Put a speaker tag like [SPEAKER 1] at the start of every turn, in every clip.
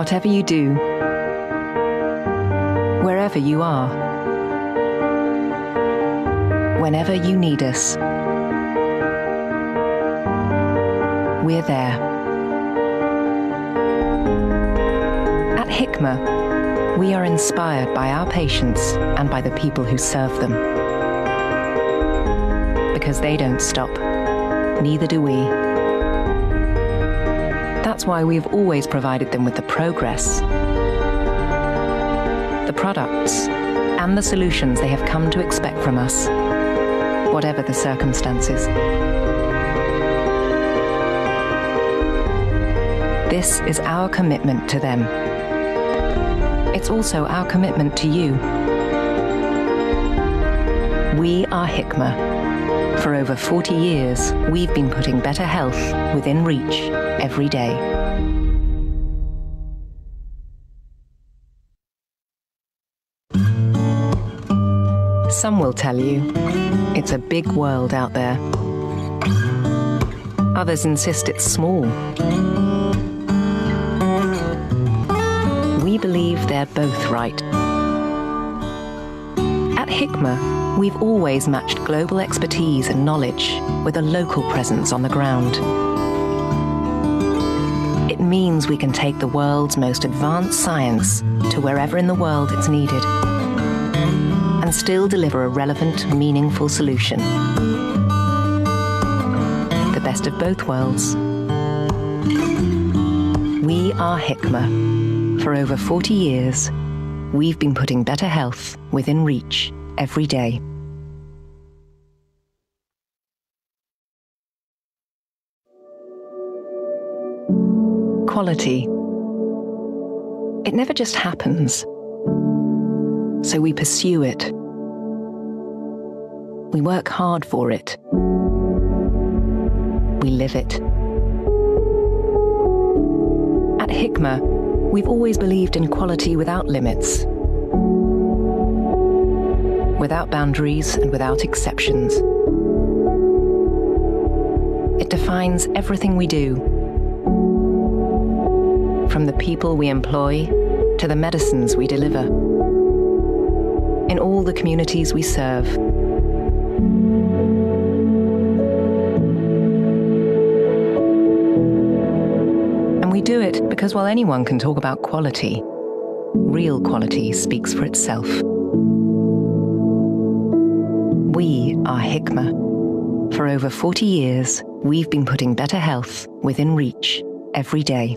[SPEAKER 1] Whatever you do, wherever you are, whenever you need us, we're there. At Hikma, we are inspired by our patients and by the people who serve them. Because they don't stop, neither do we. That's why we've always provided them with the progress, the products, and the solutions they have come to expect from us, whatever the circumstances. This is our commitment to them. It's also our commitment to you. We are Hikma. For over 40 years, we've been putting better health within reach every day. Some will tell you it's a big world out there. Others insist it's small. We believe they're both right. At Hikma, we've always matched global expertise and knowledge with a local presence on the ground. It means we can take the world's most advanced science to wherever in the world it's needed and still deliver a relevant, meaningful solution. The best of both worlds. We are Hikma. For over 40 years, we've been putting better health within reach every day. Quality. It never just happens. So we pursue it. We work hard for it. We live it. At Hikma, we've always believed in quality without limits, without boundaries, and without exceptions. It defines everything we do, from the people we employ to the medicines we deliver, in all the communities we serve. And we do it because while anyone can talk about quality, real quality speaks for itself. We are Hikma. For over 40 years, we've been putting better health within reach every day.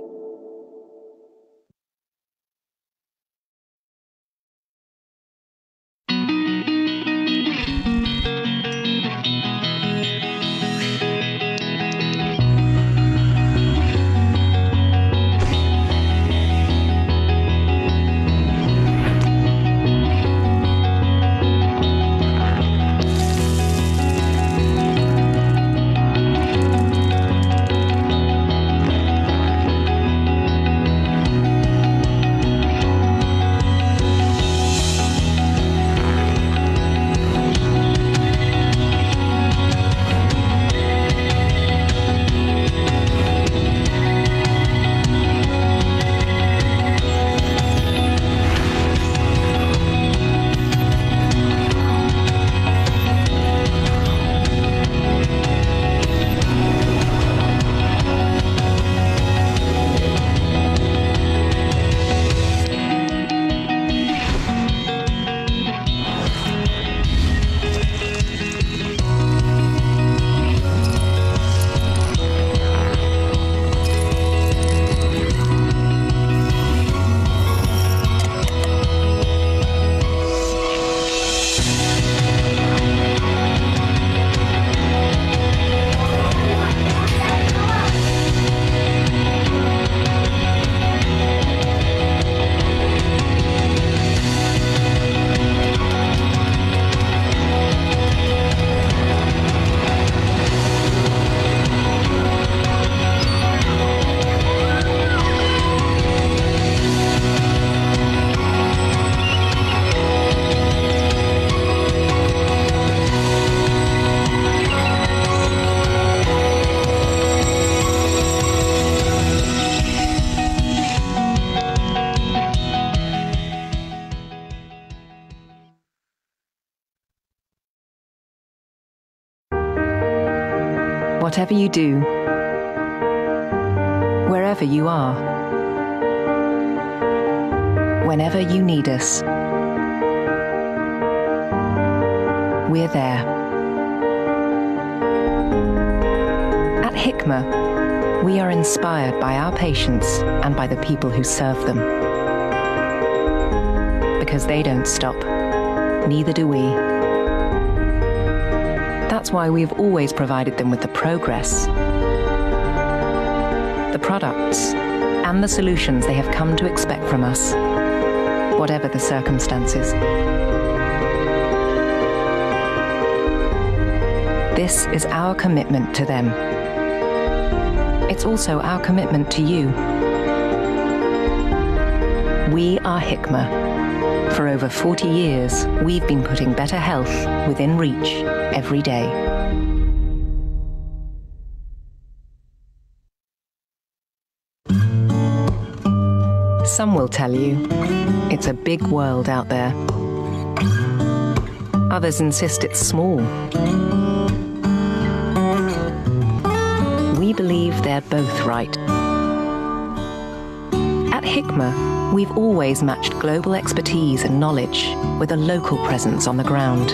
[SPEAKER 1] Whatever you do, wherever you are, whenever you need us, we're there. At Hikma, we are inspired by our patients and by the people who serve them. Because they don't stop, neither do we. That's why we've always provided them with the progress, the products, and the solutions they have come to expect from us, whatever the circumstances. This is our commitment to them. It's also our commitment to you. We are Hikma. For over 40 years, we've been putting better health within reach every day. Some will tell you it's a big world out there. Others insist it's small. We believe they're both right. At Hikma, we've always matched global expertise and knowledge with a local presence on the ground.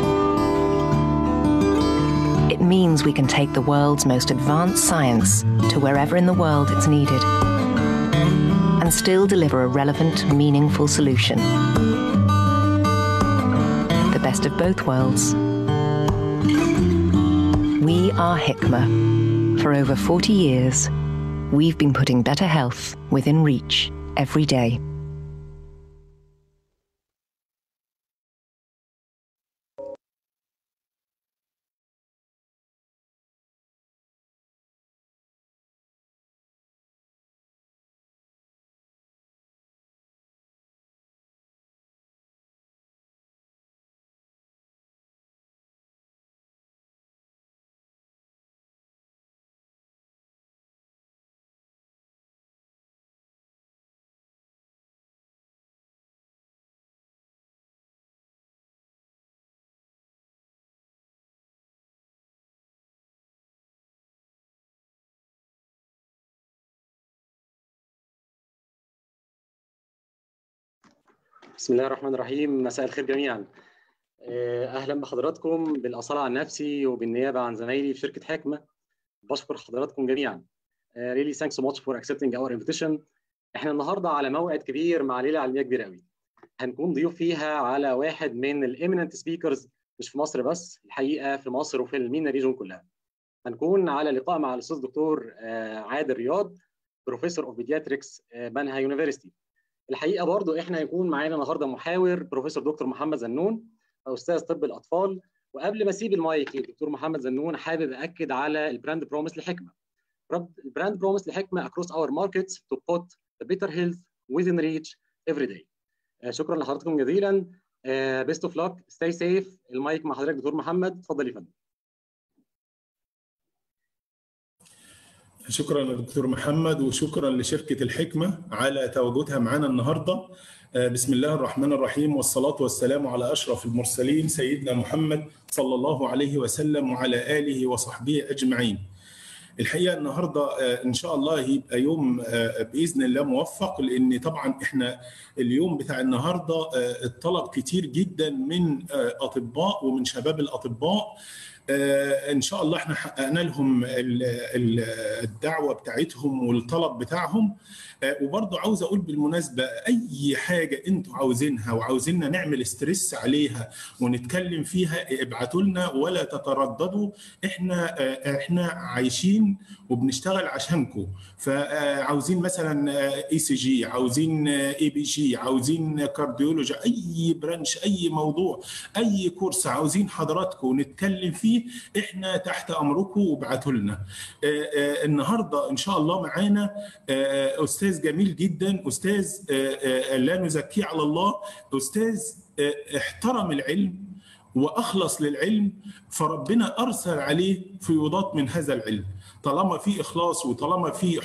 [SPEAKER 1] It means we can take the world's most advanced science to wherever in the world it's needed and still deliver a relevant, meaningful solution. The best of both worlds. We are Hikma. For over 40 years, we've been putting better health within reach every day.
[SPEAKER 2] بسم الله الرحمن الرحيم مساء الخير جميعا اهلا بحضراتكم بالاصاله عن نفسي وبالنيابه عن زمايلي في شركه حكمه بشكر حضراتكم جميعا really thanks so much for accepting our invitation احنا النهارده على موعد كبير مع ليله علميه كبيره قوي هنكون ضيوف فيها على واحد من الاميننت سبيكرز مش في مصر بس الحقيقه في مصر وفي المينا ريجون كلها هنكون على لقاء مع الاستاذ دكتور عادل رياض بروفيسور اوف بيدياتريكس بنها يونيفرستي الحقيقه برضو احنا هيكون معانا النهارده محاور بروفيسور دكتور محمد زنون استاذ طب الاطفال وقبل ما اسيب المايك للدكتور محمد زنون حابب اكد على البراند بروميس لحكمه البراند بروميس لحكمه across our markets to put the better health within reach every day شكرا لحضراتكم جزيلا best of luck stay safe المايك مع حضرتك دكتور محمد اتفضل يا فندم
[SPEAKER 3] شكرا للدكتور محمد وشكرا لشركة الحكمة على تواجدها معنا النهاردة بسم الله الرحمن الرحيم والصلاة والسلام على أشرف المرسلين سيدنا محمد صلى الله عليه وسلم وعلى آله وصحبه أجمعين الحقيقة النهاردة إن شاء الله يبقى يوم بإذن الله موفق لأن طبعا إحنا اليوم بتاع النهاردة الطلب كتير جدا من أطباء ومن شباب الأطباء ان شاء الله احنا حققنا لهم الدعوه بتاعتهم والطلب بتاعهم وبرضه عاوز اقول بالمناسبه اي حاجه انتوا عاوزينها وعاوزيننا نعمل ستريس عليها ونتكلم فيها ابعتوا لنا ولا تترددوا احنا احنا عايشين وبنشتغل عشانكم فعاوزين مثلا اي سي جي عاوزين اي بي جي عاوزين كارديولوجي اي برانش اي موضوع اي كورس عاوزين حضراتكم نتكلم فيه احنا تحت امركم وابعتوا لنا النهارده ان شاء الله معانا استاذ جميل جدا استاذ لا نزكيه على الله استاذ احترم العلم واخلص للعلم فربنا ارسل عليه فيوضات من هذا العلم طالما في اخلاص وطالما في حب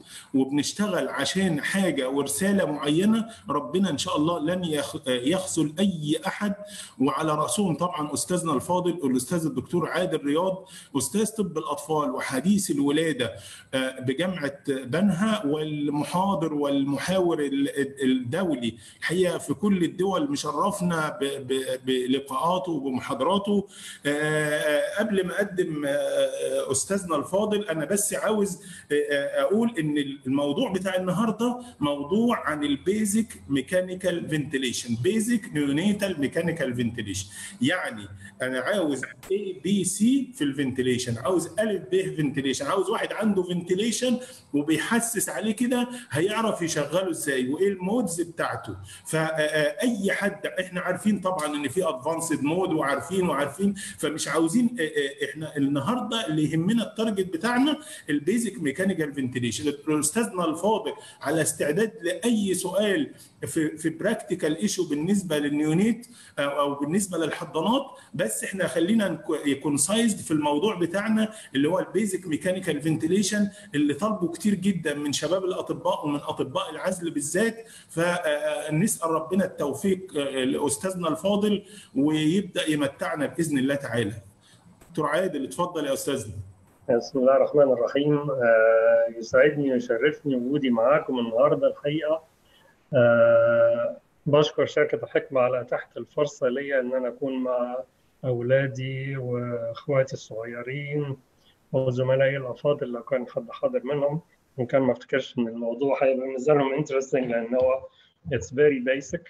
[SPEAKER 3] وبنشتغل عشان حاجه ورساله معينه ربنا ان شاء الله لن يخذل اي احد وعلى راسهم طبعا استاذنا الفاضل الاستاذ الدكتور عادل رياض استاذ طب الاطفال وحديث الولاده بجامعه بنها والمحاضر والمحاور الدولي الحقيقه في كل الدول مشرفنا بلقاءاته وبمحاضراته قبل ما اقدم استاذنا الفاضل انا بس عاوز اقول ان الموضوع بتاع النهارده موضوع عن البيزك ميكانيكال فنتيليشن بيزك نيونيتال ميكانيكال فنتيليشن يعني انا عاوز اي بي سي في الفنتيليشن عاوز الف ب فنتيليشن عاوز واحد عنده فنتيليشن وبيحسس عليه كده هيعرف يشغله ازاي وايه المودز بتاعته فاي حد احنا عارفين طبعا ان في ادفانسد مود وعارفين وعارفين فمش عاوزين احنا النهارده اللي يهمنا التارجت بتاعنا البيزك ميكانيكال فنتيليشن استاذنا الفاضل على استعداد لاي سؤال في في براكتيكال ايشو بالنسبه للنيونيت او بالنسبه للحضانات بس احنا خلينا يكون سايزد في الموضوع بتاعنا اللي هو البيزك ميكانيكال فنتيليشن اللي طالبه كتير جدا من شباب الاطباء ومن اطباء العزل بالذات فنسال ربنا التوفيق لاستاذنا الفاضل ويبدا يمتعنا باذن الله تعالى. دكتور عادل اتفضل يا استاذنا.
[SPEAKER 4] بسم الله الرحمن الرحيم يسعدني ويشرفني وجودي معاكم النهارده الحقيقه أه بشكر شركة الحكمة على إتاحة الفرصة لي إن أنا أكون مع أولادي وإخواتي الصغيرين وزملائي الأفاضل لو كان حد حاضر منهم إن كان ما افتكرش إن الموضوع هيبقى بالنسبة لهم انترستنج لأن هو اتس فيري بيسك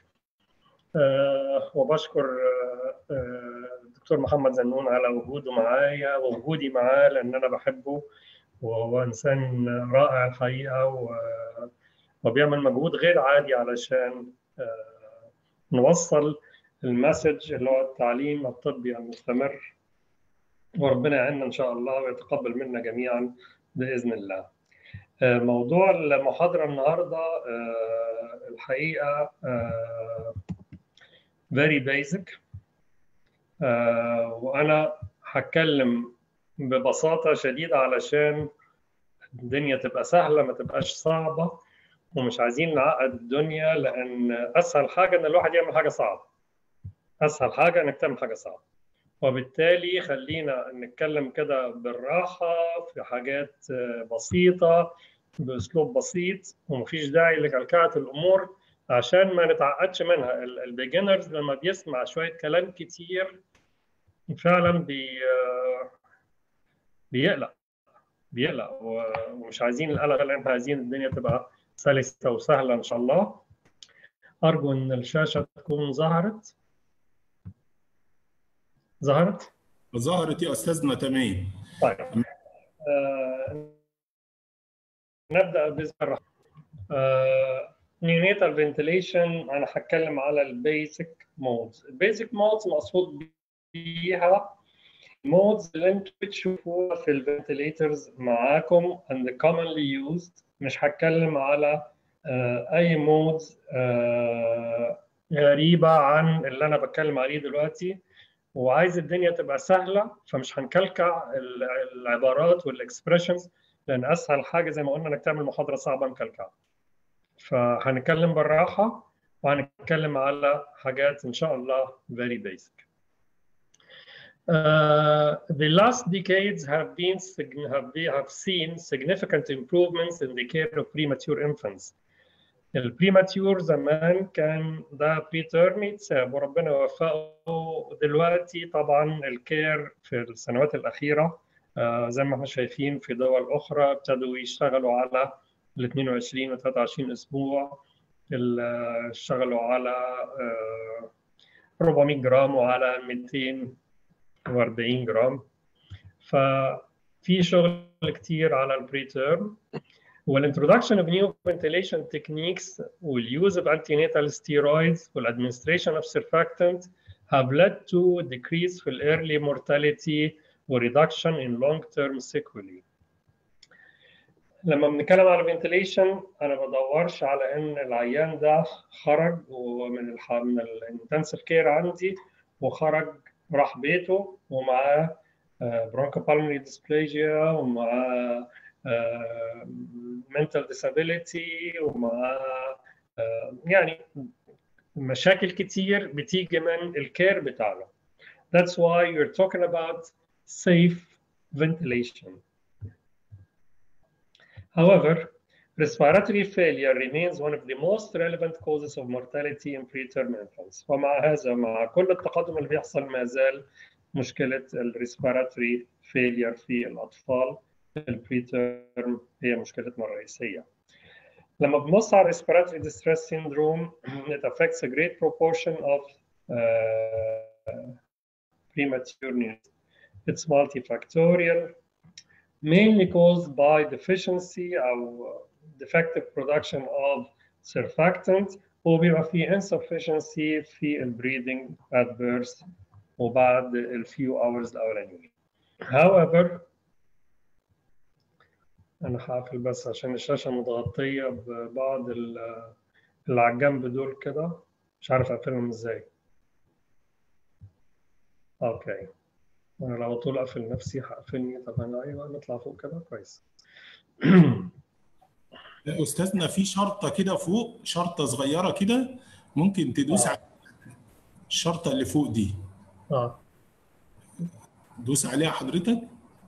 [SPEAKER 4] وبشكر الدكتور محمد زنون على وجوده معايا ووجودي معاه لأن أنا بحبه وهو إنسان رائع الحقيقة و وبيعمل مجهود غير عادي علشان نوصل المسج اللي هو التعليم الطبي المستمر وربنا يعيننا ان شاء الله ويتقبل منا جميعا باذن الله. موضوع المحاضره النهارده الحقيقه very basic وانا هتكلم ببساطه شديده علشان الدنيا تبقى سهله ما تبقاش صعبه ومش عايزين نعقد الدنيا لان اسهل حاجه ان الواحد يعمل حاجه صعبه اسهل حاجه انك تعمل حاجه صعبه وبالتالي خلينا نتكلم كده بالراحه في حاجات بسيطه باسلوب بسيط ومفيش داعي لكلكعه الامور عشان ما نتعقدش منها البيجنرز لما بيسمع شويه كلام كتير فعلا بي بيقلق بيقلق ومش عايزين القلق لان عايزين الدنيا تبقى سلسة وسهلة إن شاء الله أرجو إن الشاشة تكون ظهرت ظهرت؟
[SPEAKER 3] ظهرت يا أستاذنا تمام
[SPEAKER 4] طيب آه نبدأ بسم الله آه نيونيتال فنتيليشن أنا هتكلم على البيزك مودز البيزك مودز مقصود بيها مودز اللي انتوا بتشوفوها في الفنتيليترز معاكم and commonly used مش هتكلم على اي مودز غريبه عن اللي انا بتكلم عليه دلوقتي وعايز الدنيا تبقى سهله فمش هنكلكع العبارات والاكسبريشنز لان اسهل حاجه زي ما قلنا انك تعمل محاضره صعبه مكلكعه فهنتكلم بالراحه وهنتكلم على حاجات ان شاء الله very basic Uh, the last decades have been have, have seen significant improvements in the care of premature infants. البريماتيور زمان كان ده بري تيرم يتساب وربنا يوفقه دلوقتي طبعا الكير في السنوات الأخيرة uh, زي ما احنا شايفين في دول أخرى ابتدوا يشتغلوا على ال 22 و 23 أسبوع اشتغلوا على uh, 400 جرام وعلى 200 و40 جرام ففي شغل كتير على البري تيرم والintroduction of new ventilation techniques والuse of antenatal steroids والadministration of surfactant have led to a decrease في early mortality و reduction in long-term sequelae. لما بنتكلم على ventilation انا ما بدورش على ان العيان ده خرج ومن الح... من الانتنسيف كير عندي وخرج راح بيته ومعاه برونكوبالمونري ديسبليجيا ومعاه mental disability ومع يعني مشاكل كتير بتيجي من الكير بتاعنا. That's why you're talking about safe ventilation. However, respiratory failure remains one of the most relevant causes of mortality in preterm infants. ومع هذا مع كل التقدم اللي بيحصل ما زال مشكلة الريسبيراتوري فيلير في الأطفال البريتيرم هي مشكلتنا الرئيسية. لما بنبص على respiratory distress syndrome it affects a great proportion of uh, premature news. It's multifactorial mainly caused by deficiency أو defective production of surfactant وبيبقى في insufficiency في البريدنج at birth وبعد ال few hours الأولانيين. However أنا هقفل بس عشان الشاشة متغطية ببعض اللي على الجنب دول كده مش عارف أقفلهم إزاي. أوكي. أنا لو طول أقفل نفسي هقفلني طب أنا أيوه نطلع فوق كده كويس.
[SPEAKER 3] استاذنا في شرطه كده فوق شرطه صغيره كده ممكن تدوس
[SPEAKER 4] آه.
[SPEAKER 3] على الشرطه اللي فوق دي
[SPEAKER 4] آه
[SPEAKER 3] دوس عليها حضرتك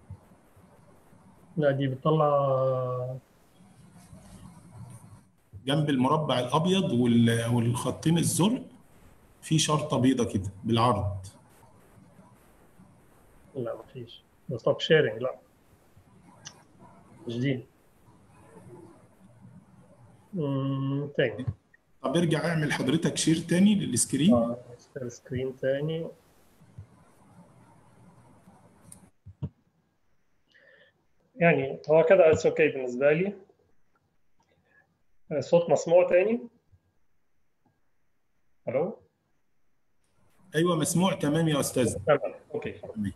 [SPEAKER 4] لا دي بتطلع
[SPEAKER 3] جنب المربع الابيض وال- والخطين الزرق في شرطه بيضه كده بالعرض
[SPEAKER 4] لا مفيش ستوب شيرنج لا جديد امم تاني
[SPEAKER 3] طب ارجع اعمل حضرتك شير تاني للسكرين
[SPEAKER 4] اه سكرين تاني يعني هو كده اتس اوكي بالنسبه لي الصوت مسموع تاني الو
[SPEAKER 3] ايوه مسموع تمام يا استاذ
[SPEAKER 4] تمام اوكي
[SPEAKER 3] تمام.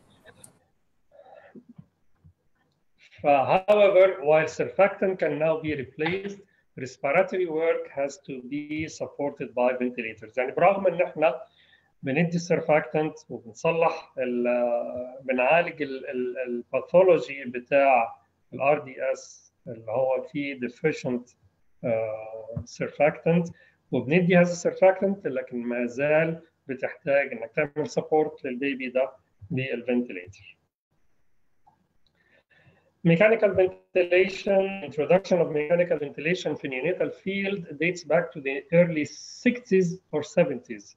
[SPEAKER 4] However, while surfactant can now be replaced, respiratory work has to be supported by ventilators. يعني برغم ان احنا بندي surfactant وبنصلح ال- بنعالج الباثولوجي بتاع الار دي اس اللي هو فيه deficient uh, surfactant وبندي هذا السرفاكتنت لكن ما زال بتحتاج انك تعمل سبورت للبيبي ده بالفنتليتر. Mechanical ventilation, introduction of mechanical ventilation في neonatal field dates back to the early 60s or 70s.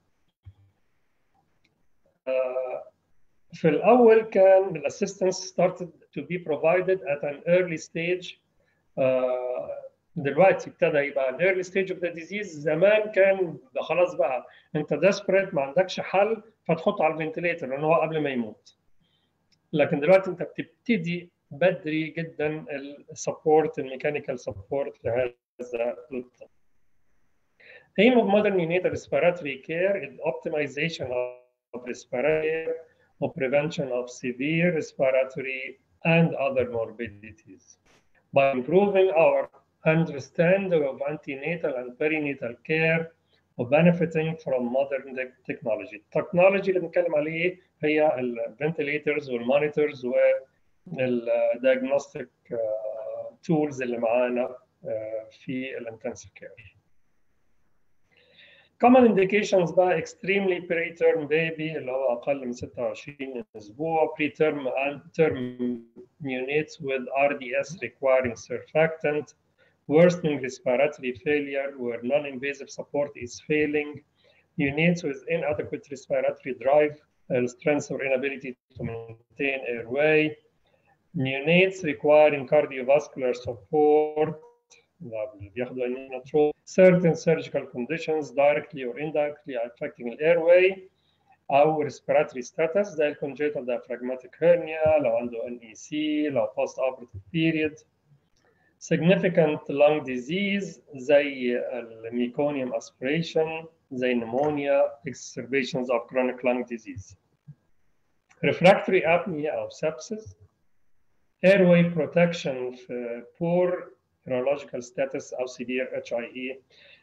[SPEAKER 4] Uh, في الأول كان ال assistance started to be provided at an early stage. Uh, دلوقتي ابتدى يبقى an early stage of the disease زمان كان ده خلاص بقى انت desperate ما عندكش حل فتحطه على الفنتليتر لان هو قبل ما يموت. لكن دلوقتي انت بتبتدي بدري جدا السبورت الميكانيكال سبورت لهذا الطفل. Aim of modern neonatal respiratory care is optimization of respiratory or prevention of severe respiratory and other morbidities. By improving our understanding of antenatal and perinatal care or benefiting from modern technology. التكنولوجي اللي بنتكلم عليه هي الفنتليترز والمونيتورز والديagnostic تولز اللي معانا في الانتنسيف كير. common indications بقى extremely preterm baby اللي هو اقل من 26 اسبوع preterm and term neonates with RDS requiring surfactant worsening respiratory failure where non-invasive support is failing neonates with inadequate respiratory drive uh, strength or inability to maintain airway neonates requiring cardiovascular support certain surgical conditions directly or indirectly affecting the airway أو respiratory status زي الcongenital diaphragmatic hernia لو عنده NEC لو post operative period significant lung disease زي الميكونيوم aspiration زي pneumonia exacerbations of chronic lung disease refractory apnea أو sepsis airway protection في poor neurological status أو severe HIE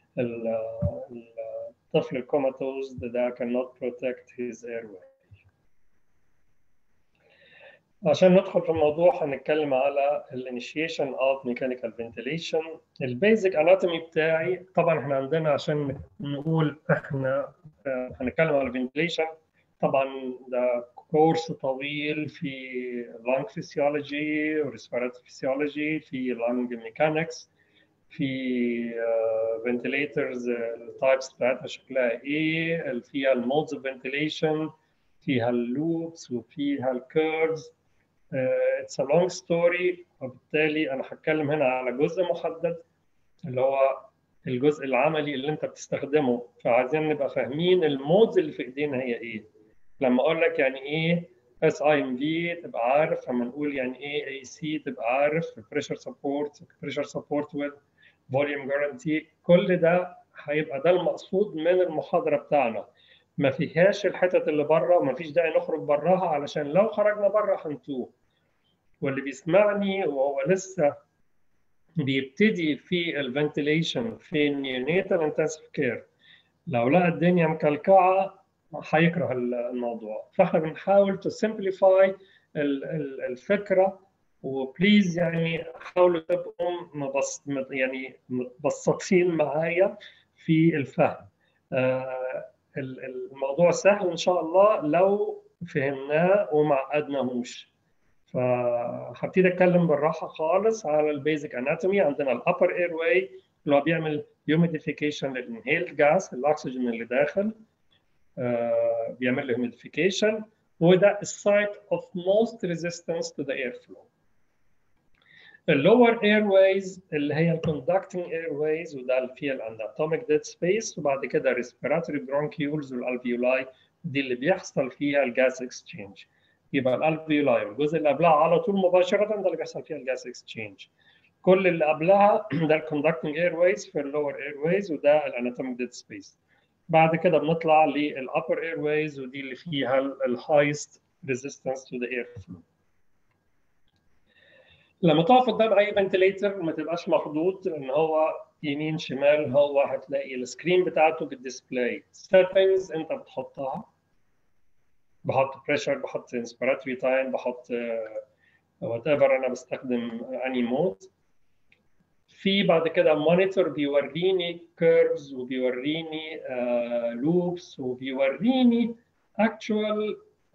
[SPEAKER 4] الطفل الكوماتوز ده cannot protect his airway عشان ندخل في الموضوع هنتكلم على الانيشيشن اوف ميكانيكال فنتيليشن البيزك اناتومي بتاعي طبعا احنا عندنا عشان نقول احنا هنتكلم على فنتيليشن طبعا ده كورس طويل في لانج فيسيولوجي وريسبيراتوري فيسيولوجي في لانج ميكانكس في فنتيليترز التايبس بتاعتها شكلها ايه فيها المودز اوف فنتيليشن فيها اللوبس وفيها الكيرفز اتس ا لونج ستوري وبالتالي انا هتكلم هنا على جزء محدد اللي هو الجزء العملي اللي انت بتستخدمه فعايزين نبقى فاهمين المودز اللي في ايدينا هي ايه لما اقول لك يعني ايه اس اي ام في تبقى عارف لما نقول يعني ايه اي سي تبقى عارف بريشر سبورت بريشر سبورت وذ فوليوم جارانتي كل ده هيبقى ده المقصود من المحاضره بتاعنا ما فيهاش الحتت اللي بره وما فيش داعي نخرج براها علشان لو خرجنا بره هنتوه واللي بيسمعني وهو لسه بيبتدي في الفنتيليشن في النيونيتال انتنسيف كير لو لقى الدنيا مكلكعه هيكره الموضوع فاحنا بنحاول تو سمبليفاي الفكره وبليز يعني حاولوا تبقوا مبسط يعني متبسطين معايا في الفهم آه الموضوع سهل ان شاء الله لو فهمناه وما عقدناهوش فهبتدي اتكلم بالراحه خالص على البيزك اناتومي عندنا الابر اير واي اللي هو بيعمل هيوميديفيكيشن للانهيلد جاس الاكسجين اللي داخل آه بيعمل له هيوميديفيكيشن وده السايت اوف موست ريزيستنس تو ذا اير فلو اللور اير ويز اللي هي الكوندكتنج اير ويز وده اللي فيها الاناتوميك ديد سبيس وبعد كده ريسبيراتوري برونكيولز والالفيولاي دي اللي بيحصل فيها الجاس اكسشينج يبقى الالفيولاي والجزء اللي قبلها على طول مباشره ده اللي بيحصل فيها الجاس اكسشينج كل اللي قبلها ده الكوندكتنج اير ويز في اللور اير ويز وده الاناتوميك ديد سبيس بعد كده بنطلع للابر اير ويز ودي اللي فيها الهايست ريزيستنس تو ذا اير فلو لما تقف قدام اي فنتليتر ما تبقاش مخضوض ان هو يمين شمال هو هتلاقي السكرين بتاعته بالديسبلاي سيتنجز انت بتحطها بحط بريشر بحط انسبيراتوري تايم بحط وات ايفر انا بستخدم اني مود في بعد كده مونيتور بيوريني كيرفز وبيوريني لوبس وبيوريني actual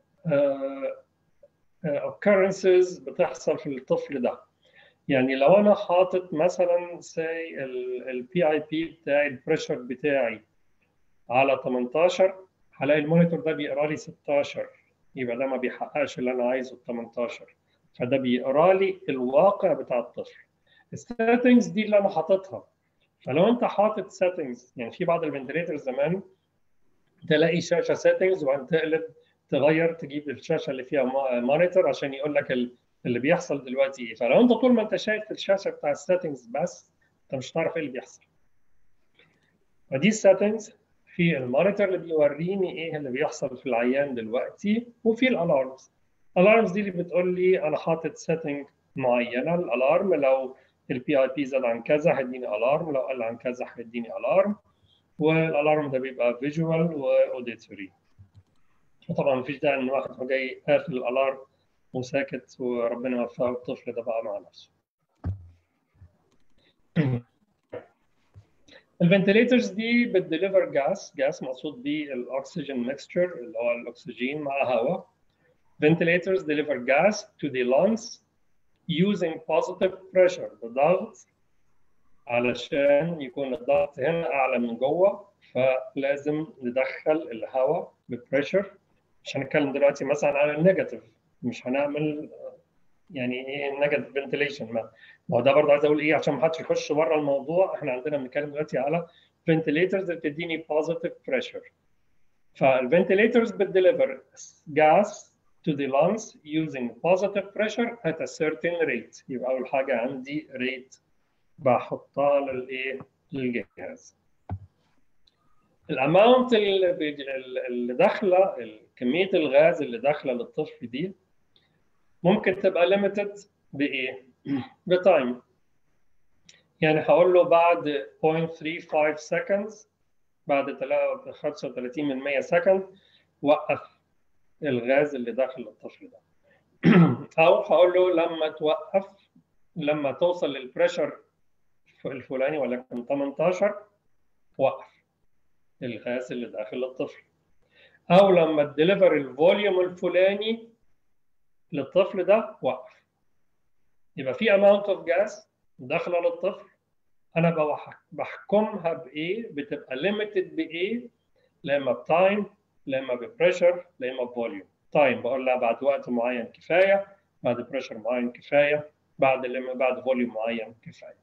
[SPEAKER 4] occurrences بتحصل في الطفل ده يعني لو انا حاطط مثلا سي البي اي بي بتاعي البريشر بتاعي على 18 هلاقي المونيتور ده بيقرا لي 16 يبقى ده ما بيحققش اللي انا عايزه ال 18 فده بيقرا لي الواقع بتاع الطفل السيتنجز دي اللي انا حاططها فلو انت حاطط سيتنجز يعني في بعض الفنتليتر زمان تلاقي شاشه سيتنجز وبعدين تقلب تغير تجيب الشاشه اللي فيها مونيتور عشان يقول لك اللي بيحصل دلوقتي ايه فلو انت طول ما انت شايف الشاشه بتاع السيتنجز بس انت مش هتعرف ايه اللي بيحصل فدي السيتنجز في المونيتور اللي بيوريني ايه اللي بيحصل في العيان دلوقتي وفي الالارمز الالارمز دي اللي بتقول لي انا حاطط سيتنج معينه الالارم لو البي اي بي زاد عن كذا هيديني الارم لو قل عن كذا هيديني الارم والالارم ده بيبقى فيجوال واوديتوري وطبعا مفيش داعي ان واحد جاي قافل الالارم وساكت وربنا يوفقه الطفل ده بقى مع نفسه. الفنتليترز دي بتديليفر جاس جاس مقصود بيه الاكسجين ميكستشر اللي هو الاكسجين مع هواء ventilators deliver gas to the lungs using positive pressure بضغط علشان يكون الضغط هنا اعلى من جوه فلازم ندخل الهواء ببريشر مش هنتكلم دلوقتي مثلا على النيجاتيف مش هنعمل يعني ايه نيجاتيف فنتيليشن ما هو ده برضه عايز اقول ايه عشان ما حدش يخش بره الموضوع احنا عندنا بنتكلم دلوقتي على فنتيليترز اللي بتديني بوزيتيف بريشر فالفنتيليترز بتديليفر gas to the lungs using positive pressure at a certain rate يبقى اول حاجه عندي rate بحطها للايه للجهاز الاماونت اللي داخله كميه الغاز اللي داخله للطفل دي ممكن تبقى ليميتد بايه؟ بتايم يعني هقول له بعد 0.35 seconds بعد 35 من 100 سكند وقف الغاز اللي داخل الطفل ده او هقول له لما توقف لما توصل للبريشر الفلاني ولكن 18 وقف الغاز اللي داخل الطفل او لما تديليفر الفوليوم الفلاني للطفل ده وقف يبقى في اماونت اوف جاز داخله للطفل انا بحكمها بايه بتبقى ليميتد بايه لا اما بتايم لا اما ببريشر لا اما بفوليوم تايم بقول لها بعد وقت معين كفايه بعد بريشر معين كفايه بعد لما بعد فوليوم معين كفايه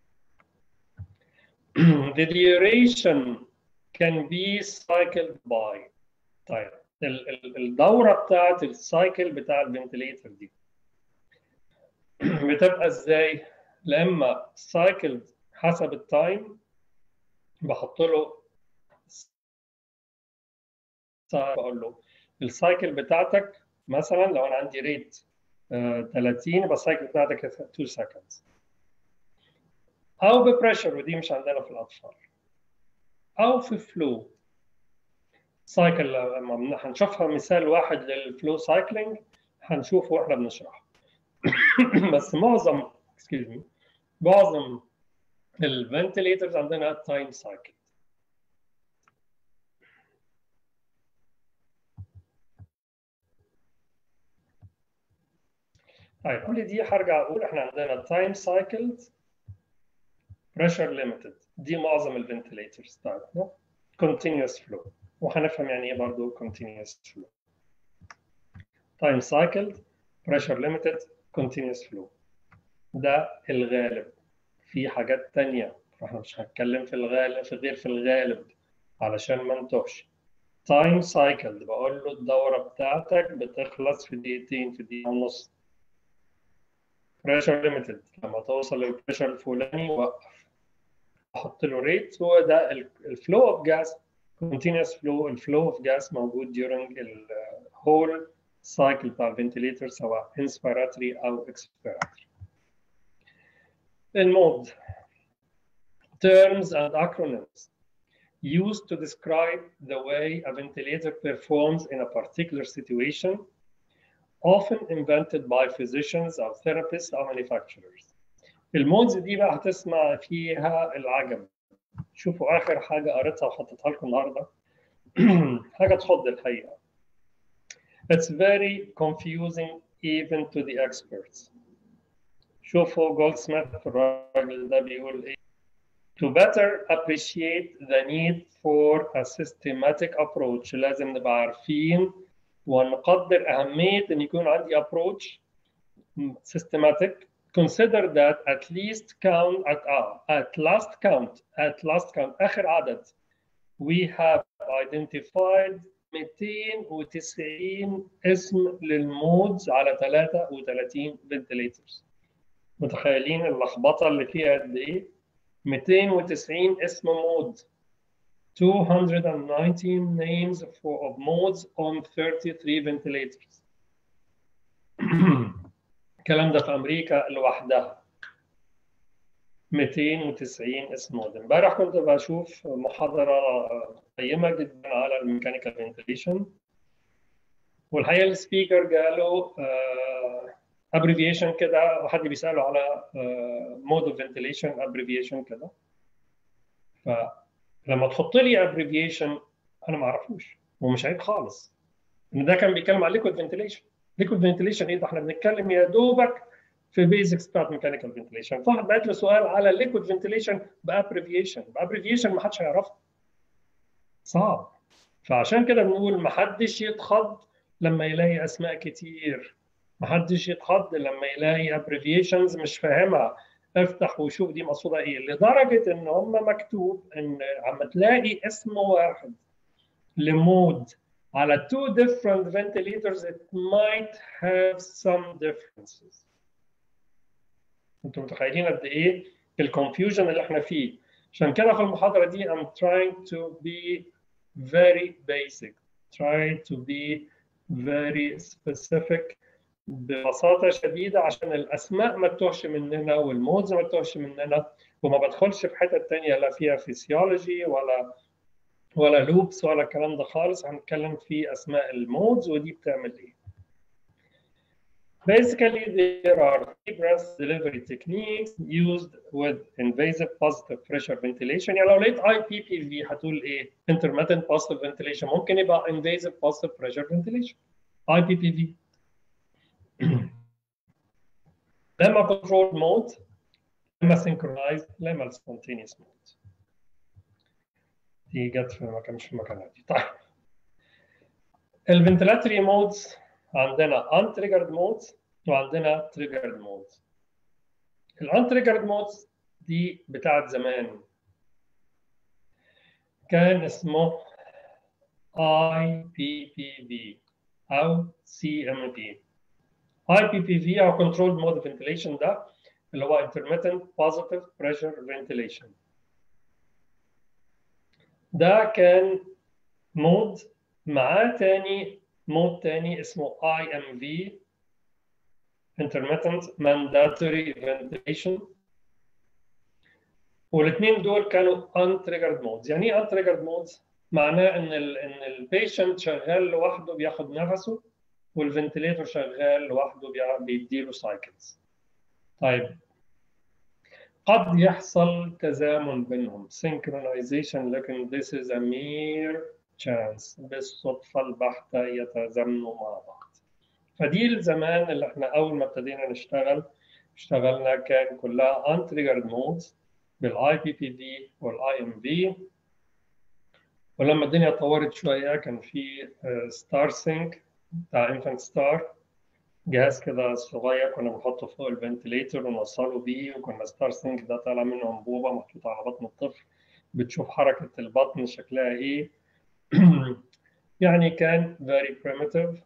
[SPEAKER 4] the duration can be cycled by طيب الدوره بتاعت السايكل بتاع الفنتليتر دي بتبقى ازاي؟ لما سايكل حسب التايم بحط له بقول له السايكل بتاعتك مثلا لو انا عندي ريت 30 يبقى السايكل بتاعتك 2 seconds او ببريشر ودي مش عندنا في الاطفال او في فلو سايكل لما هنشوفها مثال واحد للفلو سايكلينج هنشوفه واحنا بنشرحه بس معظم excuse me معظم الفنتليترز عندنا تايم سايكل طيب كل دي هرجع اقول احنا عندنا تايم سايكلز بريشر ليميتد دي معظم الفنتليترز بتاعتنا continuous flow وهنفهم يعني ايه برضه continuous flow time cycled pressure limited continuous flow ده الغالب في حاجات تانية فاحنا مش هنتكلم في الغالب في غير في الغالب علشان ما نتوهش تايم سايكل بقول له الدورة بتاعتك بتخلص في دقيقتين في دقيقة ونص بريشر ليميتد لما توصل للبريشر الفلاني وقف احط له ريت هو ده الفلو اوف جاز continuous flow الفلو اوف جاز موجود during الهول سايكل بتاع الفنتليتر سواء inspiratory او expiratory المود terms and acronyms used to describe the way a ventilator performs in a particular situation often invented by physicians or therapists or manufacturers. المودز دي بقى هتسمع فيها العجب. شوفوا آخر حاجة قريتها وحطيتها لكم النهاردة. حاجة تخض الحقيقة. It's very confusing even to the experts. شوفوا جولد سميث الراجل ده بيقول ايه To better appreciate the need for a systematic approach لازم نبقى عارفين ونقدر أهمية أن يكون عندي approach systematic consider that at least count at uh, at last count at last count آخر عدد we have identified 290 اسم للمودز على 33 ventilators متخيلين اللخبطه اللي فيها قد ايه 290 اسم مود 219 names for of modes on 33 ventilators الكلام ده في امريكا لوحدها 290 اسم مود امبارح كنت بشوف محاضره قيمه جدا على الميكانيكال فنتيليشن والحقيقه السبيكر قالوا ابريفيشن كده وحد بيساله على مود اوف فنتيليشن ابريفيشن كده فلما تحط لي ابريفيشن انا ما اعرفوش ومش عيب خالص ان ده كان بيتكلم على ليكويد فنتيليشن ليكويد فنتيليشن ايه ده احنا بنتكلم يا دوبك في بيزكس بتاعت ميكانيكال فنتيليشن فواحد بعت له سؤال على ليكويد فنتيليشن بابريفيشن بابريفيشن ما حدش هيعرفها صعب فعشان كده بنقول ما حدش يتخض لما يلاقي اسماء كتير ما حدش يتخض لما يلاقي ابريفيشنز مش فاهمها افتح وشوف دي مقصوده ايه لدرجه ان هم مكتوب ان عم تلاقي اسم واحد لمود على two different ventilators it might have some differences انتوا متخيلين قد ايه الكونفيوجن اللي احنا فيه عشان كده في المحاضره دي I'm trying to be very basic try to be very specific ببساطة شديدة عشان الأسماء ما تتوهش مننا والمودز ما تتوهش مننا وما بدخلش في حتة تانية لا فيها فيسيولوجي ولا ولا لوبس ولا الكلام ده خالص هنتكلم في أسماء المودز ودي بتعمل إيه. Basically, there are three breath delivery techniques used with invasive positive pressure ventilation. يعني لو لقيت اي بي بي في هتقول ايه؟ intermittent positive ventilation ممكن يبقى invasive positive pressure ventilation. اي بي بي في. لما controlled mode لما synchronized لما spontaneous mode. دي جت في مكان مش في مكانها دي. طيب. الفنتلاتري مودز عندنا untriggered modes وعندنا triggered modes. الانتريجرد مودز دي بتاعت زمان كان اسمه IPPV أو CMP. IPPV أو Controlled Mode Ventilation ده اللي هو Intermittent Positive Pressure Ventilation. ده كان مود معاه تاني مود تاني اسمه IMV Intermittent Mandatory Ventilation والاثنين دول كانوا untriggered modes يعني ايه untriggered modes معناه ان ال ان البيشنت شغال لوحده بياخد نفسه والفنتليتور شغال لوحده بيديله سايكلز طيب قد يحصل تزامن بينهم synchronization لكن this is a mere chance بالصدفة البحتة يتزامنوا مع بعض فدي الزمان اللي احنا أول ما ابتدينا نشتغل اشتغلنا كان كلها untriggered modes بالاي بي بي في والاي ام في ولما الدنيا اتطورت شويه كان في ستار سينك بتاع انفانت ستار جهاز كده صغير كنا بنحطه فوق الفنتليتور ونوصله بيه وكنا ستار سينك ده طالع منه انبوبه محطوطه على بطن الطفل بتشوف حركه البطن شكلها ايه يعني كان very primitive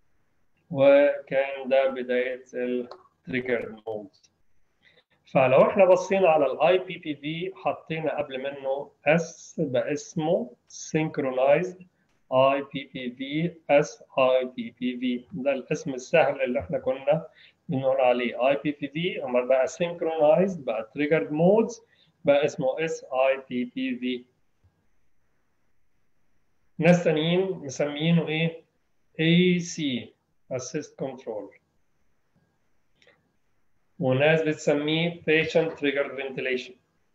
[SPEAKER 4] وكان ده بدايه التريجر مود فلو احنا بصينا على الاي بي بي في حطينا قبل منه اس بقى اسمه synchronized اي بي بي في اس اي بي بي في ده الاسم السهل اللي احنا كنا بنقول عليه اي بي بي في اما بقى synchronized بقى triggered modes بقى اسمه اس اي بي بي في ناس تانيين مسميينه ايه AC assist control وناس بتسميه patient triggered ventilation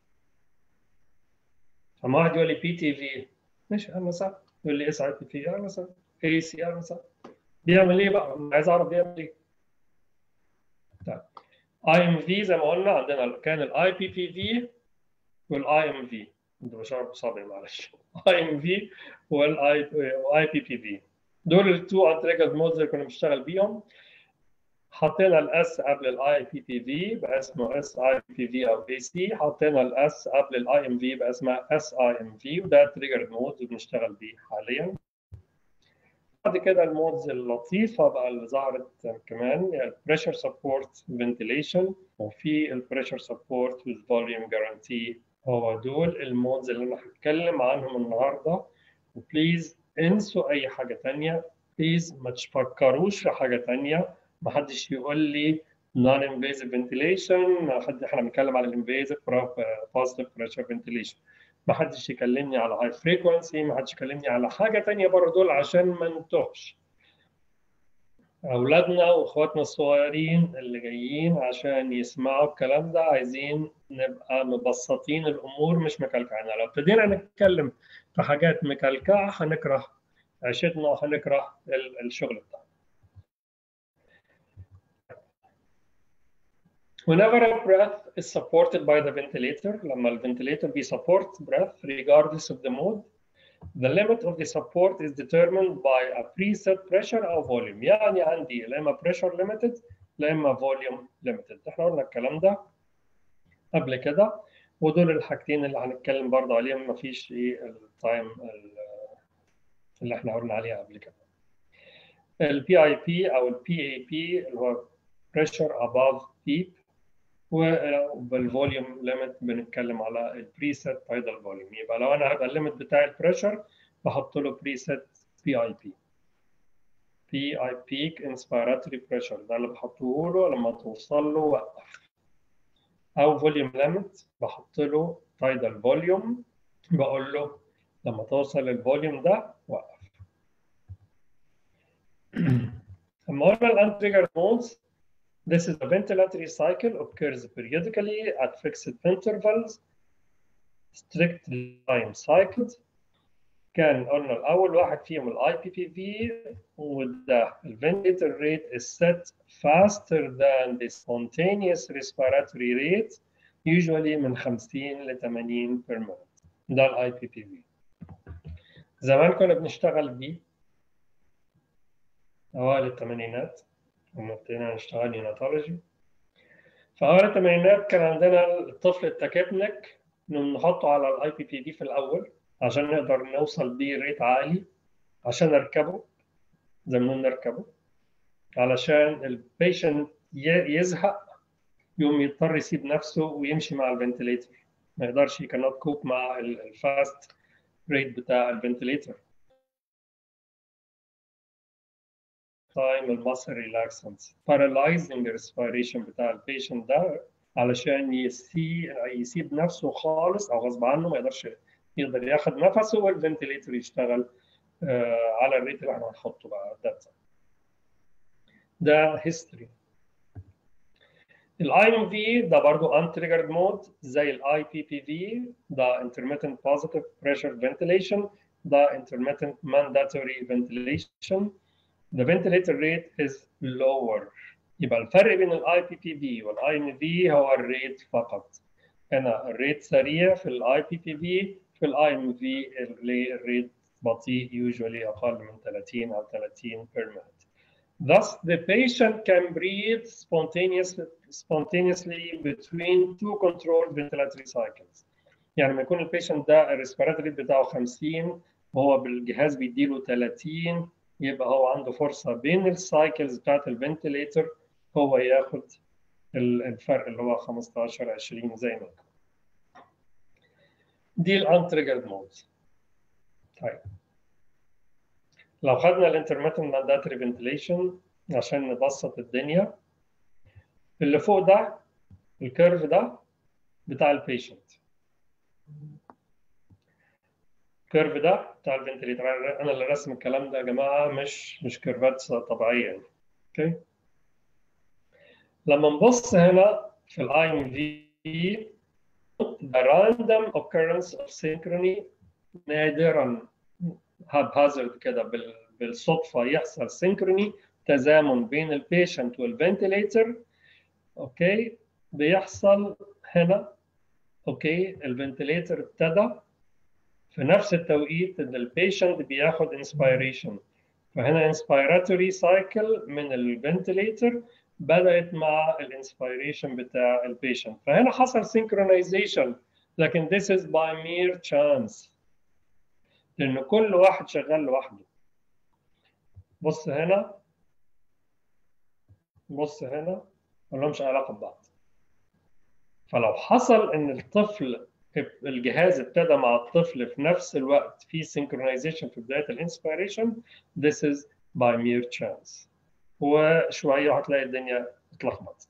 [SPEAKER 4] فما واحد يقول لي بي تي في ماشي اهلا وسهلا يقول لي اس اي بي في اهلا وسهلا اي سي اهلا وسهلا بيعمل ايه بقى؟ عايز اعرف بيعمل ايه طيب اي ام في زي ما قلنا عندنا كان الاي بي بي في والاي ام في ده بشرب صابع معلش اي ام في والاي اي بي بي في دول التو انتريجد مودز اللي كنا بنشتغل بيهم حطينا الاس قبل الاي بي بي في بقى اسمه اس اي بي في او اي سي حطينا الاس قبل الاي ام في بقى اسمها اس اي ام في وده تريجر مود بنشتغل بيه حاليا بعد كده المودز اللطيفه بقى اللي ظهرت كمان البريشر سبورت فنتيليشن وفي البريشر سبورت with فوليوم جارانتي هو دول المودز اللي انا هتكلم عنهم النهارده وبليز انسوا اي حاجه ثانيه بليز ما تفكروش في حاجه ثانيه ما حدش يقول لي non invasive ventilation ما حد احنا بنتكلم على الانفيزيف positive pressure ventilation ما حدش يكلمني على high frequency ما حدش يكلمني على حاجه ثانيه بره دول عشان ما نتوهش اولادنا واخواتنا الصغيرين اللي جايين عشان يسمعوا الكلام ده عايزين نبقى مبسطين الامور مش مكلكعينها لو ابتدينا نتكلم في حاجات مكلكعه هنكره عيشتنا وهنكره الشغل بتاعنا Whenever a breath is supported by the ventilator, لما الفنتليتر بي support breath regardless of the mode, the limit of the support is determined by a preset pressure أو volume. يعني عندي لا إما pressure limited لا إما volume limited. إحنا قلنا الكلام ده قبل كده ودول الحاجتين اللي هنتكلم برضه عليهم مفيش إيه التايم اللي إحنا قلنا عليها قبل كده. ال PIP أو ال PAP اللي هو pressure above PEEP وبالفوليوم ليميت بنتكلم على البريسيت تايدال فوليوم يبقى لو انا هيبقى الليميت بتاع البريشر بحط له بريسيت بي اي بي بي اي بيك انسبيراتوري بريشر ده اللي بحطه له لما توصل له وقف او فوليوم ليميت بحط له تايدال فوليوم بقول له لما توصل الفوليوم ده وقف لما قلنا الانتريجر مودز This is a ventilatory cycle occurs periodically at fixed intervals strict time cycles كان قلنا الأول واحد فيهم ال IPPV وده ال ventilator rate is set faster than the spontaneous respiratory rate usually من 50 ل 80 per minute ده ال IPPV زمان كنا بنشتغل بيه أوائل الثمانينات لما ابتدينا نشتغل هيماتولوجي في أوائل الثمانينات كان عندنا الطفل التكبنك نحطه على الاي بي بي دي في الاول عشان نقدر نوصل بيه ريت عالي عشان نركبه زمان نركبه علشان البيشنت يزهق يقوم يضطر يسيب نفسه ويمشي مع الفنتليتر ما يقدرش يكنوت كوب مع الفاست ريت بتاع الفنتليتر تايم الماسل ريلاكسنس paralyzing respiration بتاع البيشنت ده علشان يسي... يسيب نفسه خالص او غصب عنه ما يقدرش يقدر ياخد نفسه والفنتليتر يشتغل آه على الريت اللي احنا هنحطه بقى ده ده هيستوري الاي ام في ده برضه ان تريجرد مود زي الاي بي بي في ده intermittent positive pressure ventilation ده intermittent mandatory ventilation the ventilator rate is lower يبقى الفرق بين الاي بي بي في والاي ام في هو الريت فقط هنا الريت سريع في الاي بي بي في في الاي ام في الريت بطيء usually اقل من 30 او 30 per minute Thus, the patient can breathe spontaneously, spontaneously between two controlled ventilatory cycles. يعني لما يكون البيشنت ده الريسبيراتوري بتاعه 50 وهو بالجهاز بيديله 30 يبقى هو عنده فرصة بين السايكلز بتاعت الفنتليتر هو ياخد الفرق اللي هو 15 20 زي ما كان. دي الانتريجرد مود. طيب لو خدنا الانترميتنت مانداتري فنتليشن عشان نبسط الدنيا اللي فوق ده الكيرف ده بتاع البيشنت الكيرف ده بتاع الفنتليتر انا اللي رسم الكلام ده يا جماعه مش مش كيرفات طبيعيه يعني اوكي لما نبص هنا في الاي ام في the random occurrence of synchrony نادرا haphazard كده بالصدفه يحصل سينكروني تزامن بين البيشنت والفنتليتر اوكي بيحصل هنا اوكي الفنتليتر ابتدى في نفس التوقيت ان البيشنت بياخد انسبيريشن فهنا انسبيراتوري سايكل من الفنتليتر بدات مع الانسبيريشن بتاع البيشنت فهنا حصل synchronization لكن this is by mere chance لان كل واحد شغال لوحده بص هنا بص هنا ما لهمش علاقه ببعض فلو حصل ان الطفل الجهاز ابتدى مع الطفل في نفس الوقت في synchronization في بدايه الانسبيريشن this is by mere chance وشويه هتلاقي الدنيا اتلخبطت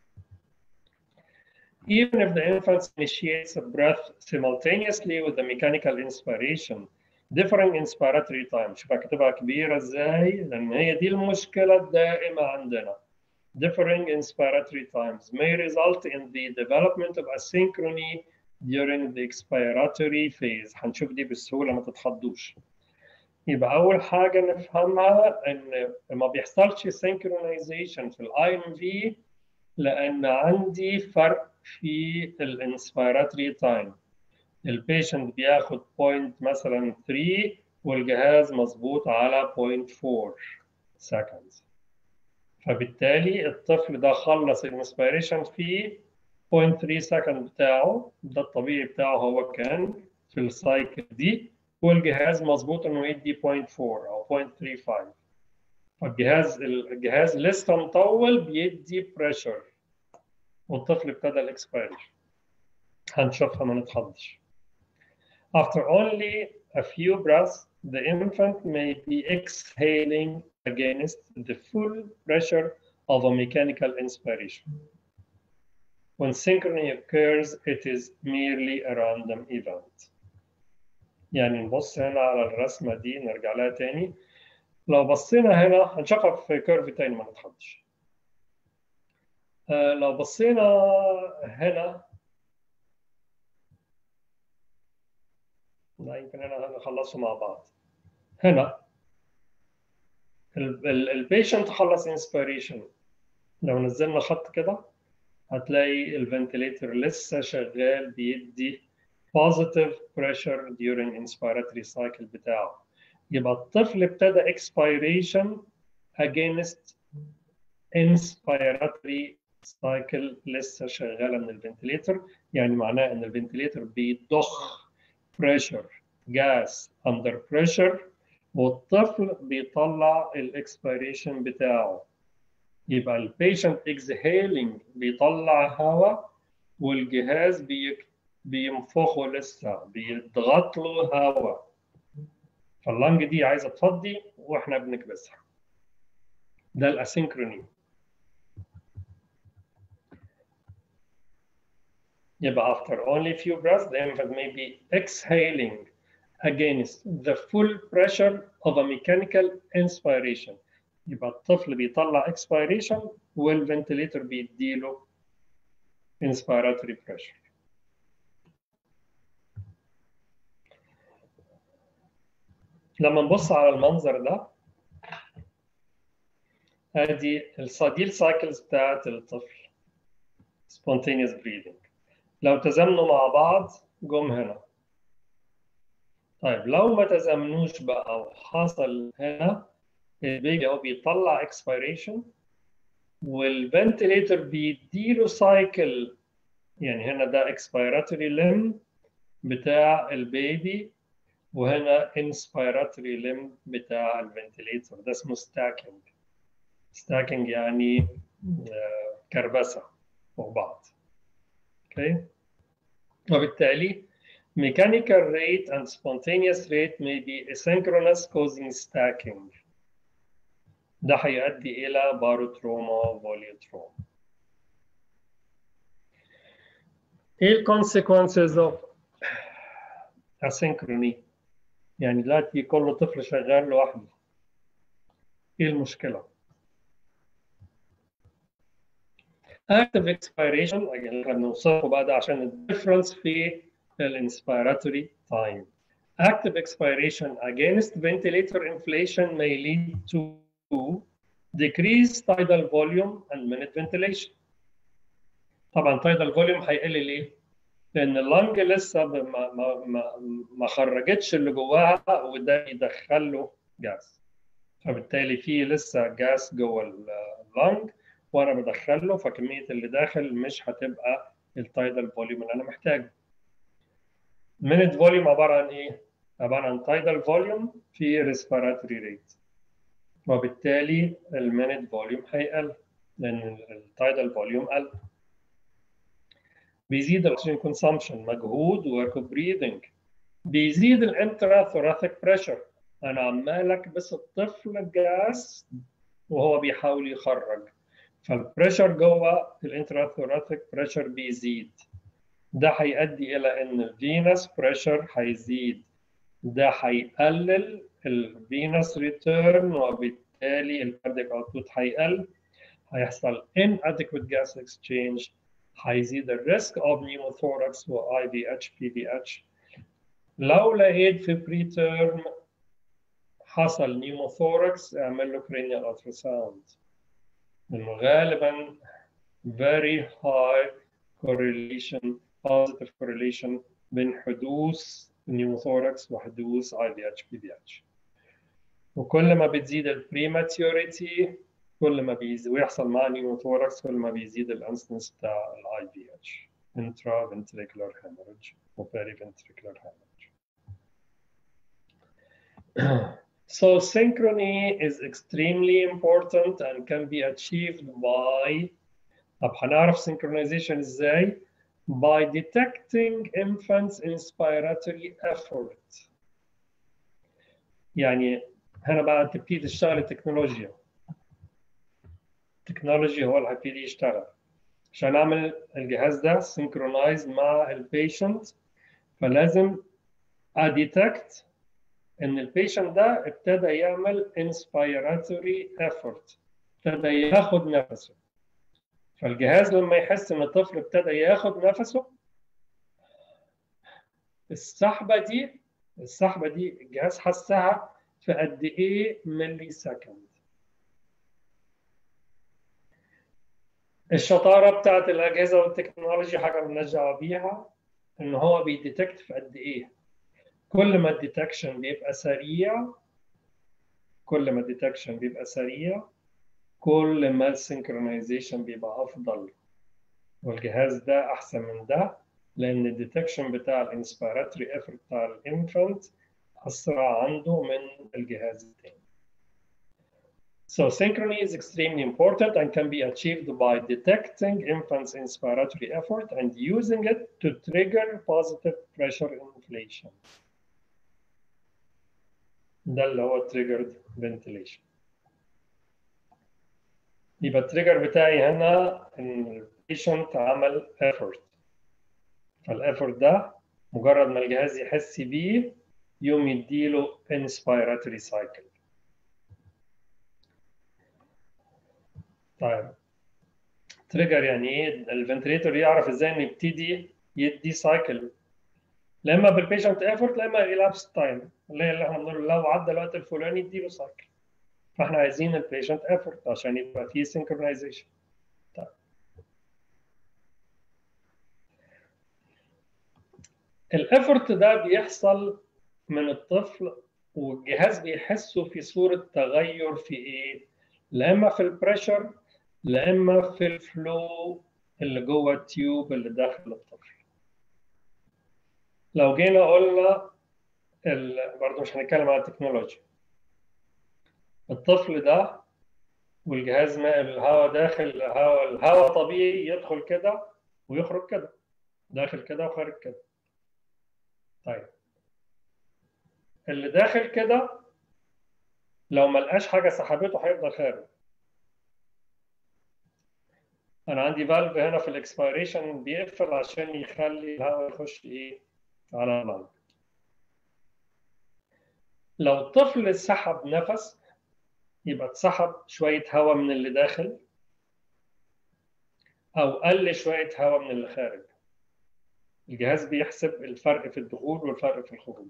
[SPEAKER 4] Even if the infant initiates a breath simultaneously with the mechanical inspiration, differing inspiratory time شوف كتبها كبيرة ازاي لأن هي دي المشكلة الدائمة عندنا differing inspiratory times may result in the development of asynchrony during the expiratory phase هنشوف دي بالسهولة ما تتخضوش يبقى أول حاجة نفهمها إن ما بيحصلش synchronization في الاي ام في لأن عندي فرق في الانسبيراتوري تايم البيشنت بياخد بوينت مثلا 3 والجهاز مظبوط على 0.4 seconds فبالتالي الطفل ده خلص الانسبيريشن في 0.3 سكند بتاعه ده الطبيعي بتاعه هو كان في السايكل دي والجهاز مظبوط انه يدي 0.4 او 0.35 فالجهاز الجهاز لسه مطول بيدي بريشر والطفل ابتدى الاكسبيريشن هنشوفها ما نتخضش After only a few breaths, the infant may be exhaling against the full pressure of a mechanical inspiration. When synchrony occurs, it is merely a random event. يعني نبص هنا على الرسمة دي نرجع لها تاني لو بصينا هنا هنشوفها في كيرف تاني ما نتخضش آه، لو بصينا هنا لا يمكن هنا نخلصه مع بعض هنا البيشنت خلص انسبيريشن لو نزلنا خط كده هتلاقي الفنتليتر لسه شغال بيدي positive pressure during inspiratory cycle بتاعه يبقى الطفل ابتدى expiration against inspiratory cycle لسه شغاله من الفنتليتر يعني معناه ان الفنتليتر بيضخ pressure gas under pressure والطفل بيطلع الاكسبيريشن بتاعه يبقى البيشنت exhaling بيطلع هواء والجهاز بي بينفخه لسه بيضغط له هواء فاللنج دي عايزه تفضي واحنا بنكبسها ده الاسينكروني يبقى after only few breaths the infant may be exhaling against the full pressure of a mechanical inspiration يبقى الطفل بيطلع expiration والفنتليتر بيديله inspiratory pressure لما نبص على المنظر ده ادي دي السايكلز بتاعت الطفل spontaneous breathing لو تزامنوا مع بعض جم هنا طيب لو ما تزامنوش بقى وحصل هنا البيبي هو بيطلع expiration والفنتليتر بيديله سايكل يعني هنا ده expiratory limb بتاع البيبي وهنا inspiratory limb بتاع الفنتليتر ده اسمه stacking stacking يعني كربسة فوق بعض اوكي وبالتالي mechanical rate and spontaneous rate may be asynchronous causing stacking ده هيؤدي إلى باروتروما فوليوتروما ايه ال consequences of asynchrony يعني دلوقتي كل طفل شغال لوحده ايه المشكله active expiration again احنا بنوصفه بقى ده عشان الديفرنس في الانسبيراتوري time active expiration against ventilator inflation may lead to decreased tidal volume and minute ventilation طبعا tidal volume هيقل ليه؟ لان اللنج لسه ما ما ما, ما خرجتش اللي جواها وده يدخل له جاز فبالتالي في لسه جاز جوه اللنج وانا بدخله فكميه اللي داخل مش هتبقى التايدال فوليوم اللي انا محتاجه minute فوليوم عباره عن ايه عباره عن تايدال فوليوم في ريسبيراتوري ريت وبالتالي المينت فوليوم هيقل لان التايدال فوليوم قل بيزيد الاكسجين كونسامشن مجهود ورك اوف بريذنج بيزيد الانترا ثوراثيك بريشر انا عمال اكبس الطفل الجاس وهو بيحاول يخرج فالبريشر جوه الانترا ثوراثيك بريشر بيزيد ده هيؤدي الى ان الفينس بريشر هيزيد ده هيقلل الفينس ريتيرن وبالتالي الكاردياك اوتبوت هيقل هيحصل inadequate gas exchange هيزيد الريسك اوف نيموثوركس و اي في اتش بي في اتش لو لقيت في بري تيرم حصل نيموثوركس اعمل له cranial ultrasound لانه غالبا very high correlation positive correlation بين حدوث نيموثوركس وحدوث اي في اتش بي في اتش وكل ما بتزيد البريماتيوريتي كل ما بيزيد ويحصل مع نيموثوركس كل ما بيزيد الانسنس بتاع الاي في اتش intra ventricular hemorrhage و periventricular hemorrhage. so synchrony is extremely important and can be achieved by طب هنعرف synchronization ازاي؟ by detecting infants inspiratory effort. يعني هنا بقى تبتدي تشتغل التكنولوجيا. التكنولوجي هو اللي هيبتدي يشتغل. عشان اعمل الجهاز ده سينكرونايز مع البيشنت فلازم اديتكت ان البيشنت ده ابتدى يعمل inspiratory effort ابتدى ياخد نفسه فالجهاز لما يحس ان الطفل ابتدى ياخد نفسه السحبه دي السحبه دي الجهاز حسها في قد ايه ملي سكند الشطاره بتاعت الاجهزه والتكنولوجي حاجه مالناش دعوه بيها ان هو بيديتكت في قد ايه كل ما الديتكشن بيبقى سريع كل ما الديتكشن بيبقى سريع كل ما السنكرونايزيشن بيبقى افضل والجهاز ده احسن من ده لان الديتكشن بتاع الانسبيراتوري افورت بتاع الانفانت اسرع عنده من الجهاز الثاني So synchrony is extremely important and can be achieved by detecting infant's inspiratory effort and using it to trigger positive pressure inflation. ده اللي هو triggered ventilation. يبقى التريجر بتاعي هنا ان البيشنت عمل effort. فالeffort ده مجرد ما الجهاز يحس بيه يوم يديله inspiratory cycle. طيب تريجر يعني ايه الفنتريتور يعرف ازاي انه يبتدي يدي سايكل لا اما بالبيشنت ايفورت لا اما ريلابس تايم اللي هي اللي احنا بنقول لو عدى الوقت الفلاني اديله سايكل فاحنا عايزين البيشنت ايفورت عشان يبقى فيه سينكرونايزيشن طيب الايفورت ده بيحصل من الطفل والجهاز بيحسه في صوره تغير في ايه؟ لا اما في البريشر لا اما في الفلو اللي جوه التيوب اللي داخل الطفل لو جينا قلنا ال... برضه مش هنتكلم عن التكنولوجيا الطفل ده والجهاز ما الهواء داخل الهواء الهواء طبيعي يدخل كده ويخرج كده داخل كده وخارج كده طيب اللي داخل كده لو ما لقاش حاجه سحبته هيفضل خارج انا عندي فالف هنا في الاكسبيريشن بيقفل عشان يخلي الهواء يخش ايه على اللنج لو الطفل سحب نفس يبقى اتسحب شويه هواء من اللي داخل او قل شويه هواء من اللي خارج الجهاز بيحسب الفرق في الدخول والفرق في الخروج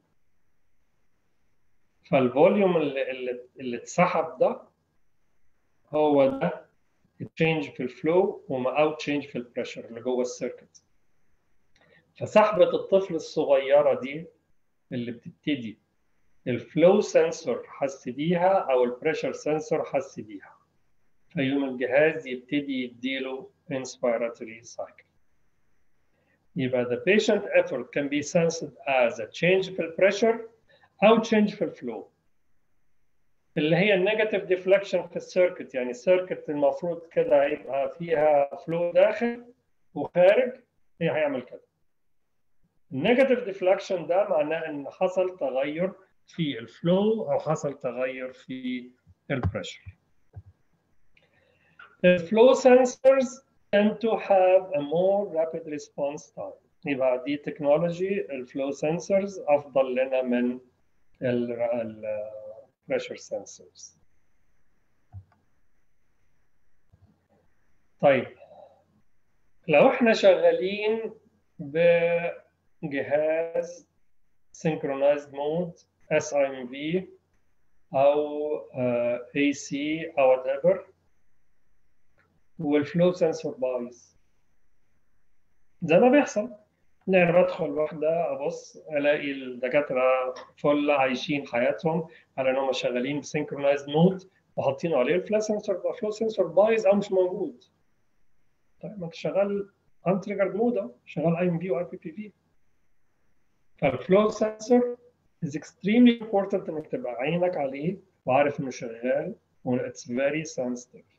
[SPEAKER 4] فالفوليوم اللي اللي, اللي اتسحب ده هو ده التشينج في الفلو او تشينج في البريشر اللي جوه السيركت فسحبة الطفل الصغيرة دي اللي بتبتدي الفلو سنسور حس بيها او البريشر سنسور حس بيها فيوم الجهاز يبتدي يديله inspiratory cycle يبقى the patient effort can be sensed as a change في البريشر او تشينج في الفلو اللي هي النيجاتيف ديفليكشن في السيركت يعني السيركت المفروض كده يبقى فيها فلو داخل وخارج هي هيعمل كده النيجاتيف ديفليكشن ده معناه ان حصل تغير في الفلو او حصل تغير في البريشر الفلو sensors tend to have a more rapid response time يبقى دي تكنولوجي الفلو سنسورز افضل لنا من البريشر سنسورز طيب لو احنا شغالين بجهاز synchronized mode SIMV او uh, AC او whatever والفلو سنسور بايظ زي ما بيحصل يعني بدخل واحدة أبص ألاقي الدكاترة فل عايشين حياتهم على إن هم شغالين بسynchronized مود وحاطين عليه الفلو سنسور الفلو سنسور بايظ أو مش موجود. طيب ما أنت شغال untriggered مود أهو شغال اي ام في واي بي بي في. فالفلو سنسور is extremely important إنك تبقى عينك عليه وعارف إنه شغال و it's very sensitive.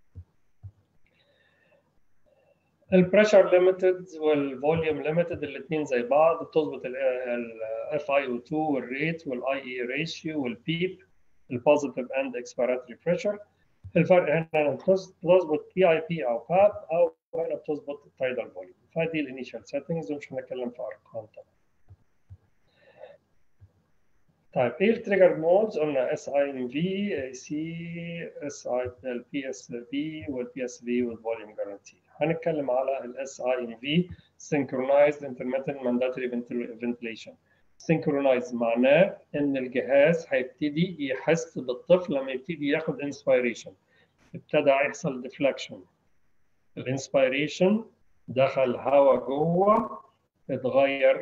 [SPEAKER 4] البريشر ليميتد والفوليوم ليميتد الاثنين زي بعض بتظبط الاف اي او 2 والريت والاي اي ريشيو والبيب البوزيتيف اند اكسبيراتوري بريشر الفرق هنا بتظبط بي اي بي او باب او هنا بتظبط التايدال فوليوم فدي الانيشال سيتنجز ومش هنتكلم في ارقام طبعا طيب ايه التريجر مودز قلنا اس اي ام في اي سي اس اي البي اس في والبي اس في والفوليوم جارانتي هنتكلم على الاس اي ام في synchronized intermittent mandatory ventilation synchronized معناه ان الجهاز هيبتدي يحس بالطفل لما يبتدي ياخد inspiration ابتدى يحصل deflection الانسبيريشن دخل هواء جوه اتغير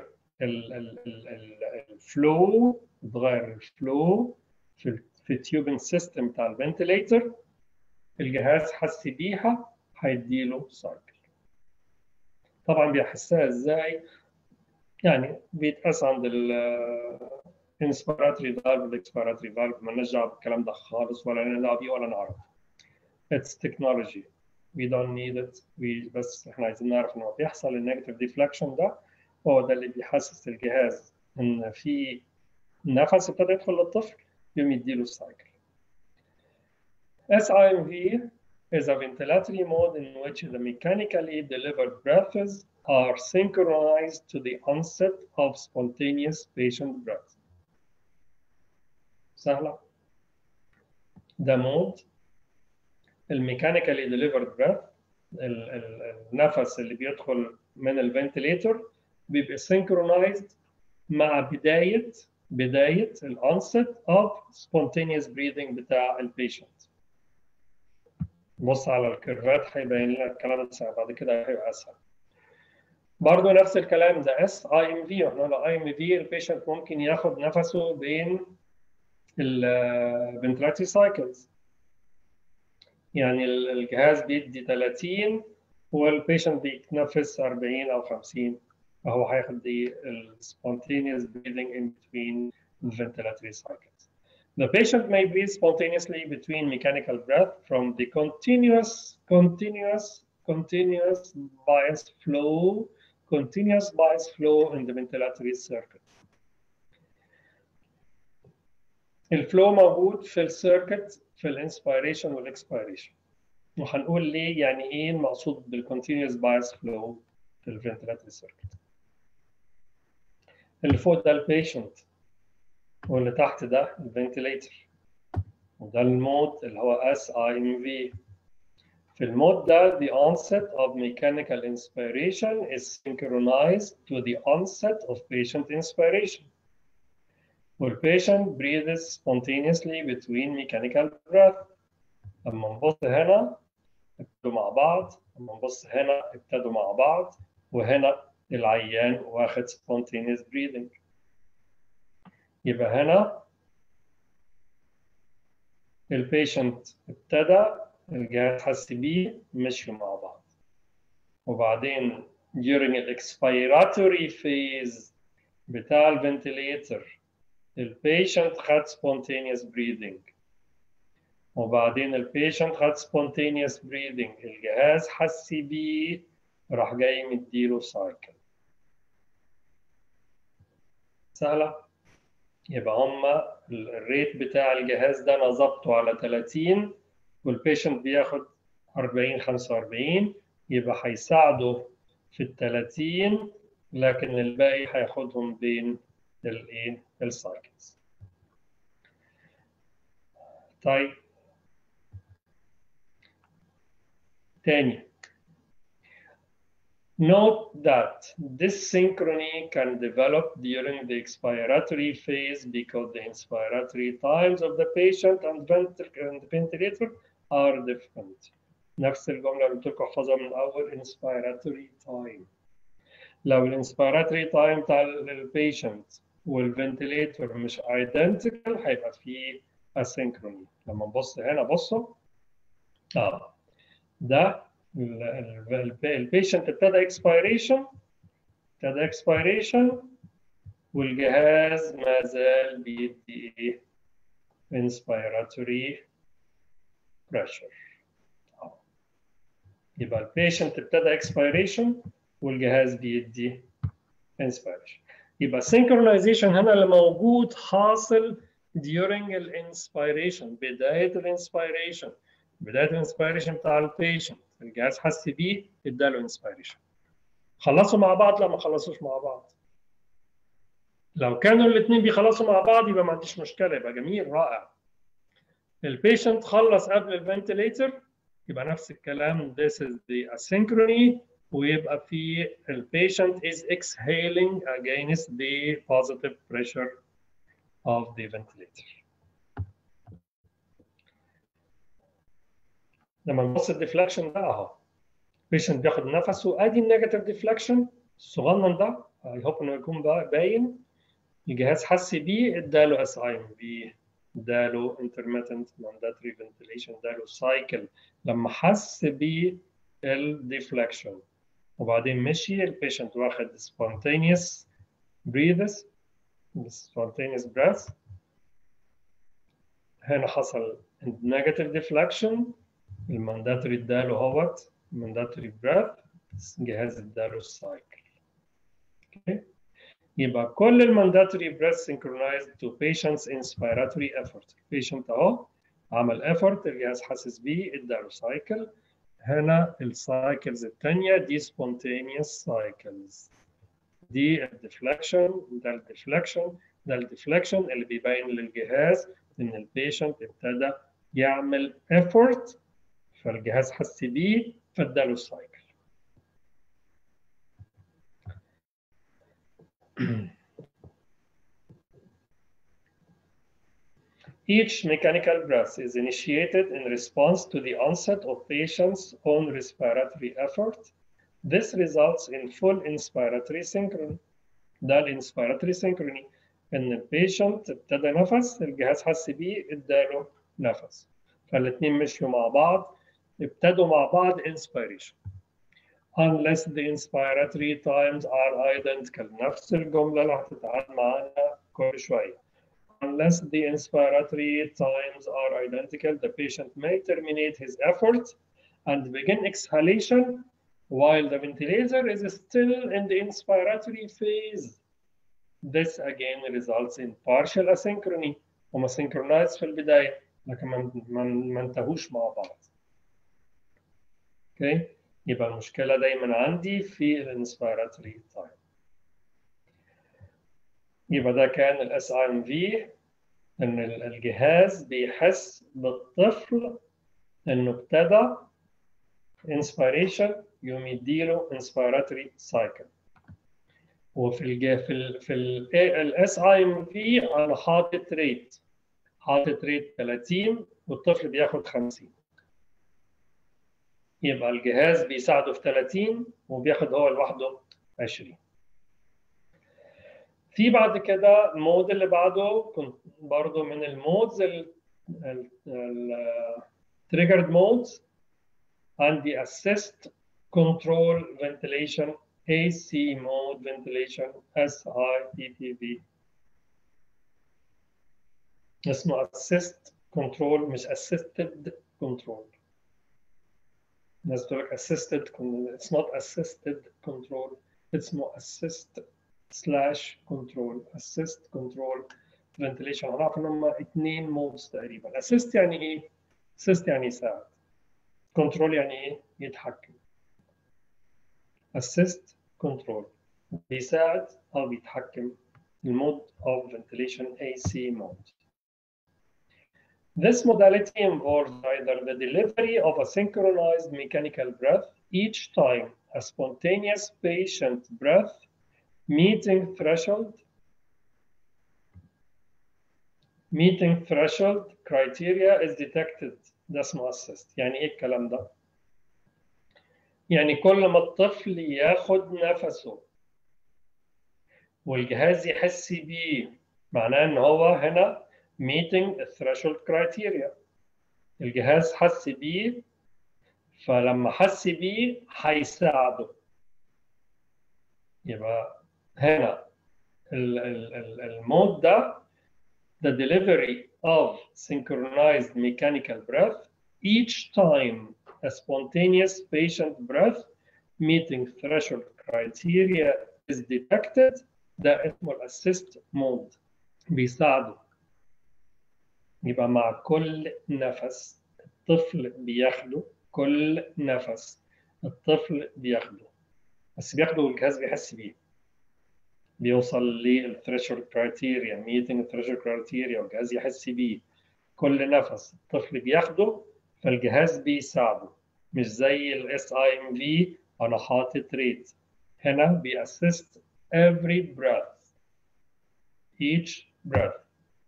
[SPEAKER 4] الفلو اتغير الفلو في في التيوبنج سيستم بتاع الفنتليتر الجهاز حس بيها هيديله سايكل طبعا بيحسها ازاي يعني بيتقاس عند الانسبيراتوري فالف والاكسبيراتوري فالف مالناش دعوه بالكلام ده خالص ولا لنا دعوه بيه ولا نعرف It's technology we don't need it we بس احنا عايزين نعرف ان هو بيحصل النيجاتيف ديفلكشن ده هو ده اللي بيحسس الجهاز ان في نفس ابتدى يدخل للطفل يقوم يديله السايكل SIMV is a ventilatory mode in which the mechanically delivered breaths are synchronized to the onset of spontaneous patient breath. سهلة. ده مود الميكانيكالي delivered breath النفس اللي بيدخل من الفنتليتور بيبقى synchronized مع بداية بداية الانست of spontaneous breathing بتاع البيشنت. بص على الكيرفات هيبين لنا الكلام ده بعد كده هيبقى اسهل. برضه نفس الكلام ده اس اي ام في احنا قلنا اي ام في البيشنت ممكن ياخد نفسه بين الفنتراتي سايكلز يعني الجهاز بيدي 30 والبيشنت بيتنفس 40 او 50 فهو هياخد دي spontaneous breathing in between ventilatory cycles. The patient may breathe spontaneously between mechanical breath from the continuous, continuous, continuous bias flow, continuous bias flow in the ventilatory circuit. الفلو موجود في السيركت في الانسبيريشن والاكسبيريشن وهنقول ليه يعني ايه المقصود بالكونتينوس بايس فلو في الفنتلاتري سيركت اللي فوق ده البيشنت واللي تحت ده الفنتليتر وده المود اللي هو اس اي ام في في المود ده the onset of mechanical inspiration is synchronized to the onset of patient inspiration والpatient breathes spontaneously between mechanical breath لما نبص هنا ابتدوا مع بعض لما نبص هنا ابتدوا مع بعض وهنا العيان واخد spontaneous breathing يبقى هنا البيشنت ابتدى الجهاز حس بيه مشوا مع بعض وبعدين during ال expiratory phase بتاع الفنتليتر البيشنت خد spontaneous breathing وبعدين البيشنت خد spontaneous breathing الجهاز حس بيه راح جاي مديله سايكل سهلة يبقى هما الريت بتاع الجهاز ده انا ظبطه على 30 والبيشنت بياخد 40 45 يبقى هيساعده في ال 30 لكن الباقي هياخدهم بين الايه السايكلز طيب تاني Note that this synchrony can develop during the expiratory phase because the inspiratory times of the patient and ventilator are different. نفس الجملة اللي قلت لكم احفظها من الأول inspiratory time. لو الانسبيراتوري تايم بتاع البيشنت والفنتليتور مش identical هيبقى فيه asynchronous. لما نبص هنا بصوا اه ده البيشنت ابتدى اكسبيريشن ابتدى اكسبيريشن والجهاز ما زال بيدي ايه inspiratory pressure يبقى البيشنت ابتدى اكسبيريشن والجهاز بيدي inspiration يبقى synchronization هنا اللي موجود حاصل during الانسبيريشن بدايه الانسبيريشن بدايه الانسبيريشن بتاع البيشنت الجهاز حس بيه اداله انسبيريشن خلصوا مع بعض لا ما خلصوش مع بعض لو كانوا الاثنين بيخلصوا مع بعض يبقى ما عنديش مشكله يبقى جميل رائع البيشنت خلص قبل الفنتليتر يبقى نفس الكلام this is the asynchrony ويبقى في البيشنت is exhaling against the positive pressure of the ventilator لما نبص الديفلكشن ده اهو البيشنت بياخد نفسه ادي النيجاتيف ديفلكشن الصغنن ده اي هوب انه يكون باين الجهاز حس بيه اداله اس اي ام بي اداله intermittent mandatory ventilation اداله سايكل لما حس بالديفلكشن وبعدين مشي البيشنت واخد spontaneous breathes spontaneous breath هنا حصل negative deflection المانداتوري اداله اهوت mandatory breath الجهاز اداله السايكل okay. يبقى كل المانداتوري breath synchronized to patient's inspiratory effort البيشنت اهو عمل effort الجهاز حاسس بيه اداله سايكل هنا السايكلز الثانيه دي spontaneous cycles دي الديفلكشن ده الديفلكشن ده الديفلكشن اللي بيبين للجهاز ان البيشنت ابتدى يعمل effort فالجهاز حس بيه فاداله السايكل Each mechanical breath is initiated in response to the onset of patient's own respiratory effort. This results in full inspiratory synchrony. ده الانسبيراتوري synchrony ان البيشنت ابتدى نفس الجهاز حس بيه اداله نفس فالاثنين مشيوا مع بعض ابتدوا مع بعض inspiration unless the inspiratory times are identical نفس الجملة اللي هتتعاد معانا كل شوية unless the inspiratory times are identical the patient may terminate his effort and begin exhalation while the ventilator is still in the inspiratory phase this again results in partial asynchrony هما synchronized في البداية لكن ما انتهوش مع بعض اوكي okay. يبقى المشكلة دايما عندي في الانسبيراتوري تايم يبقى ده كان الاس اي ام في ان الجهاز بيحس بالطفل انه ابتدى انسبيريشن يقوم يديله انسبيراتوري سايكل وفي الج في ال في الاس اي ام في انا حاطط ريت حاطط ريت 30 والطفل بياخد 50 يبقى الجهاز بيساعده في 30 وبياخد هو لوحده 20 في بعد كده المود اللي بعده كنت برضه من المودز التريجرد مودز عندي assist control ventilation AC mode ventilation SIPPV اسمه assist control مش assisted control الناس بتقول لك assisted it's not assisted control اسمه assist slash control assist control ventilation هنعرف ان هم اثنين مودز تقريبا assist يعني ايه؟ assist يعني يساعد control يعني ايه؟ يتحكم assist control بيساعد او بيتحكم المود of ventilation AC mode This modality involves either the delivery of a synchronized mechanical breath each time a spontaneous patient breath meeting threshold meeting threshold criteria is detected ده اسمه assist يعني ايه الكلام ده؟ يعني كل ما الطفل ياخد نفسه والجهاز يحس بيه معناه ان هو هنا meeting the threshold criteria الجهاز حس بيه فلما حس بيه هيساعده يبقى هنا المود ده the delivery of synchronized mechanical breath each time a spontaneous patient breath meeting threshold criteria is detected ده اسمه الاسيست مود بيساعده يبقى مع كل نفس الطفل بياخده كل نفس الطفل بياخده بس بياخده والجهاز بيحس بيه بيوصل للثريشولد كرايتيريا ميتنج الثريشولد كرايتيريا والجهاز يحس بيه كل نفس الطفل بياخده فالجهاز بيساعده مش زي الاس اي ام في انا حاطط ريت هنا بيأسست every breath each breath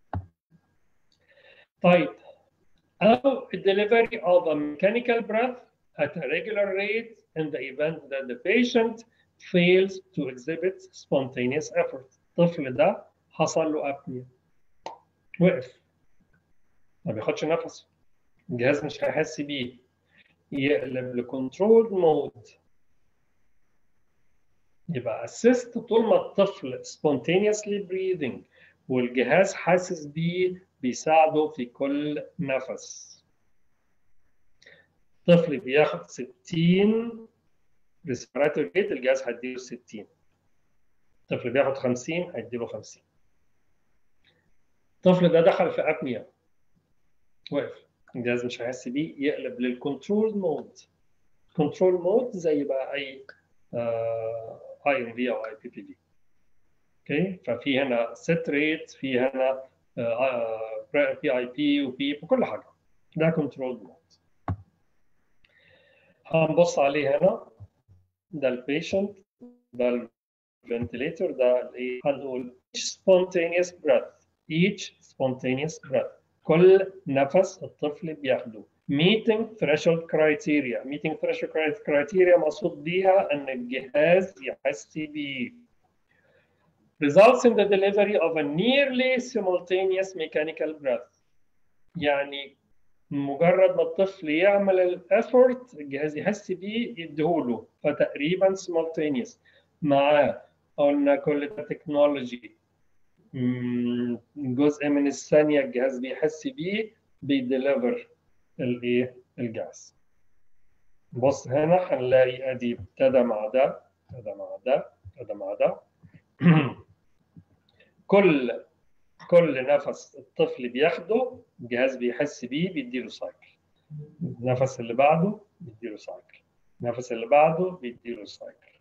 [SPEAKER 4] طيب أو delivery of a mechanical breath at a regular rate in the event that the patient fails to exhibit spontaneous effort الطفل ده حصل له apnea وقف ما بياخدش نفسه الجهاز مش هيحس بيه يقلب لكنترول مود يبقى assist طول ما الطفل spontaneously breathing والجهاز حاسس بيه بيساعده في كل نفس طفل بياخد 60 ريسبيراتوري ريت الجهاز هيديله 60 طفل بياخد 50 هيديله 50 الطفل ده دخل في ابنيا وقف الجهاز مش هيحس بيه يقلب للكنترول مود كنترول مود زي بقى اي اي ام في او اي بي بي في اوكي ففي هنا ست ريت في هنا بي اي بي وبي كل حاجه ده كنترول مود هنبص عليه هنا ده البيشنت ده الفنتليتور ده الايه هنقول each spontaneous breath each spontaneous breath كل نفس الطفل بياخده meeting threshold criteria meeting threshold criteria مقصود بيها ان الجهاز يحس بيه results in the delivery of a nearly simultaneous mechanical breath يعني مجرد ما الطفل يعمل الافورت الجهاز يحس بيه يديهوله فتقريبا simultaneous معاه قلنا كل ده تكنولوجي جزء من الثانية الجهاز بيحس بيه بيديليفر الايه الجاز بص هنا هنلاقي ادي ابتدى مع ده ابتدى مع ده ابتدى مع ده كل كل نفس الطفل بياخده الجهاز بيحس بيه بيديله سايكل النفس اللي بعده بيديله سايكل النفس اللي بعده بيديله سايكل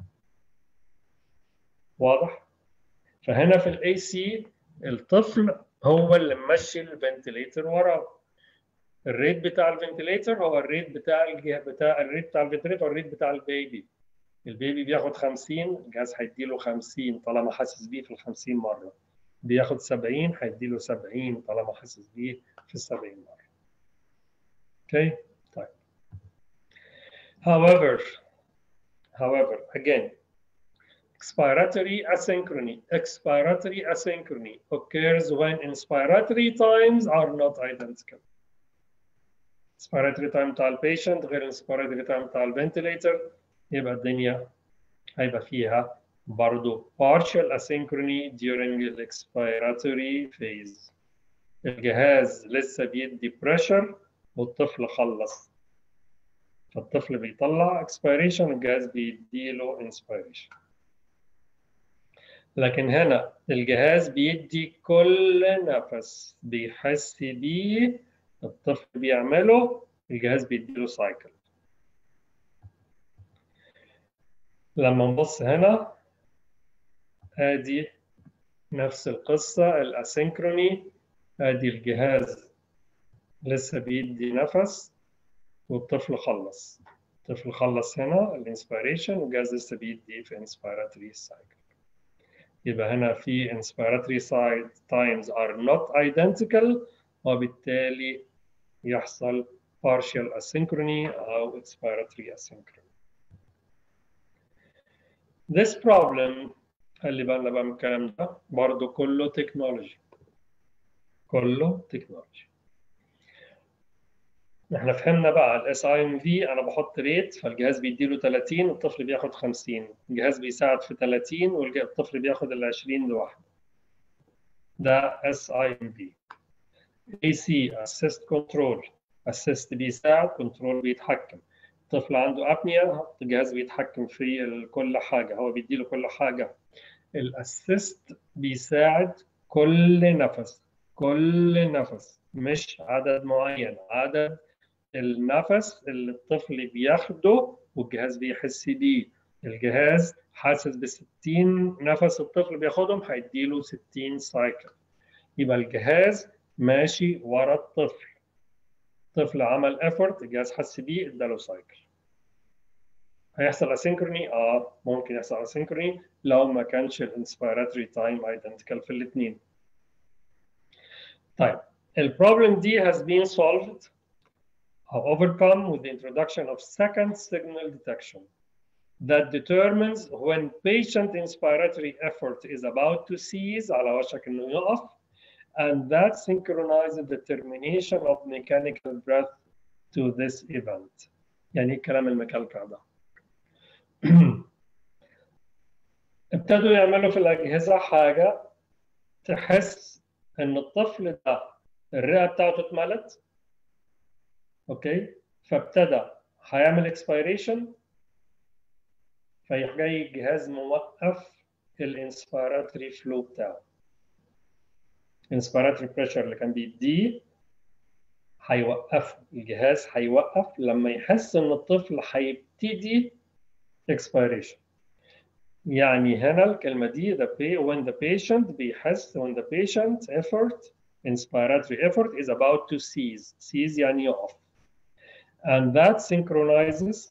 [SPEAKER 4] واضح فهنا في الاي سي الطفل هو اللي ممشي الفنتليتر وراه الريت بتاع الفنتليتر هو الريت بتاع الجهه بتاع الريت بتاع الفنتليتر والريت بتاع البيبي البيبي بياخد 50 الجهاز هيديله 50 طالما حاسس بيه في ال 50 مره بياخد 70 هيديله 70 طالما حاسس بيه في ال 70 مره اوكي okay. طيب however however again expiratory asynchrony expiratory asynchrony occurs when inspiratory times are not identical inspiratory time بتاع البيشنت غير inspiratory time بتاع الفنتليتر يبقى الدنيا هيبقى فيها برضو partial asynchrony during the expiratory phase الجهاز لسه بيدي pressure والطفل خلص فالطفل بيطلع expiration الجهاز بيديله inspiration لكن هنا الجهاز بيدي كل نفس بيحس بيه الطفل بيعمله الجهاز بيديله سايكل لما نبص هنا ادي نفس القصة الاسينكروني ادي الجهاز لسه بيدي نفس والطفل خلص الطفل خلص هنا الانسبيريشن والجهاز لسه بيدي في انسبيراتوري سايكل يبقى هنا في inspiratory side times are not identical وبالتالي يحصل partial asynchrony أو expiratory asynchrony. This problem خلي بالنا بقى من الكلام ده برضه كله تكنولوجي كله تكنولوجي احنا فهمنا بقى الاس اي ام في انا بحط ريت فالجهاز بيديله 30 والطفل بياخد 50 الجهاز بيساعد في 30 والطفل بياخد ال 20 لوحده ده اس اي ام في اي سي اسيست كنترول اسيست بيساعد كنترول بيتحكم الطفل عنده ابنيا الجهاز بيتحكم في كل حاجه هو بيديله كل حاجه الاسيست بيساعد كل نفس كل نفس مش عدد معين عدد النفس اللي الطفل بياخده والجهاز بيحس بيه الجهاز حاسس ب 60 نفس الطفل بياخدهم هيديله 60 سايكل يبقى الجهاز ماشي ورا الطفل الطفل عمل effort الجهاز حس بيه اداله سايكل هيحصل اسينكروني اه ممكن يحصل اسينكروني لو ما كانش الانسبيراتوري تايم ايدنتيكال في الاثنين طيب البروبلم دي has been solved or overcome with the introduction of second signal detection that determines when patient inspiratory effort is about to cease على وشك انه يقف and that synchronizes the termination of mechanical breath to this event يعني ايه الكلام المكلكع ده ابتدوا يعملوا في الأجهزة حاجة تحس إن الطفل ده الرئة بتاعته اتملت أوكي فابتدى هيعمل اكسبيريشن فيروح جاي الجهاز موقف الانسبيراتوري فلو بتاعه الانسبيراتوري بريشر اللي كان بيديه هيوقفه الجهاز هيوقف لما يحس ان الطفل هيبتدي expiration يعني هنا الكلمة دي the pay, when the patient بيحس when the patient effort inspiratory effort is about to cease cease يعني يقف and that synchronizes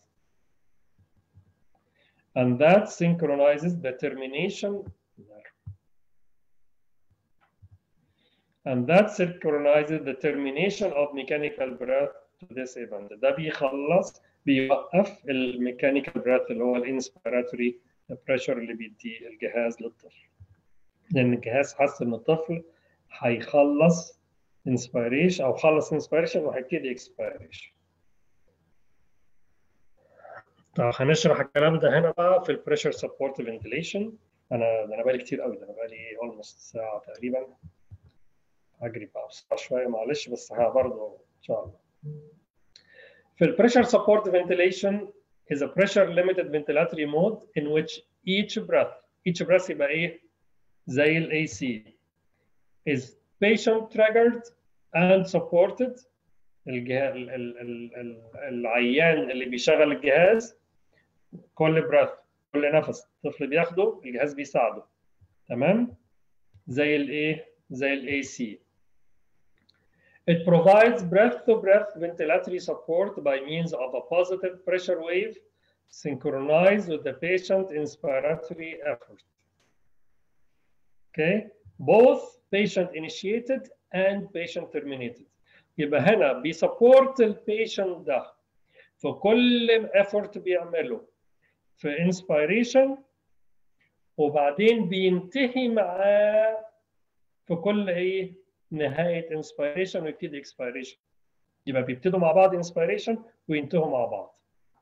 [SPEAKER 4] and that synchronizes the termination and that synchronizes the termination of mechanical breath to this event ده بيخلص بيوقف الميكانيكال بريث اللي هو الانسبيراتوري بريشر اللي بيديه الجهاز للطفل لان الجهاز حس ان الطفل هيخلص انسبيريشن او خلص انسبيريشن وهيبتدي اكسبيريشن طب هنشرح الكلام ده هنا بقى في البريشر سبورت فنتيليشن انا ده انا بقالي كتير قوي ده انا بقالي اولموست ساعه تقريبا هجري بقى بسرعه شويه معلش بس ها برضه ان شاء الله في ال pressure support ventilation is a pressure limited ventilatory mode in which each breath each breath يبقى ايه زي ال AC is patient triggered and supported الجهاز ال ال ال ال العيان اللي بيشغل الجهاز كل breath كل نفس الطفل بياخده الجهاز بيساعده تمام زي الايه زي ال AC It provides breath-to-breath ventilatory support by means of a positive pressure wave synchronized with the patient inspiratory effort. Okay, both patient initiated and patient terminated. يبقى هنا بيسبورت البيشنت ده في كل effort بيعمله في inspiration وبعدين بينتهي معاه في كل ايه نهايه انسبيريشن ويبتدي اكسبيريشن يبقى بيبتدوا مع بعض انسبيريشن وينتهوا مع بعض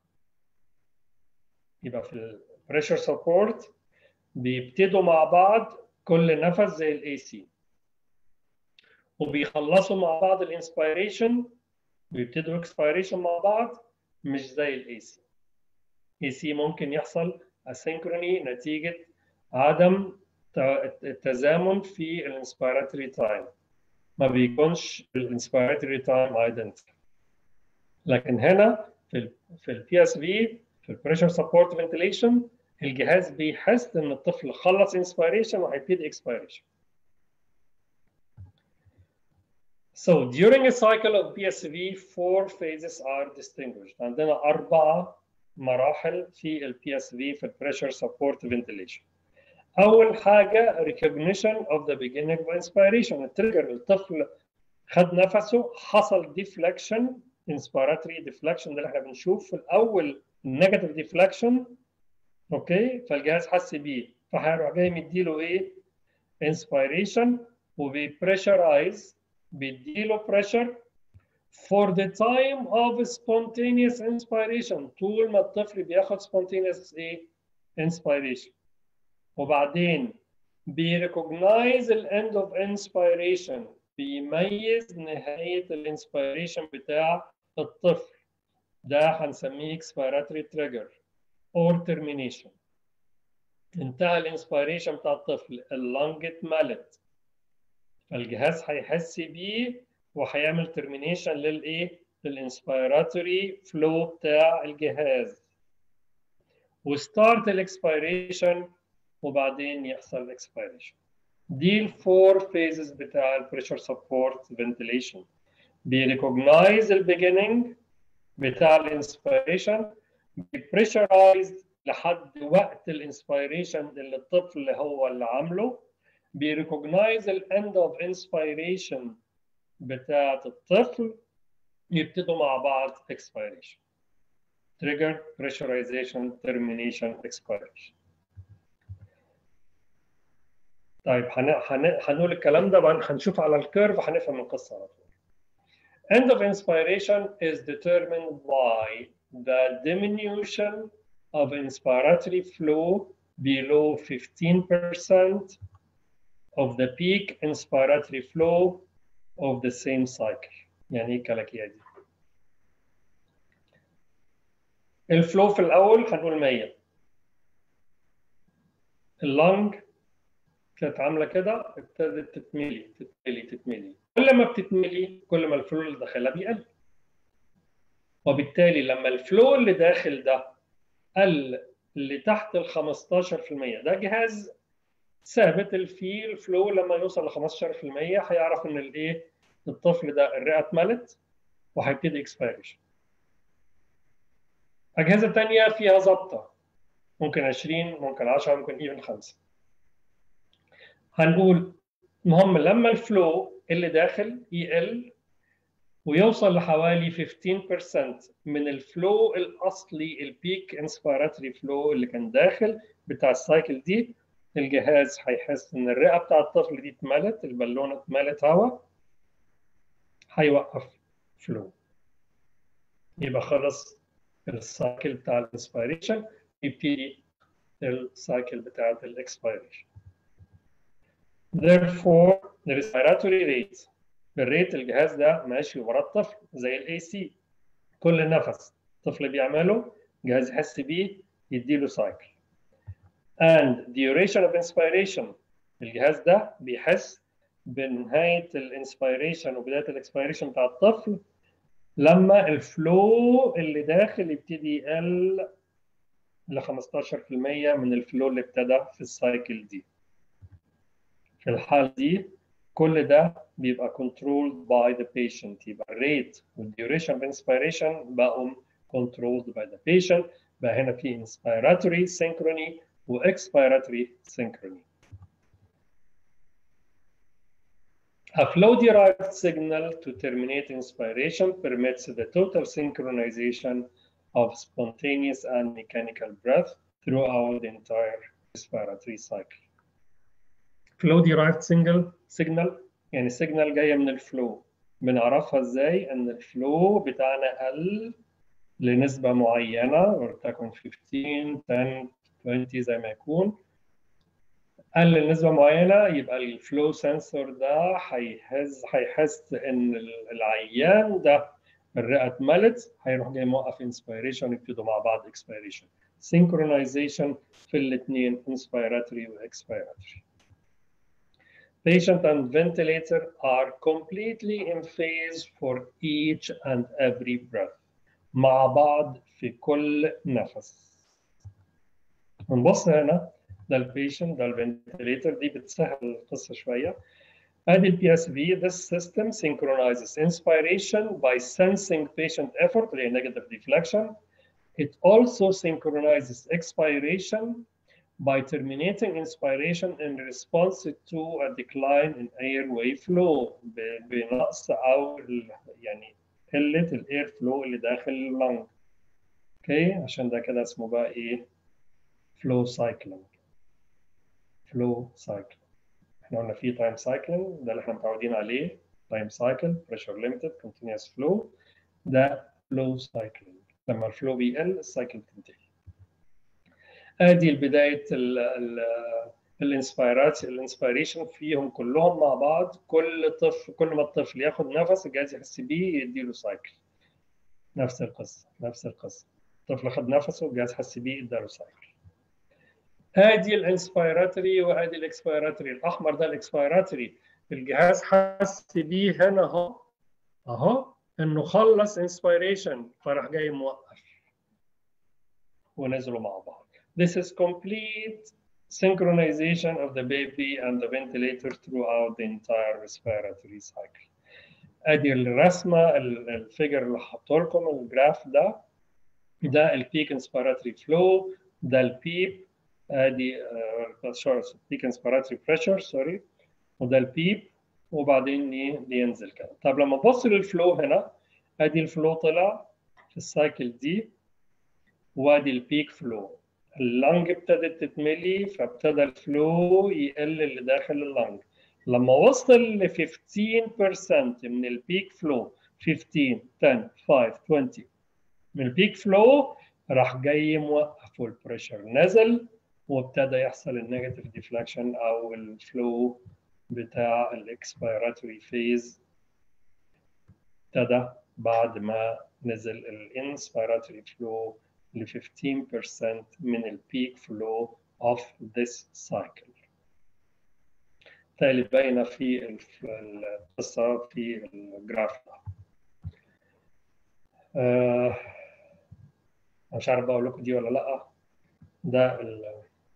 [SPEAKER 4] يبقى في البريشر سبورت بيبتدوا مع بعض كل نفس زي الاي سي وبيخلصوا مع بعض الانسبيريشن ويبتدوا اكسبيريشن مع بعض مش زي الاي سي اي سي ممكن يحصل اسينكروني نتيجه عدم التزامن في الانسبيراتوري تايم ما بيكونش الانسبيراتوري تايم ايدنتيكال لكن هنا في ال في البي اس في في البريشر سبورت فنتيليشن الجهاز بيحس ان الطفل خلص انسبيريشن وهيبتدي اكسبيريشن So during a cycle of PSV, four phases are distinguished. عندنا أربعة مراحل في ال PSV في ال pressure support ventilation. اول حاجه recognition of the beginning of inspiration التريجر الطفل خد نفسه حصل deflection inspiratory deflection ده اللي احنا بنشوف في الاول negative deflection اوكي فالجهاز حس بيه فهيروح جاي مديله ايه inspiration وبيبريشرايز بيديله pressure for the time of spontaneous inspiration طول ما الطفل بياخد spontaneous ايه inspiration وبعدين بيريكوجنايز الاند اوف انسبيريشن بيميز نهايه الانسبيريشن بتاع الطفل ده هنسميه expiratory trigger or termination انتهى الانسبيريشن بتاع الطفل اللنج اتملت فالجهاز هيحس بيه وهيعمل ترمينيشن للايه؟ للانسبيراتوري فلو بتاع الجهاز وستارت الاكسبيريشن وبعدين يحصل الاكسبيريشن دي الفور فيزز بتاع البريشر سبورت فنتيليشن بيريكوجنايز البيجيننج بتاع الانسبيريشن بيبريشرايز لحد وقت الانسبيريشن اللي الطفل هو اللي عامله بيريكوجنايز الاند اوف انسبيريشن بتاعت الطفل يبتدوا مع بعض expiration trigger pressurization termination expiration طيب هن... هن... هنقول الكلام ده بعدين هنشوف على الكيرف هنفهم القصه على طول end of inspiration is determined by the diminution of inspiratory flow below 15% of the peak inspiratory flow of the same cycle يعني ايه الكلاكيه دي الفلو في الاول هنقول 100 اللنج كانت عامله كده ابتدت تتملي تتملي تتملي كل ما بتتملي كل ما الفلو اللي داخلها بيقل وبالتالي لما الفلو اللي داخل ده قل لتحت ال 15% ده جهاز ثابت فيه الفلو لما يوصل ل 15% هيعرف ان الايه الطفل ده الرئه اتملت وهيبتدي اكسبيريشن اجهزه ثانيه فيها ظابطه ممكن 20 ممكن 10 ممكن ايفن 5 هنقول المهم لما الفلو اللي داخل يقل ويوصل لحوالي 15% من الفلو الاصلي البيك انسبيراتوري فلو اللي كان داخل بتاع السايكل دي الجهاز هيحس ان الرئه بتاع الطفل دي اتملت البالونه اتملت هواء هيوقف فلو يبقى خلص السايكل بتاع الانسبيريشن يبتدي السايكل بتاع الاكسبيريشن therefore the respiratory rate الريت الجهاز ده ماشي ورا الطفل زي الاي سي كل نفس الطفل بيعمله جهاز يحس بيه يديله سايكل and duration of inspiration الجهاز ده بيحس بنهايه الانسبيريشن وبدايه الاكسبيريشن بتاع الطفل لما الفلو اللي داخل يبتدي يقل ل 15% من الفلو اللي ابتدى في السايكل دي في الحال دي كل ده بيبقى controlled by the patient يبقى الريت والduration of inspiration بقوا controlled by the patient بقى هنا في inspiratory synchrony و expiratory synchrony. A flow-derived signal to terminate inspiration permits the total synchronization of spontaneous and mechanical breath throughout the entire respiratory cycle. Flow-derived signal signal يعني signal جاية من الفلو بنعرفها ازاي ان الفلو بتاعنا قل لنسبة معينة ولتكن 15 10 20 زي ما يكون قل لنسبة معينة يبقى الفلو سنسور ده هيحس هيحس ان العيان ده الرئة اتملت هيروح جاي موقف انسبيريشن يبتدوا مع بعض اكسبيريشن synchronization في الاثنين inspiratory و expiratory patient and ventilator are completely in phase for each and every breath مع بعض في كل نفس نبص هنا ده البيشنت ده الفنتليتر دي بتسهل القصه شويه ادي البي اس في this system synchronizes inspiration by sensing patient effort اللي هي negative deflection it also synchronizes expiration by terminating inspiration in response to a decline in airway flow بنقص او يعني قله الاير فلو اللي داخل اللنج اوكي عشان ده كده اسمه بقى ايه flow cycling flow cycling احنا قلنا في time cycling ده اللي احنا متعودين عليه time cycle pressure limited continuous flow ده flow cycling لما الفلو بيقل السايكل بتنتهي ادي بدايه الانسبيرات الانسبيريشن فيهم كلهم مع بعض كل طفل كل ما الطفل ياخد نفس الجهاز يحس بيه يديله سايكل نفس القصه نفس القصه الطفل خد نفسه الجهاز حس بيه اداله سايكل ادي الانسبيراتوري وادي الاكسبيراتوري الاحمر ده الاكسبيراتوري الجهاز حس بيه هنا اهو اهو انه خلص انسبيريشن فراح جاي موقف ونزلوا مع بعض This is complete synchronization of the baby and the ventilator throughout the entire respiratory cycle. ادي الرسمه الفيجر اللي حاطه لكم الجراف ده ده البيك انسبيراتوري فلو ده البيب ادي بيك انسبيراتوري بريشر سوري وده البيب وبعدين ينزل كده طب لما تبص للفلو هنا ادي الفلو طلع في السايكل دي وادي البيك فلو اللنج ابتدت تتملي فابتدى الفلو يقل اللي داخل اللنج لما وصل ل 15% من البيك فلو 15 10 5 20 من البيك فلو راح جاي موقف والبريشر نزل وابتدى يحصل النيجاتيف ديفلكشن او الفلو بتاع الاكسبيراتوري فيز ابتدى بعد ما نزل الانسبيراتوري فلو ل 15% من البيك فلو of this cycle. بالتالي باينه في القصه في الجراف ده. آه مش عارف بقول لكم دي ولا لا ده ال...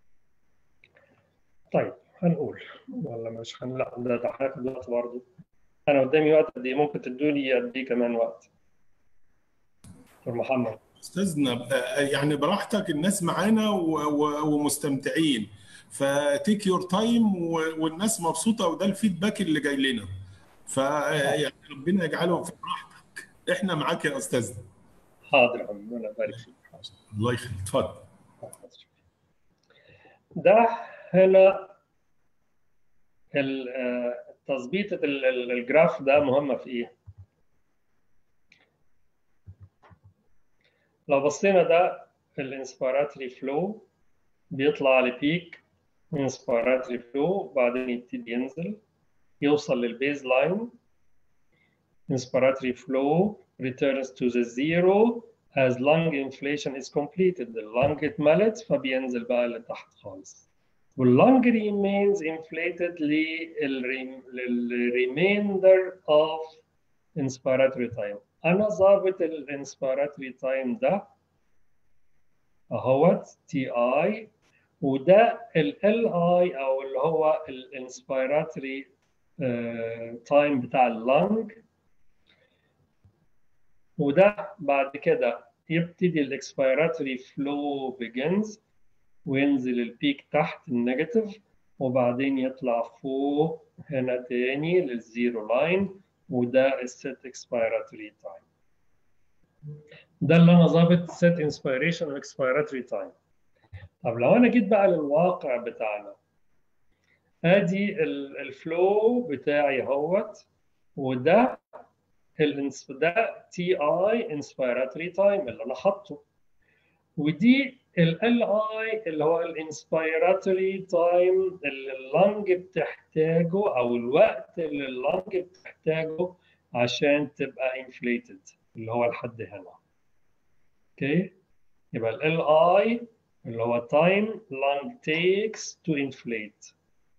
[SPEAKER 4] طيب هنقول ولا مش هن... لا ده ده هناخد وقت برضه انا قدامي وقت قد ايه ممكن تدوني قد ايه كمان وقت دكتور محمد
[SPEAKER 3] استاذنا يعني براحتك الناس معانا ومستمتعين فتيك يور تايم والناس مبسوطه وده الفيدباك اللي جاي لنا فيعني ربنا يجعله في براحتك احنا معاك يا استاذنا
[SPEAKER 4] حاضر ربنا يبارك فيك
[SPEAKER 3] الله يخليك اتفضل
[SPEAKER 4] ده هنا تظبيطة الجراف ده مهمة في ايه؟ لو بصينا ده الانسبيراتوري فلو بيطلع لبيك انسبيراتوري فلو بعدين يبتدي ينزل يوصل للبيز لاين inspiratory flow returns to the zero as lung inflation is completed. The lung اتملت فبينزل بقى لتحت خالص. والlung remains inflated للremainder of inspiratory time. أنا ظابط الانسبيراتوري تايم ده اهوت تي اي وده ال اي او اللي هو الانسبيراتوري تايم بتاع اللنج وده بعد كده يبتدي الاكسبيراتوري فلو بيجنز وينزل البيك تحت النيجاتيف وبعدين يطلع فوق هنا تاني للزيرو لاين وده الست اكسبيراتوري تايم ده اللي انا ظابط set inspiration و expiratory time طب لو انا جيت بقى للواقع بتاعنا ادي الفلو بتاعي اهوت وده ده تي اي انسبيراتوري تايم اللي انا حاطه ودي ال اي اللي هو الانسبيراتوري تايم اللي اللنج بتحتاجه او الوقت اللي اللنج بتحتاجه عشان تبقى انفليتد اللي هو لحد هنا اوكي يبقى ال اي اللي هو time lung takes to inflate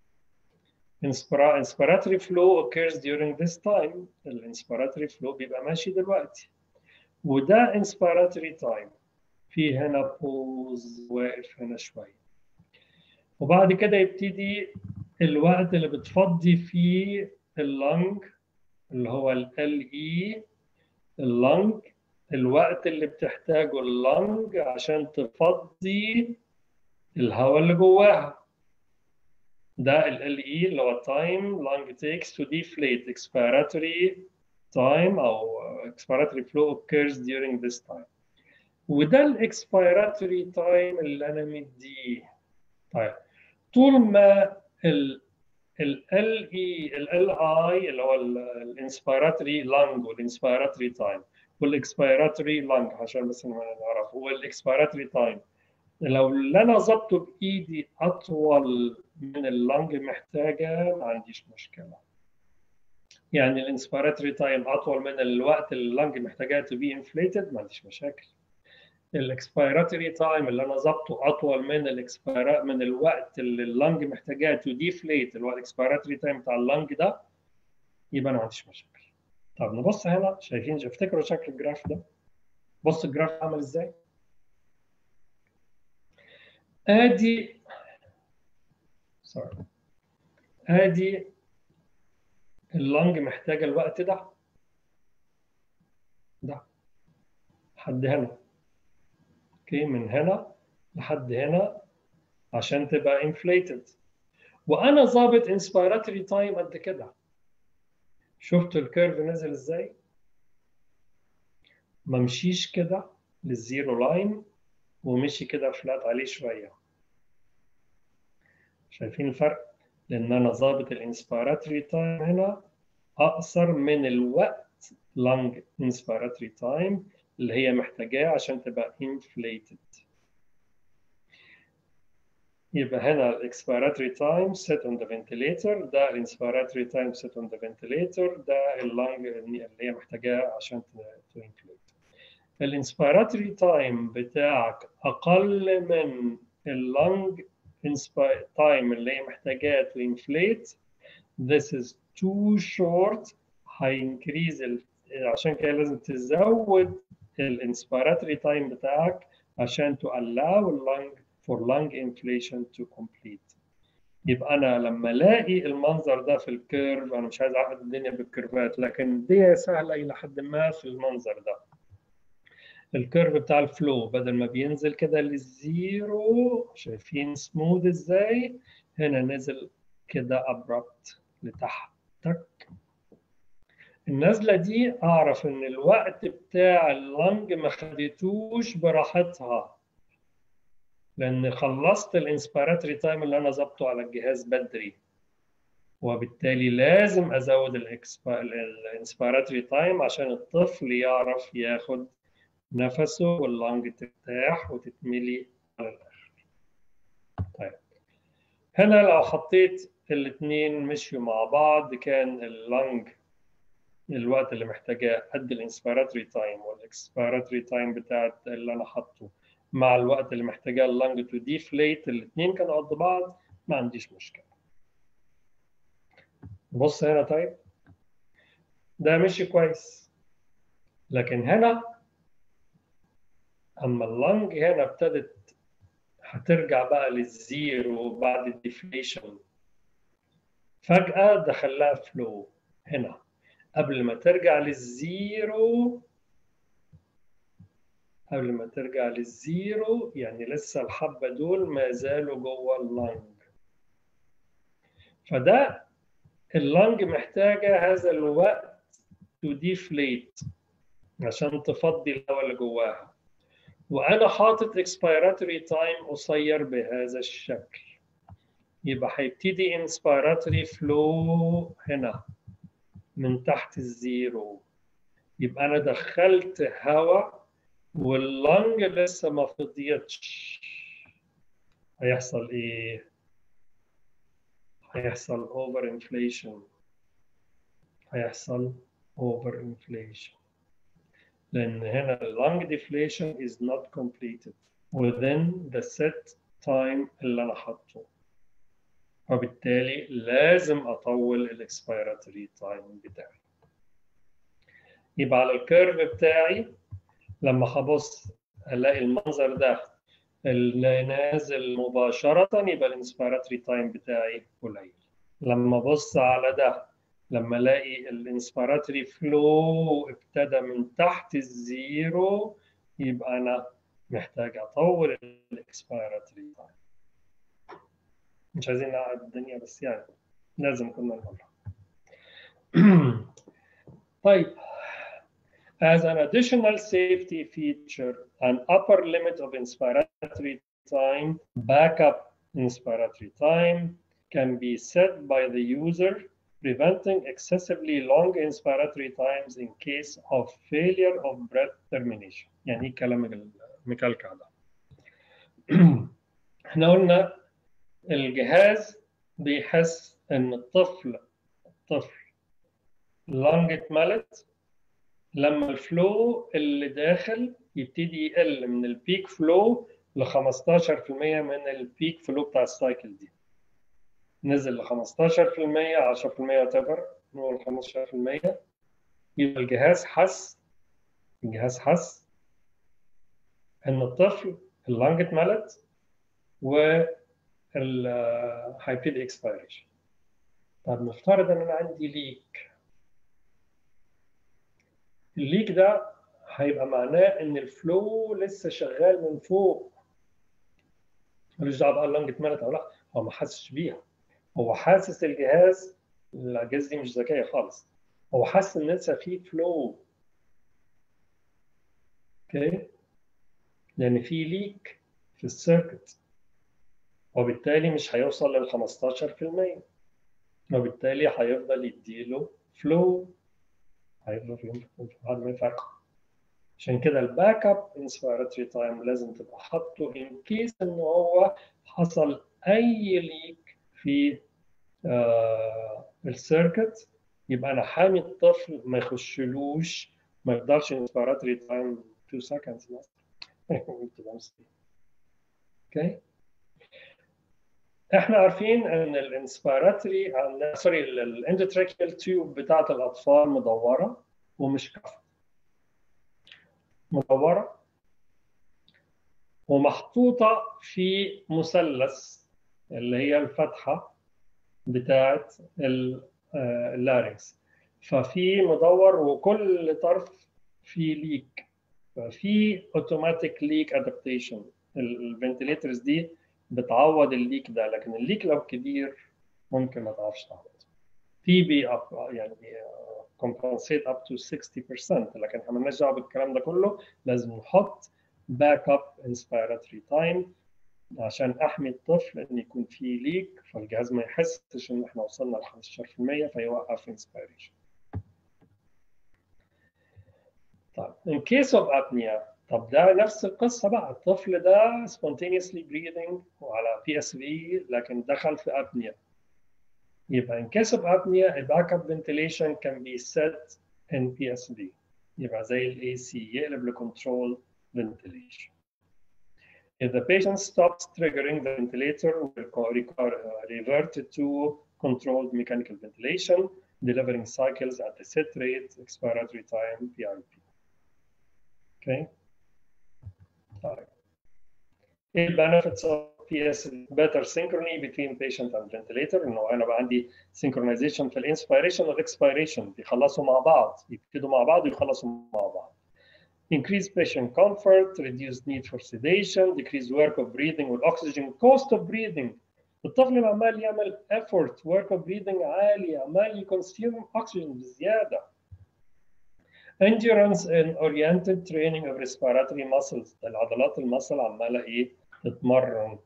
[SPEAKER 4] inspiratory flow occurs during this time الانسبيراتوري flow بيبقى ماشي دلوقتي وده inspiratory time في هنا بوز واقف هنا شوية وبعد كده يبتدي الوقت اللي بتفضي فيه اللنج اللي هو ال اي اللنج الوقت اللي بتحتاجه اللنج عشان تفضي الهواء اللي جواها ده ال اي اللي هو time lung takes to deflate expiratory time او expiratory flow occurs during this time وده الاكسبيراتوري تايم اللي انا مديه طيب طول ما ال ال اي ال اي اللي هو الانسبيراتوري لانج والانسبيراتوري تايم والاكسبيراتوري لانج عشان بس نعرف هو الاكسبيراتوري تايم لو اللي انا ظبطه بايدي اطول من اللانج محتاجه ما عنديش مشكله يعني الانسبيراتوري تايم اطول من الوقت اللي اللانج محتاجاه تو بي انفليتد ما عنديش مشاكل الاكسبيراتوري تايم اللي انا ظبطه اطول من الاكسبيرا من الوقت اللي اللنج محتاجاه تو ديفليت اللي هو الاكسبيراتوري تايم بتاع اللنج ده يبقى انا ما عنديش مشاكل. طب نبص هنا شايفين افتكروا شكل الجراف ده؟ بص الجراف عمل ازاي؟ ادي سوري ادي اللنج محتاجه الوقت ده ده لحد هنا اوكي من هنا لحد هنا عشان تبقى inflated وانا ظابط inspiratory تايم قد كده شفتوا الكيرف نزل ازاي ما مشيش كده للزيرو لاين ومشي كده فلات عليه شويه شايفين الفرق لان انا ظابط الانسبيراتوري تايم هنا اقصر من الوقت لونج انسبيراتوري تايم اللي هي محتاجاه عشان تبقى inflated يبقى هنا الاكسبيراتوري تايم set on the ventilator ده الانسبيراتوري تايم set on the ventilator ده اللونج اللي هي محتاجاه عشان to inflate الانسبيراتوري تايم بتاعك اقل من اللونج تايم اللي هي محتاجاه to inflate this is too short هينكريز عشان كده لازم تزود الانسبيراتوري تايم بتاعك عشان to allow اللونج for lung inflation to complete يبقى انا لما الاقي المنظر ده في الكيرف انا مش عايز اعقد الدنيا بالكيرفات لكن دي سهله الى حد ما في المنظر ده الكيرف بتاع الفلو بدل ما بينزل كده للزيرو شايفين سموث ازاي هنا نزل كده ابربت لتحت تك النزله دي اعرف ان الوقت بتاع اللنج ما خدتوش براحتها لان خلصت الانسبيراتوري تايم اللي انا ظبطه على الجهاز بدري وبالتالي لازم ازود الانسبيراتوري تايم عشان الطفل يعرف ياخد نفسه واللنج ترتاح وتتملي على الاخر طيب هنا لو حطيت الاثنين مشيوا مع بعض كان اللنج الوقت اللي محتاجاه قد الانسبيراتوري تايم والاكسبيراتوري تايم بتاعت اللي انا حاطه مع الوقت اللي محتاجاه اللنج تو ديفليت الاثنين كانوا قد بعض ما عنديش مشكله بص هنا طيب ده مشي كويس لكن هنا اما اللنج هنا ابتدت هترجع بقى للزيرو بعد الديفليشن فجأة دخلها فلو هنا قبل ما ترجع للزيرو قبل ما ترجع للزيرو يعني لسه الحبة دول ما زالوا جوه اللنج فده اللنج محتاجة هذا الوقت to deflate عشان تفضي الهواء اللي جواها وأنا حاطط expiratory time قصير بهذا الشكل يبقى هيبتدي inspiratory flow هنا من تحت الزيرو يبقى أنا دخلت هواء واللنج لسه ما فضيتش هيحصل ايه هيحصل اوفر انفليشن هيحصل اوفر انفليشن لان هنا اللنج ديفليشن is not completed within the set time اللي انا حاطه وبالتالي لازم اطول الاكسبيراتوري تايم بتاعي يبقى على الكيرف بتاعي لما هبص الاقي المنظر ده اللي نازل مباشرة يبقى الانسبيراتوري تايم بتاعي قليل لما ابص على ده لما الاقي الانسبيراتوري فلو ابتدى من تحت الزيرو يبقى انا محتاج اطول الاكسبيراتوري تايم مش عايزين نقعد الدنيا بس يعني لازم كنا نقولها طيب As an additional safety feature, an upper limit of inspiratory time, backup inspiratory time, can be set by the user, preventing excessively long inspiratory times in case of failure of breath termination. يعني كلام المكلكع ده. احنا قلنا الجهاز بيحس ان الطفل الطفل لانج اتملت لما الفلو اللي داخل يبتدي يقل من البيك فلو ل 15% من البيك فلو بتاع السايكل دي نزل ل 15% 10% whatever نقول 15% يبقى الجهاز حس الجهاز حس ان الطفل اللنج اتملت و هيبتدي اكسبيريشن طب نفترض ان انا عندي ليك الليك ده هيبقى معناه ان الفلو لسه شغال من فوق ملوش دعوه بقى اللنج اتملت او لا هو ما حاسش بيها هو حاسس الجهاز الاجهزه دي مش ذكيه خالص هو حاسس ان لسه في فلو اوكي لان في ليك في السيركت وبالتالي مش هيوصل لل 15% وبالتالي هيفضل يديله فلو هيفضل ينفق لحد ما يفرقع عشان كده الباك اب انسبيراتوري تايم لازم تبقى حاطه ان كيس ان هو حصل اي ليك في آه السيركت يبقى انا حامي الطفل ما يخشلوش ما يقدرش انسبيراتوري تايم 2 seconds اوكي احنا عارفين ان الانسبيراتوري سوري الاندوتراكيال تيوب بتاعت الاطفال مدوره ومش كافيه مدوره ومحطوطه في مثلث اللي هي الفتحه بتاعت اللارنكس ففي مدور وكل طرف فيه ليك ففي اوتوماتيك ليك ادابتيشن الفنتليترز دي بتعوض الليك ده لكن الليك لو كبير ممكن ما تعرفش تعوض في بي اب يعني compensate up to 60% لكن احنا مالناش دعوه بالكلام ده كله لازم نحط باك اب انسبيراتوري تايم عشان احمي الطفل ان يكون في ليك فالجهاز ما يحسش ان احنا وصلنا ل 15% فيوقف انسبيريشن. طيب in case of apnea طب ده نفس القصه بقى الطفل ده spontaneously breathing وعلى بي اس في لكن دخل في apnea يبقى in case of apnea a backup ventilation can be set in PSV يبقى زي ال AC يقلب ل control ventilation. If the patient stops triggering the ventilator will revert to controlled mechanical ventilation, delivering cycles at a set rate, expiratory time, PRP. Okay. Right. The benefits of PS better synchrony between patient and ventilator انه انا بقى عندي synchronization في الانسبيريشن والاكسبيريشن بيخلصوا مع بعض يبتدوا مع بعض ويخلصوا مع بعض. Increase patient comfort, reduce need for sedation, decrease work of breathing والاكسجين cost of breathing. الطفل عمال يعمل effort work of breathing عالي عمال يكونسيوم oxygen بزياده. Endurance and oriented training of respiratory muscles العضلات المصل عماله ايه تتمرن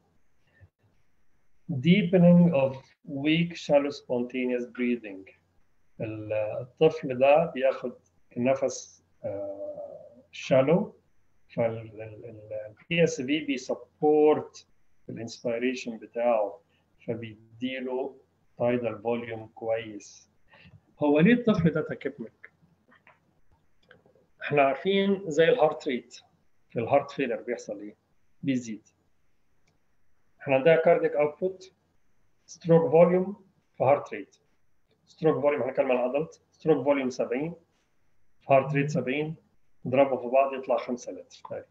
[SPEAKER 4] deepening of weak shallow spontaneous breathing الطفل ده بياخد نفس shallow فالبي اس في بيسبورت الانسبيريشن بتاعه فبيديله تايدال فوليوم كويس هو ليه الطفل ده تكبنك؟ احنا عارفين زي الهارت ريت في الهارت فيلر بيحصل ايه؟ بيزيد احنا عندنا كارديك اوتبوت ستروك فوليوم في هارت ريت ستروك فوليوم هنتكلم عن الادلت ستروك فوليوم 70 في هارت ريت 70 نضربه في بعض يطلع 5 لتر تقريبا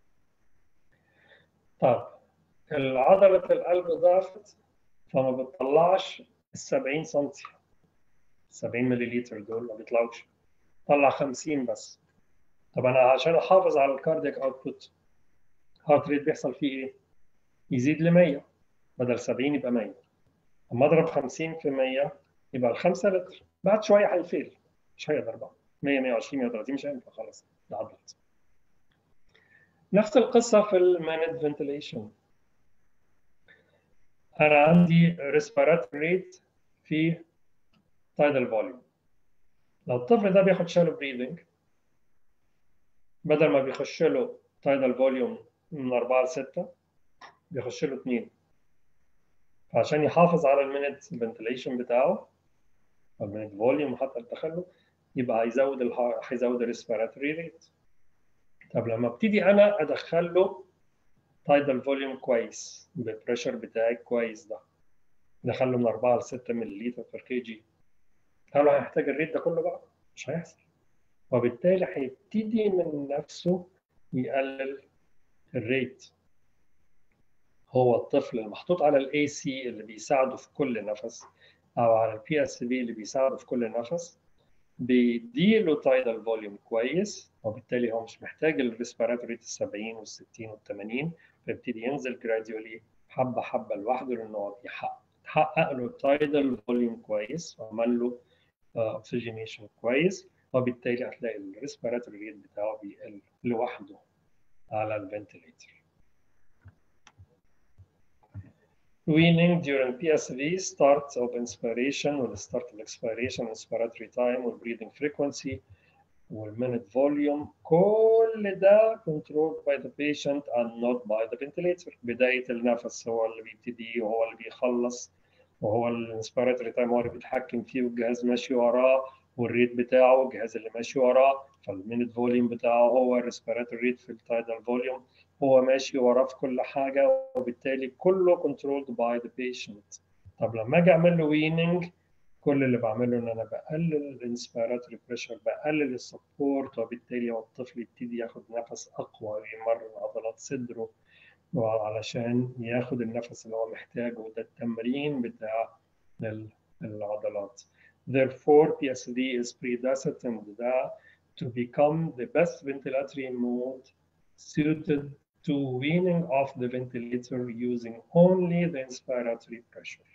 [SPEAKER 4] طب عضلة القلب ضعفت فما بتطلعش ال 70 سم 70 ملليلتر دول ما بيطلعوش طلع 50 بس طب انا عشان احافظ على الكاردياك اوتبوت هارت ريت بيحصل فيه ايه؟ يزيد ل 100 بدل 70 يبقى 100 اما اضرب 50 في 100 يبقى ال 5 لتر بعد شويه هيفيل مش هيقدر بقى 100 120 130 مش هينفع خلاص ده عضلت نفس القصه في الماند فنتليشن انا عندي ريسبيراتوري ريت في تايدال فوليوم لو الطفل ده بياخد شالو بريذنج بدل ما بيخش له تايدال فوليوم من 4 ل 6 بيخش له 2 فعشان يحافظ على المينت فنتليشن بتاعه المينت فوليوم حتى التخلف يبقى هيزود الها... هيزود الريسبيراتوري ريت طب لما ابتدي انا ادخل له تايدال فوليوم كويس بالبريشر بتاعي كويس ده دخل له من 4 ل 6 مللي بير كي جي هل هيحتاج الريت ده كله بقى؟ مش هيحصل وبالتالي هيبتدي من نفسه يقلل الريت هو الطفل المحطوط على الاي سي اللي بيساعده في كل نفس او على البي اس بي اللي بيساعده في كل نفس بيديله تايدال فوليوم كويس وبالتالي هو مش محتاج الريسبيراتوري 70 وال 60 وال 80 فيبتدي ينزل جراديولي حبه حبه لوحده لانه هو بيحقق تحقق له تايدال فوليوم كويس وعمل له اوكسجينيشن كويس وبالتالي هتلاقي الريسبيراتوري ريت بتاعه بيقل لوحده على الفنتليتر. Weaning during PSV starts of inspiration with the start of expiration, inspiratory time والbreathing frequency والminute volume كل ده controlled by the patient and not by the ventilator بداية النفس هو اللي بيبتدي وهو اللي بيخلص وهو الانسبيراتوري تايم هو اللي بيتحكم فيه والجهاز ماشي وراه والريت بتاعه الجهاز اللي ماشي وراه فالمينت فوليوم بتاعه هو الريسبيراتوري ريت في التايدال فوليوم هو ماشي وراه في كل حاجه وبالتالي كله كنترولد باي ذا بيشنت طب لما اجي اعمل له ويننج كل اللي بعمله ان انا بقلل الانسبيراتوري بريشر بقلل السبورت وبالتالي هو الطفل يبتدي ياخد نفس اقوى ويمرن عضلات صدره علشان ياخد النفس اللي هو محتاجه وده التمرين بتاع العضلات. Therefore, PSV is predestined to become the best ventilatory mode suited to weaning off the ventilator using only the inspiratory pressure.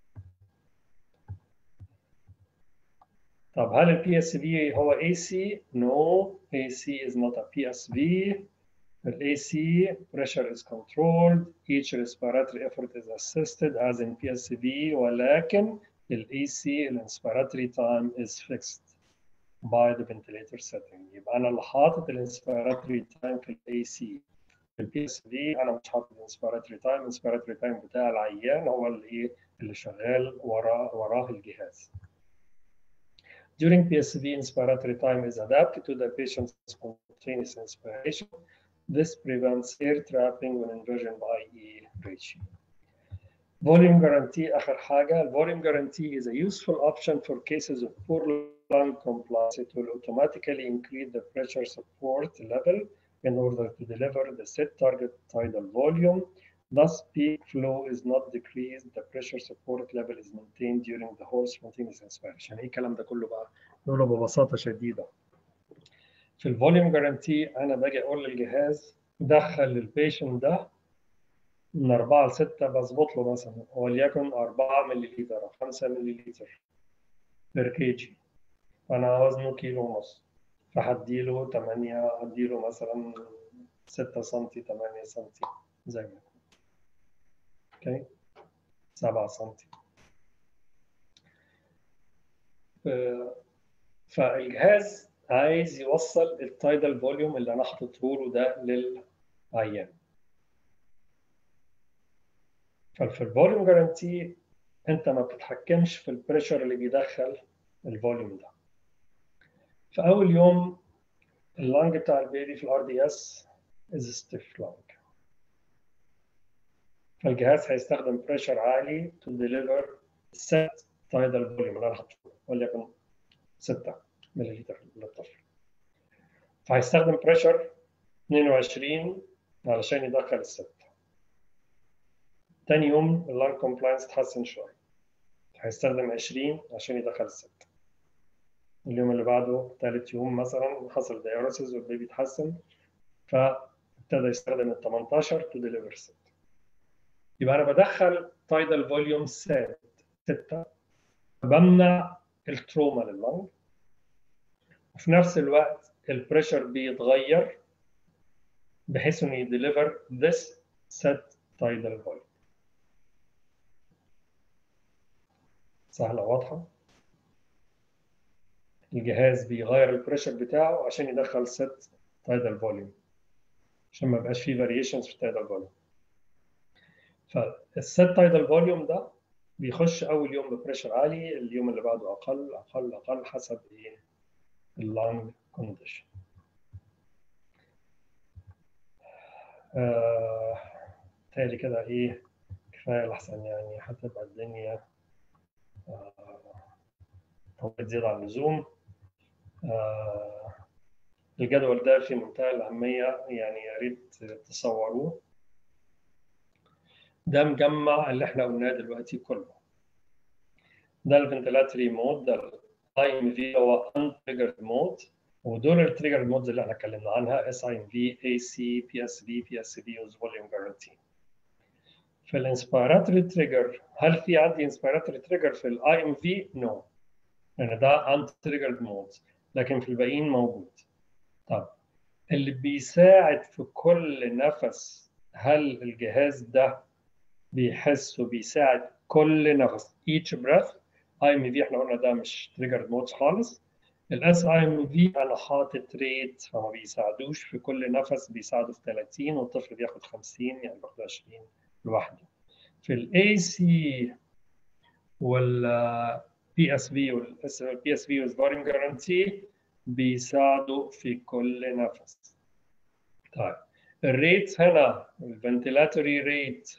[SPEAKER 4] طب هل ال PSV هو AC? No, AC is not a PSV. The AC pressure is controlled. Each respiratory effort is assisted as in PSV ولكن ال AC الانسبيراتوري time is fixed by the ventilator setting. يبقى أنا اللي حاطط الانسبيراتوري time في ال AC. في ال PSV أنا مش حاطط الانسبيراتوري time، الانسبيراتوري time بتاع العيان هو اللي إيه اللي شغال وراه وراه الجهاز. During PSV, inspiratory time is adapted to the patient's spontaneous inspiration. This prevents air trapping when inversion by E ratio. Volume guarantee آخر حاجة. Volume guarantee is a useful option for cases of poor lung compliance. It will automatically increase the pressure support level in order to deliver the set target tidal volume. Thus, peak flow is not decreased. The pressure support level is maintained during the whole spontaneous inspiration. ايه الكلام ده كله بقى؟ نقوله ببساطة شديدة. في الفوليوم جارانتي أنا باجي أقول للجهاز دخل البيشنت ده من 4 ل 6 بظبط له مثلا وليكن 4 مللي أو 5 مللي بير كي جي. فأنا وزنه كيلو ونص. فهديله 8 هديله مثلا 6 سم 8 سم زي ما اوكي 7 سم فالجهاز عايز يوصل التايدال فوليوم اللي انا حاططه له ده للعيان ففي الفوليوم جارانتي انت ما بتتحكمش في البريشر اللي بيدخل الفوليوم ده في اول يوم اللانج بتاع البيبي في الار دي اس از ستيف لانج فالجهاز هيستخدم بريشر عالي to deliver set tidal volume اللي انا حاطه وليكن 6 مللتر للطفل فهيستخدم بريشر 22 علشان يدخل الست تاني يوم اللانج كومبلاينس اتحسن شويه هيستخدم 20 عشان يدخل الست اليوم اللي بعده ثالث يوم مثلا حصل دايوريسيس والبيبي اتحسن فابتدى يستخدم ال 18 تو ديليفر 6 يبقى انا بدخل تايدال فوليوم سات 6 بمنع التروما لللنج وفي نفس الوقت البريشر بيتغير بحيث انه يديليفر this set tidal volume سهلة واضحة الجهاز بيغير البريشر بتاعه عشان يدخل set tidal volume عشان ما يبقاش فيه variations في tidal volume فالست تايدال فوليوم ده بيخش اول يوم ببريشر عالي اليوم اللي بعده اقل اقل اقل حسب ايه اللانج كونديشن آه تالي كده ايه كفايه لحسن يعني هتبقى الدنيا آه طولت زيادة عن اللزوم آه الجدول ده في منتهى الأهمية يعني يا ريت تصوروه ده مجمع اللي احنا قلناه دلوقتي كله ده الفنتلاتري مود ده الاي ام في هو انتريجر مود ودول التريجر مودز اللي احنا اتكلمنا عنها اس اي ام في اي سي بي اس في بي اس في فوليوم جارانتي في الانسبيراتوري تريجر هل في عندي انسبيراتوري تريجر في الاي ام في؟ نو لان ده انت تريجر مود لكن في الباقيين موجود طب اللي بيساعد في كل نفس هل الجهاز ده بيحس وبيساعد كل نفس each breath اي ام في احنا قلنا ده مش تريجر مودز خالص الاس اي ام في انا حاطط ريت فما بيساعدوش في كل نفس بيساعده في 30 والطفل بياخد 50 يعني بياخد 20 لوحده في الاي سي وال بي اس في والبي اس في والفاريم جارانتي بيساعدوا في كل نفس طيب الريت هنا الفنتيلاتوري ريت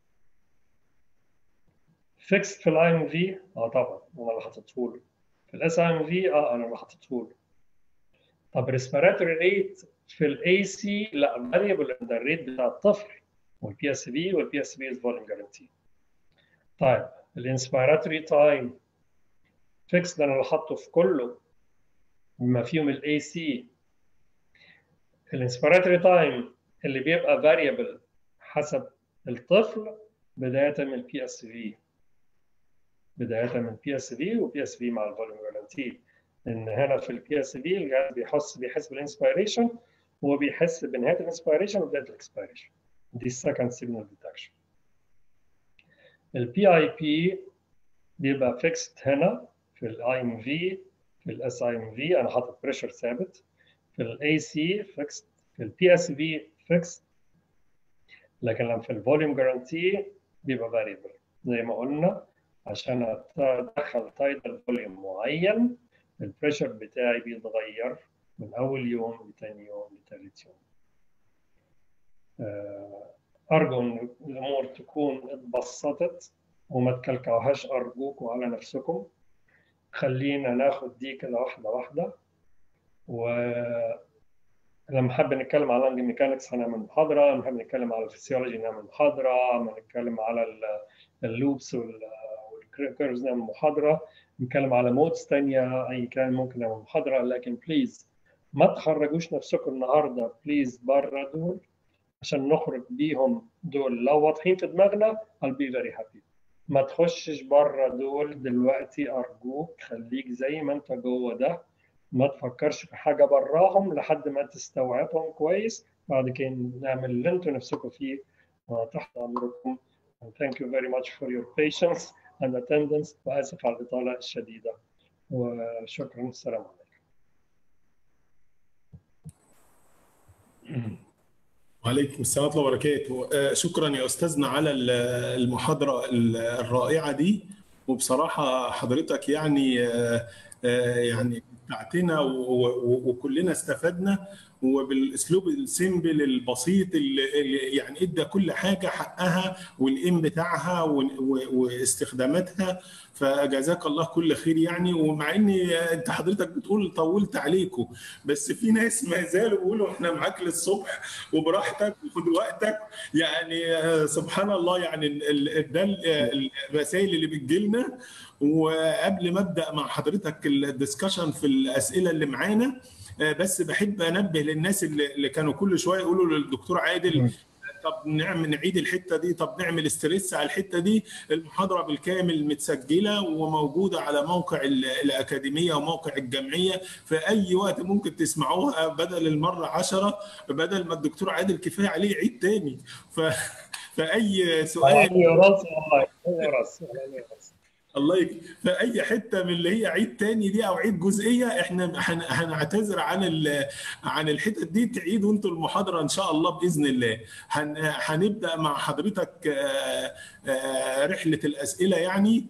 [SPEAKER 4] فيكست في الاي ام في اه طبعا انا اللي حاططه له في الاس ام في اه انا اللي حاططه له طب ريسبيراتوري ريت في الاي سي لا فاريبل ده الريت بتاع الطفل والبي اس في والبي اس في از فوليوم جارانتي طيب الانسبيراتوري تايم فيكس ده انا اللي حاطه في كله بما فيهم الاي سي الانسبيراتوري تايم اللي بيبقى فاريبل حسب الطفل بدايه من البي اس في بدايه من بي اس في وبي اس في مع الفوليوم جارانتي ان هنا في البي اس في الجهاز بيحس بيحس بالانسبيريشن وبيحس بنهايه الانسبيريشن وبدايه الاكسبيريشن دي second signal detection البي اي بي بيبقى فيكست هنا في الاي ام في في الاس اي ام في انا حاطط بريشر ثابت في الاي سي فيكست في البي اس في فيكست لكن لما في الفوليوم جارانتي بيبقى فاريبل زي ما قلنا عشان ادخل تايدل فوليوم معين البريشر بتاعي بيتغير من اول يوم لتاني يوم لتالت يوم ارجو ان الامور تكون اتبسطت وما تكلكعوهاش ارجوكم على نفسكم خلينا ناخد دي كده واحده واحده و لما حابب نتكلم على اللانج ميكانكس هنعمل محاضره لما حابب نتكلم على الفسيولوجي نعمل محاضره لما نتكلم على اللوبس والكيرفز نعمل محاضره نتكلم على مودز ثانيه اي كان ممكن نعمل محاضره لكن بليز ما تخرجوش نفسكم النهارده بليز بره دول عشان نخرج بيهم دول لو واضحين في دماغنا I'll be very happy ما تخشش بره دول دلوقتي أرجوك خليك زي ما أنت جوه ده ما تفكرش في حاجة براهم لحد ما تستوعبهم كويس بعد كده نعمل اللي أنتوا نفسكم فيه تحت أمركم and thank you very much for your patience and attendance وآسف على الإطالة الشديدة وشكرا السلام عليكم
[SPEAKER 3] وعليكم السلام ورحمه الله وبركاته شكرا يا استاذنا على المحاضره الرائعه دي وبصراحه حضرتك يعني يعني بتاعتنا وكلنا استفدنا وبالاسلوب السيمبل البسيط اللي يعني ادى كل حاجه حقها والام بتاعها واستخداماتها فجزاك الله كل خير يعني ومع ان انت حضرتك بتقول طولت عليكم بس في ناس ما زالوا بيقولوا احنا معاك للصبح وبراحتك وخد وقتك يعني سبحان الله يعني ده الرسائل اللي بتجيلنا وقبل ما ابدا مع حضرتك الدسكشن في الاسئله اللي معانا بس بحب انبه للناس اللي كانوا كل شويه يقولوا للدكتور عادل طب نعمل نعيد الحته دي طب نعمل استريس على الحته دي المحاضره بالكامل متسجله وموجوده على موقع الاكاديميه وموقع الجمعيه في اي وقت ممكن تسمعوها بدل المره عشرة بدل ما الدكتور عادل كفايه عليه يعيد تاني ف فاي سؤال الله يك... فاي حته من اللي هي عيد تاني دي او عيد جزئيه احنا هنعتذر عن ال... عن الحتت دي تعيدوا انتوا المحاضره ان شاء الله باذن الله هن... هنبدا مع حضرتك رحله الاسئله يعني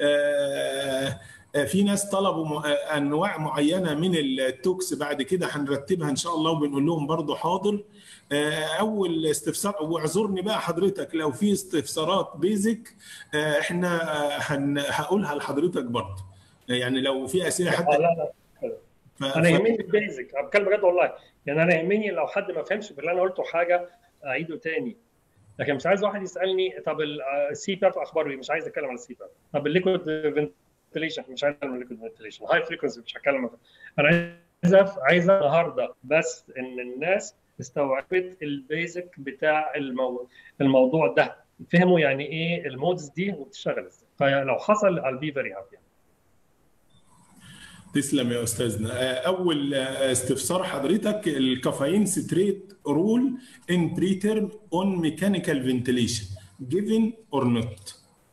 [SPEAKER 3] في ناس طلبوا انواع معينه من التوكس بعد كده هنرتبها ان شاء الله وبنقول لهم برضو حاضر اول استفسار واعذرني بقى حضرتك لو في استفسارات بيزك احنا هن... هقولها لحضرتك برضه يعني لو في اسئله حتى
[SPEAKER 4] لا لا ف... انا يهمني البيزك انا بتكلم بجد والله يعني انا يهمني لو حد ما فهمش باللي انا قلته حاجه اعيده تاني لكن مش عايز واحد يسالني طب السي باب اخباره ايه مش عايز اتكلم على السي باب طب الليكويد فنتليشن مش عايز اتكلم الليكويد فنتليشن هاي فريكونسي مش هتكلم انا عايز عايز النهارده بس ان الناس استوعبت البيزك بتاع المو... الموضوع ده فهموا يعني ايه المودز دي وبتشتغل ازاي فلو حصل I'll be very happy
[SPEAKER 3] تسلم يا استاذنا اول استفسار حضرتك الكافيين ستريت رول ان بري تيرم اون ميكانيكال فنتيليشن given or not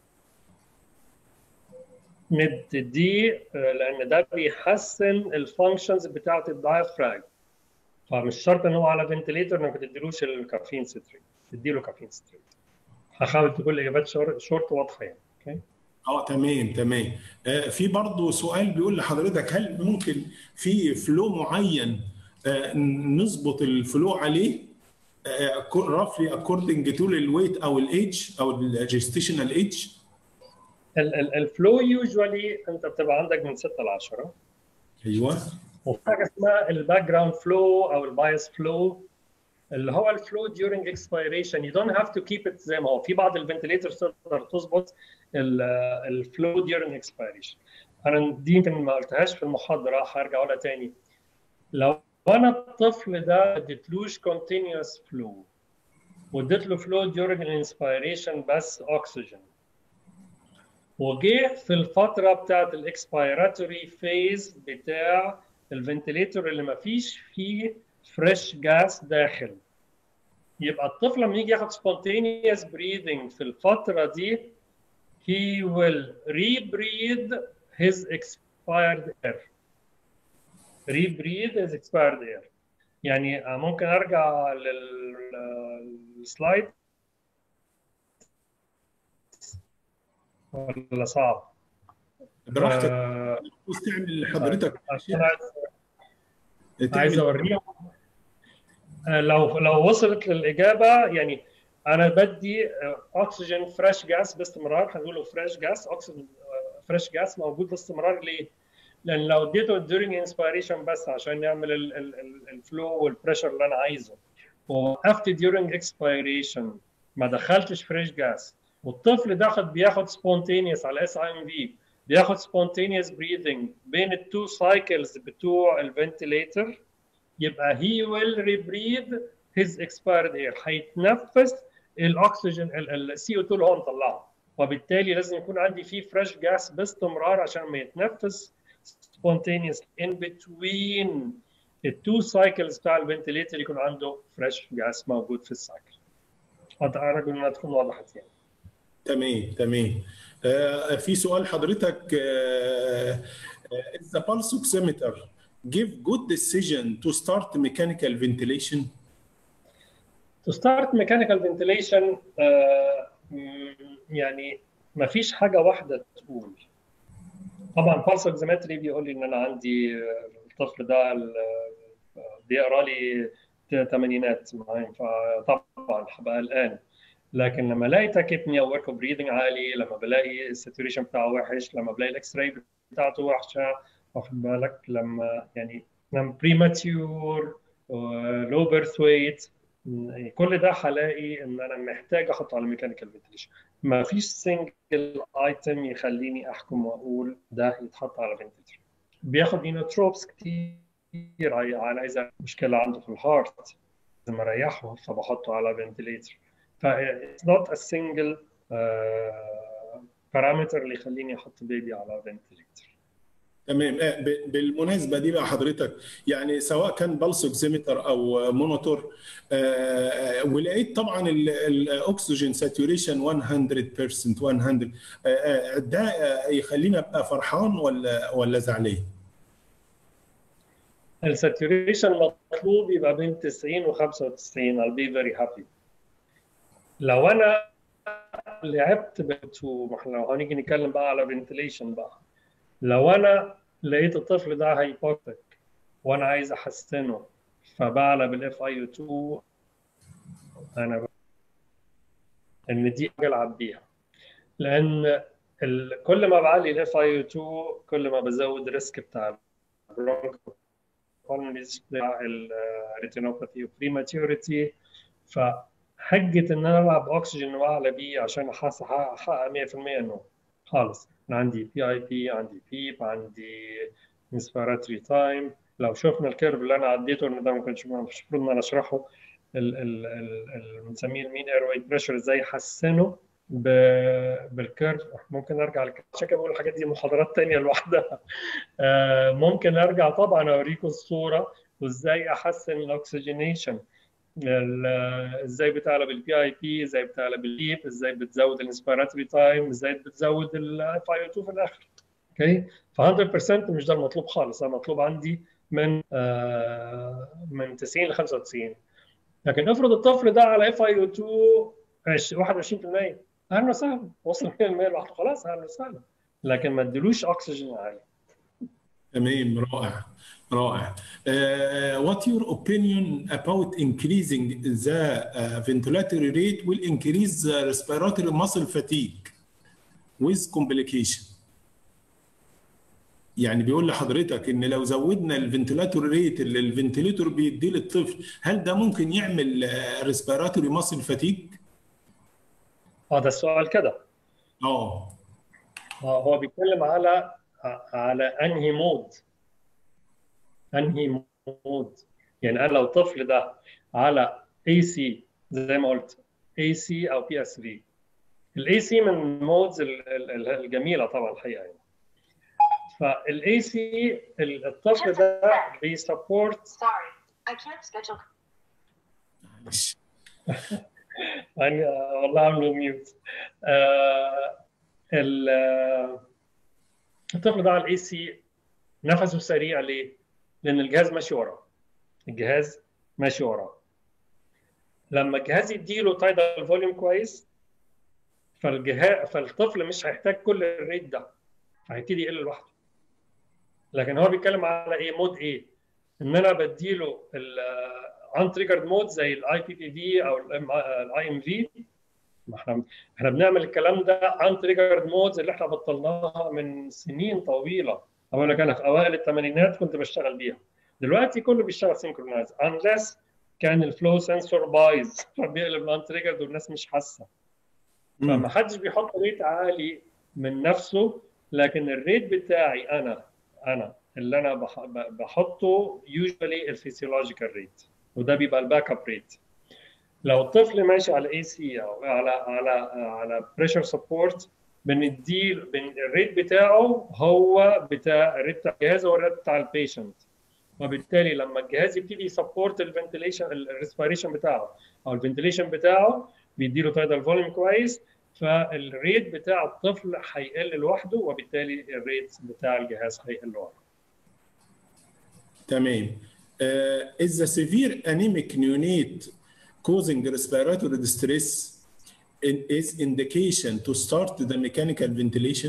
[SPEAKER 4] مد دي لان ده بيحسن الفانكشنز بتاعت الدايفراج فمش شرط ان هو على فنتليتر انك ما تديلوش الكافيين ستريت تديله كافيين ستريت هحاول تكون الاجابات شورت واضحه يعني اوكي
[SPEAKER 3] اه تمام تمام آه في برضه سؤال بيقول لحضرتك هل ممكن في فلو معين آه نظبط الفلو عليه رافلي اكوردنج تو الويت او الايدج او الجستيشنال ايدج
[SPEAKER 4] الفلو يوجوالي انت بتبقى عندك من 6 ل 10
[SPEAKER 3] ايوه
[SPEAKER 4] وفي حاجه اسمها الباك جراوند فلو او البايس فلو اللي هو الفلو during expiration you don't have to keep it زي ما هو في بعض الفنتليترز تقدر تظبط الفلو during expiration انا دي يمكن ما قلتهاش في المحاضره هرجع اقولها تاني لو انا الطفل ده ما اديتلوش continuous flow واديت له flow during الانسبيريشن بس اكسجين وجه في الفتره بتاعت الاكسبيراتوري فيز بتاع الفنتليتور اللي ما فيش فيه فريش جاس داخل يبقى الطفل لما يجي ياخد spontaneous breathing في الفتره دي he will rebreathe his expired air rebreathe his expired air يعني ممكن ارجع للسلايد ولا صعب؟
[SPEAKER 3] براحتك آه تعمل لحضرتك
[SPEAKER 4] عشان عايز اوريهم لو لو وصلت للاجابه يعني انا بدي اكسجين فريش جاس باستمرار هنقوله فريش جاس اكسجين فريش جاس موجود باستمرار ليه؟ لان لو اديته during inspiration بس عشان يعمل الفلو والبريشر اللي انا عايزه ووقفت during expiration ما دخلتش فريش جاس والطفل داخل بياخد spontaneous على اس اي ام في بياخد spontaneous breathing بين التو سايكلز بتوع الفنتليتر يبقى he will rebreathe his expired air هيتنفس الاكسجين السي او 2 اللي هو مطلعه وبالتالي لازم يكون عندي فيه فريش جاس باستمرار عشان ما يتنفس spontaneous in between التو سايكلز بتاع الفنتليتر يكون عنده فريش جاس موجود في السايكل ارجو انها تكون وضحت يعني
[SPEAKER 3] تمام تمام آه في سؤال حضرتك آه is the pulse oximeter give good decision to start mechanical ventilation
[SPEAKER 4] to start mechanical ventilation آه يعني ما فيش حاجه واحده تقول طبعا pulse oximetry بيقول لي ان انا عندي الطفل ده بيقرا لي ثمانينات فطبعا هبقى قلقان لكن لما الاقي تاكيبنيا ورك بريذنج عالي لما بلاقي الساتوريشن بتاعه وحش لما بلاقي الاكس راي بتاعته وحشه واخد بالك لما يعني لما بريماتيور لو بيرث ويت كل ده هلاقي ان انا محتاج احط على ميكانيكال فنتيليشن ما فيش سنجل ايتم يخليني احكم واقول ده يتحط على فنتيليشن بياخد نيوتروبس كتير على اذا مشكله عنده في الهارت لازم اريحه فبحطه على فنتيليتر ف it's not a single بارامتر uh, اللي يخليني احط بيبي على فنتيليتر
[SPEAKER 3] تمام بالمناسبه دي بقى حضرتك يعني سواء كان بلس اوكسيمتر او مونيتور آه ولقيت طبعا الاكسجين ساتوريشن 100% 100 آه ده يخليني ابقى فرحان ولا ولا زعلان؟
[SPEAKER 4] الساتوريشن مطلوب يبقى بين 90 و 95 I'll be very happy لو انا لعبت بتو لو هنيجي نتكلم بقى على فنتليشن بقى لو انا لقيت الطفل ده هايبوكتيك وانا عايز احسنه فبعلى بالاف اي 2 انا ب... ان دي حاجه العب بيها لان ال... كل ما بعلي الاف اي 2 كل ما بزود الريسك بتاع البرونكو بتاع الريتينوباثي وبريماتيوريتي ف حجه ان انا العب اكسجين واعلى بيه عشان احقق احقق 100% انه خالص انا عندي بي اي بي عندي بيب عندي انسبيراتوري تايم لو شفنا الكيرف اللي انا عديته ان ده ما كانش مش المفروض ان انا اشرحه بنسميه المين اير واي بريشر ازاي يحسنه بالكيرف ممكن ارجع عشان كده بقول الحاجات دي محاضرات ثانيه لوحدها ممكن ارجع طبعا اوريكم الصوره وازاي احسن الاكسجينيشن ازاي بتعلى بالبي اي بي ازاي بتعلى بالليب ازاي بتزود الانسبيراتوري تايم ازاي بتزود الاف اي 2 في الاخر اوكي ف 100% مش ده المطلوب خالص انا مطلوب عندي من آه من 90 ل 95 لكن افرض الطفل ده على اف اي 2 21% اهلا وسهلا وصل 100% لوحده خلاص اهلا وسهلا لكن ما اديلوش اكسجين عالي
[SPEAKER 3] تمام رائع رائع. Uh, what your opinion about increasing the uh, ventilatory rate will increase the respiratory muscle fatigue with complication. يعني بيقول لحضرتك ان لو زودنا الفنتلاتور ريت اللي الفنتليتور بيديه للطفل هل ده ممكن يعمل ريسبيراتوري ماسل فاتيج؟
[SPEAKER 4] اه ده السؤال كده
[SPEAKER 3] اه
[SPEAKER 4] هو بيتكلم على على انهي مود انهي مود يعني انا لو الطفل ده على اي سي زي ما قلت اي سي او بي اس في الاي سي من المودز الجميله طبعا الحقيقه يعني فالاي سي الطفل ده بيسبورت
[SPEAKER 5] Sorry, I can't schedule.
[SPEAKER 3] معلش
[SPEAKER 4] يعني والله عامله ميوت الطفل ده على الاي سي نفسه سريع ليه؟ لان الجهاز ماشي وراه الجهاز ماشي وراه لما الجهاز يديله تايدال فوليوم كويس فالجهاز فالطفل مش هيحتاج كل الريت ده هيبتدي يقل لوحده لكن هو بيتكلم على ايه مود ايه ان انا بديله ان تريجرد مود زي الاي بي بي في او الاي ام في ما احنا احنا بنعمل الكلام ده ان تريجرد مودز اللي احنا بطلناها من سنين طويله اقول لك انا في اوائل الثمانينات كنت بشتغل بيها دلوقتي كله بيشتغل سينكرونايز انلس كان الفلو سنسور بايظ فبيقلب الان تريجرد والناس مش حاسه فما حدش بيحط ريت عالي من نفسه لكن الريت بتاعي انا انا اللي انا بحطه يوجوالي الفيسيولوجيكال ريت وده بيبقى الباك اب ريت لو الطفل ماشي على اي سي او على على على بريشر سبورت بنديه الريت بتاعه هو بتاع الريت بتاع الجهاز هو الريت بتاع البيشنت وبالتالي لما الجهاز يبتدي يسبورت الفنتليشن الريسبيريشن بتاعه او الفنتليشن بتاعه بيديله تايدال فوليوم كويس فالريت بتاع الطفل هيقل لوحده وبالتالي الريت بتاع الجهاز هيقل لوحده.
[SPEAKER 3] تمام. Uh, is the severe anemic neonate causing respiratory distress is indication to start the mechanical ventilation?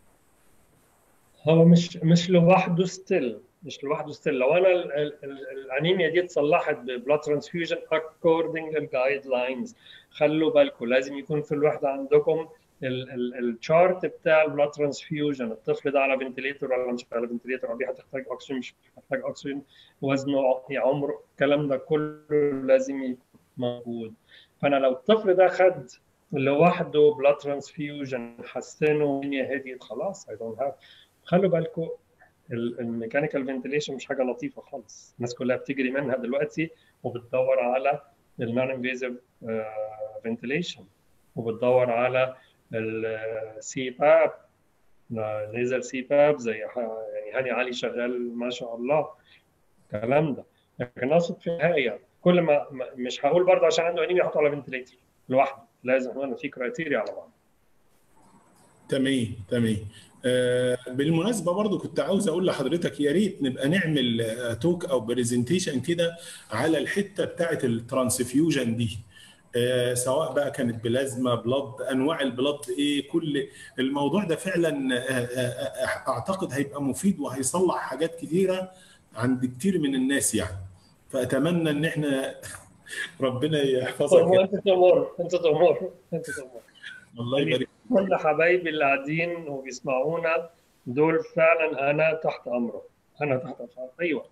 [SPEAKER 4] هو مش مش لوحده ستيل مش لوحده ستيل لو انا الانيميا دي اتصلحت ببلاد ترانسفيوجن اكوردنج للجايد لاينز خلوا بالكم لازم يكون في الوحده عندكم الشارت بتاع البلاد ترانسفيوجن الطفل ده على فنتليتور ولا مش على فنتليتور او دي هتحتاج اكسجين مش هتحتاج اكسجين وزنه عمره الكلام ده كله لازم يكون موجود فانا لو الطفل ده خد لوحده بلاد ترانسفيوجن حسنه الدنيا هديت خلاص اي دونت هاف خلوا بالكم الميكانيكال فنتليشن مش حاجه لطيفه خالص الناس كلها بتجري منها دلوقتي وبتدور على النون انفيزيف فنتليشن وبتدور على السي باب نيزل سي باب زي يعني هاني علي شغال ما شاء الله الكلام ده لكن اقصد في النهايه كل ما مش هقول برضه عشان عنده انيميا احطه على فنتليتر لوحده لازم هنا في كرايتيريا على بعض
[SPEAKER 3] تمام تمام آه بالمناسبه برضو كنت عاوز اقول لحضرتك يا ريت نبقى نعمل آه توك او برزنتيشن كده على الحته بتاعه الترانسفيوجن دي آه سواء بقى كانت بلازما بلاد انواع البلاد ايه كل الموضوع ده فعلا اعتقد هيبقى مفيد وهيصلح حاجات كتيره عند كتير من الناس يعني فاتمنى ان احنا ربنا يحفظك
[SPEAKER 4] انت تمر انت تمر انت تمر
[SPEAKER 3] الله يبارك
[SPEAKER 4] كل حبايبي اللي قاعدين وبيسمعونا دول فعلا انا تحت امره انا تحت امره اي وقت والله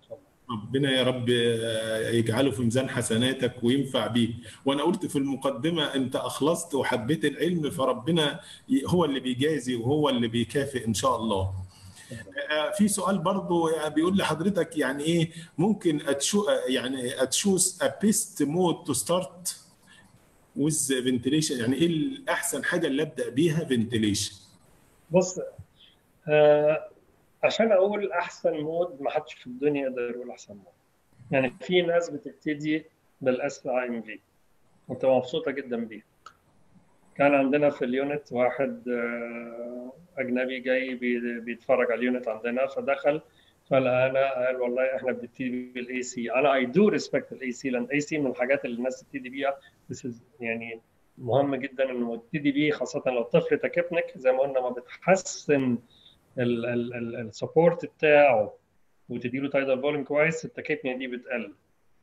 [SPEAKER 3] ربنا يا رب يجعله في ميزان حسناتك وينفع بيه وانا قلت في المقدمه انت اخلصت وحبيت العلم فربنا هو اللي بيجازي وهو اللي بيكافئ ان شاء الله في سؤال برضو بيقول لحضرتك يعني ايه ممكن أتشو يعني اتشوز ا بيست مود تو ستارت ويز فنتيليشن يعني ايه الاحسن حاجه اللي ابدا بيها فنتيليشن
[SPEAKER 4] بص آه عشان اقول احسن مود ما حدش في الدنيا يقدر يقول احسن مود يعني في ناس بتبتدي بالاس اي ام في وتبقى مبسوطه جدا بيها كان عندنا في اليونت واحد اجنبي جاي بيتفرج على اليونت عندنا فدخل فلقانا قال والله احنا بنبتدي بالاي سي انا اي دو ريسبكت الاي سي لان الاي سي من الحاجات اللي الناس تبتدي بيها بس يعني مهم جدا انه تبتدي بيه خاصه لو الطفل تكبنك زي ما قلنا ما بتحسن السبورت بتاعه وتديله تايدال فوليوم كويس التكيبنيا دي بتقل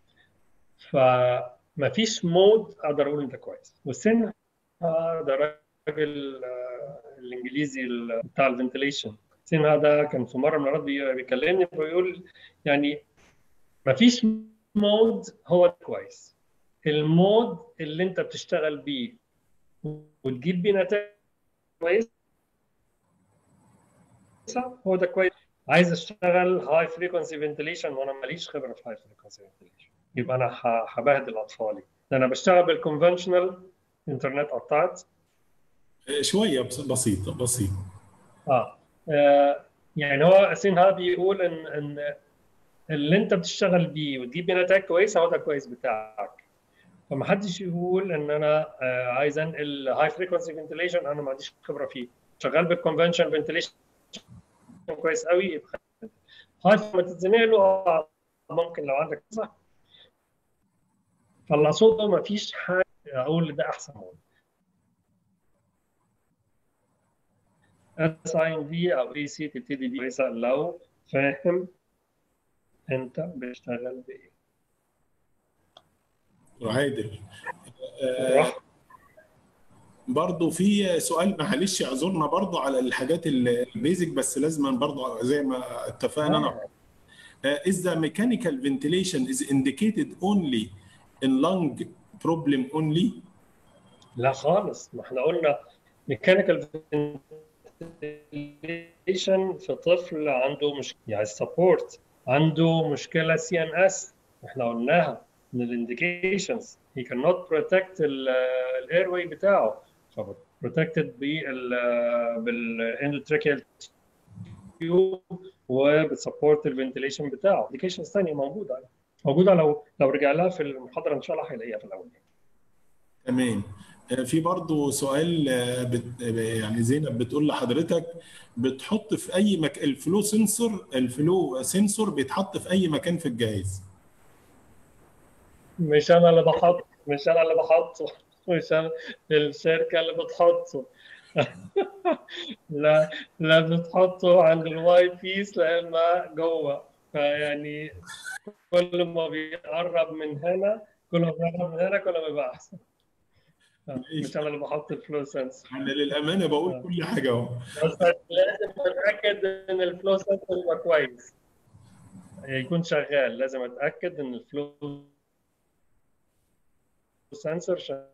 [SPEAKER 4] فما فيش مود اقدر اقول انت كويس والسن ده راجل الانجليزي بتاع الفنتليشن سين هذا كان في مره من المرات بيكلمني بيقول يعني ما فيش مود هو كويس المود اللي انت بتشتغل بيه وتجيب بيه نتائج كويسه هو ده كويس عايز اشتغل هاي فريكونسي فنتليشن وانا ماليش خبره في هاي فريكونسي فنتليشن يبقى انا هبهدل اطفالي انا بشتغل بالكونفشنال انترنت قطعت
[SPEAKER 3] شويه بسيطه بسيطه
[SPEAKER 4] اه, آه يعني هو سين هذا بيقول ان ان اللي انت بتشتغل بيه وتجيب بيه نتائج كويسه هو ده كويس بتاعك فما حدش يقول ان انا آه عايز انقل هاي فريكونسي فنتليشن انا ما عنديش خبره فيه شغال بالكونفنشن فنتليشن كويس قوي يبقى هاي ما تتزنق له ممكن لو عندك صح فاللي اقصده ما فيش حاجه اقول ده احسن مود اس اي ام في او اي سي تبتدي بيه كويسه لو فاهم انت بتشتغل بايه
[SPEAKER 3] عادل آه برضه في سؤال معلش اعذرنا برضه على الحاجات البيزك بس لازم برضه زي ما اتفقنا انا uh, is the mechanical ventilation is indicated only in lung problem only
[SPEAKER 4] لا خالص ما احنا قلنا mechanical ventilation في طفل عنده مشكله يعني سبورت عنده مشكله سي ان اس احنا قلناها من الانديكيشنز he cannot protect الاير واي بتاعه فبروتكتد بال بالاندوتراكيال تيوب وبتسبورت الفنتيليشن بتاعه انديكيشنز ثانيه موجوده موجوده لو لو رجع لها في المحاضره ان شاء الله هيلاقيها في الاول
[SPEAKER 3] تمام في برضه سؤال بت... يعني زينب بتقول لحضرتك بتحط في اي مكان الفلو سنسور الفلو سنسور بيتحط في اي مكان في الجهاز
[SPEAKER 4] مش انا اللي بحط مش انا اللي بحطه مش انا الشركه اللي بتحطه لا لا بتحطه عند الواي بيس لا اما جوه فيعني كل ما بيقرب من هنا كل ما بيقرب من هنا كل ما بيبقى احسن مش انا اللي بحط الفلو سنسور
[SPEAKER 3] انا للامانه بقول كل حاجه اهو
[SPEAKER 4] بس لازم اتاكد ان الفلو سنسور يبقى كويس يكون شغال لازم اتاكد ان الفلو سنسور شغال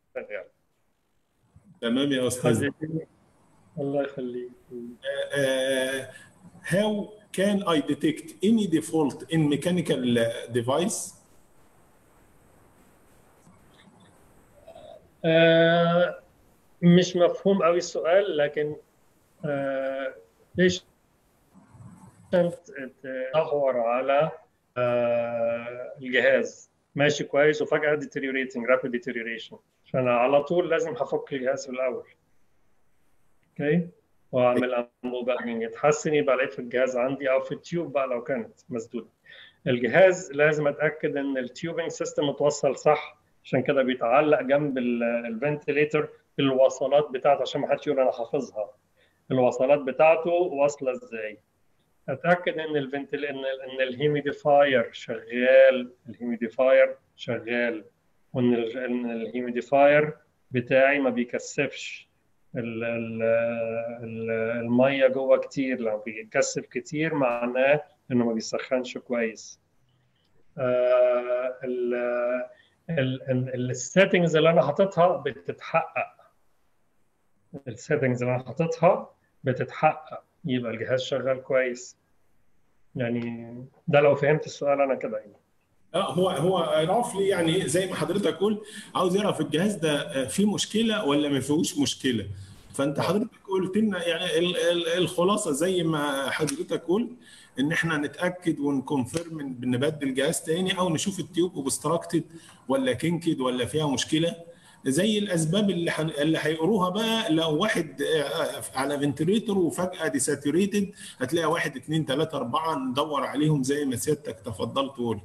[SPEAKER 3] تمام يا استاذ
[SPEAKER 4] الله يخليك
[SPEAKER 3] how can I detect any default in mechanical device
[SPEAKER 4] آه مش مفهوم قوي السؤال لكن آه ليش تدور على آه الجهاز ماشي كويس وفجأة deteriorating rapid deterioration فأنا على طول لازم هفك الجهاز في الأول اوكي واعمل انبوباجنج يتحسن يبقى العيب في الجهاز عندي او في التيوب بقى لو كانت مسدوده الجهاز لازم اتاكد ان التيوبنج سيستم متوصل صح عشان كده بيتعلق جنب الفنتليتر الوصلات بتاعته عشان ما حدش يقول انا حافظها الوصلات بتاعته واصله ازاي اتاكد ان الفنتل ان ان الهيميديفاير شغال الهيميديفاير شغال وان ان الهيميديفاير بتاعي ما بيكثفش الميه جوه كتير لو بيكثف كتير معناه انه ما بيسخنش كويس السيتنجز اللي انا حاططها بتتحقق السيتنجز اللي انا حاططها بتتحقق يبقى الجهاز شغال كويس يعني ده لو فهمت السؤال انا كده يعني
[SPEAKER 3] اه هو هو رافلي يعني زي ما حضرتك قلت عاوز يعرف الجهاز ده فيه مشكله ولا ما فيهوش مشكله فانت حضرتك قلت لنا يعني ال- ال- الخلاصه زي ما حضرتك قلت ان احنا نتاكد ونكونفيرم ان نبدل جهاز تاني او نشوف التيوب اوبستراكتد ولا كينكد ولا فيها مشكله زي الاسباب اللي حن... اللي هيقروها بقى لو واحد آه، على فنتريتور وفجاه ديساتوريتد هتلاقي واحد اثنين ثلاثه اربعه ندور عليهم زي ما سيادتك تفضلت وقلت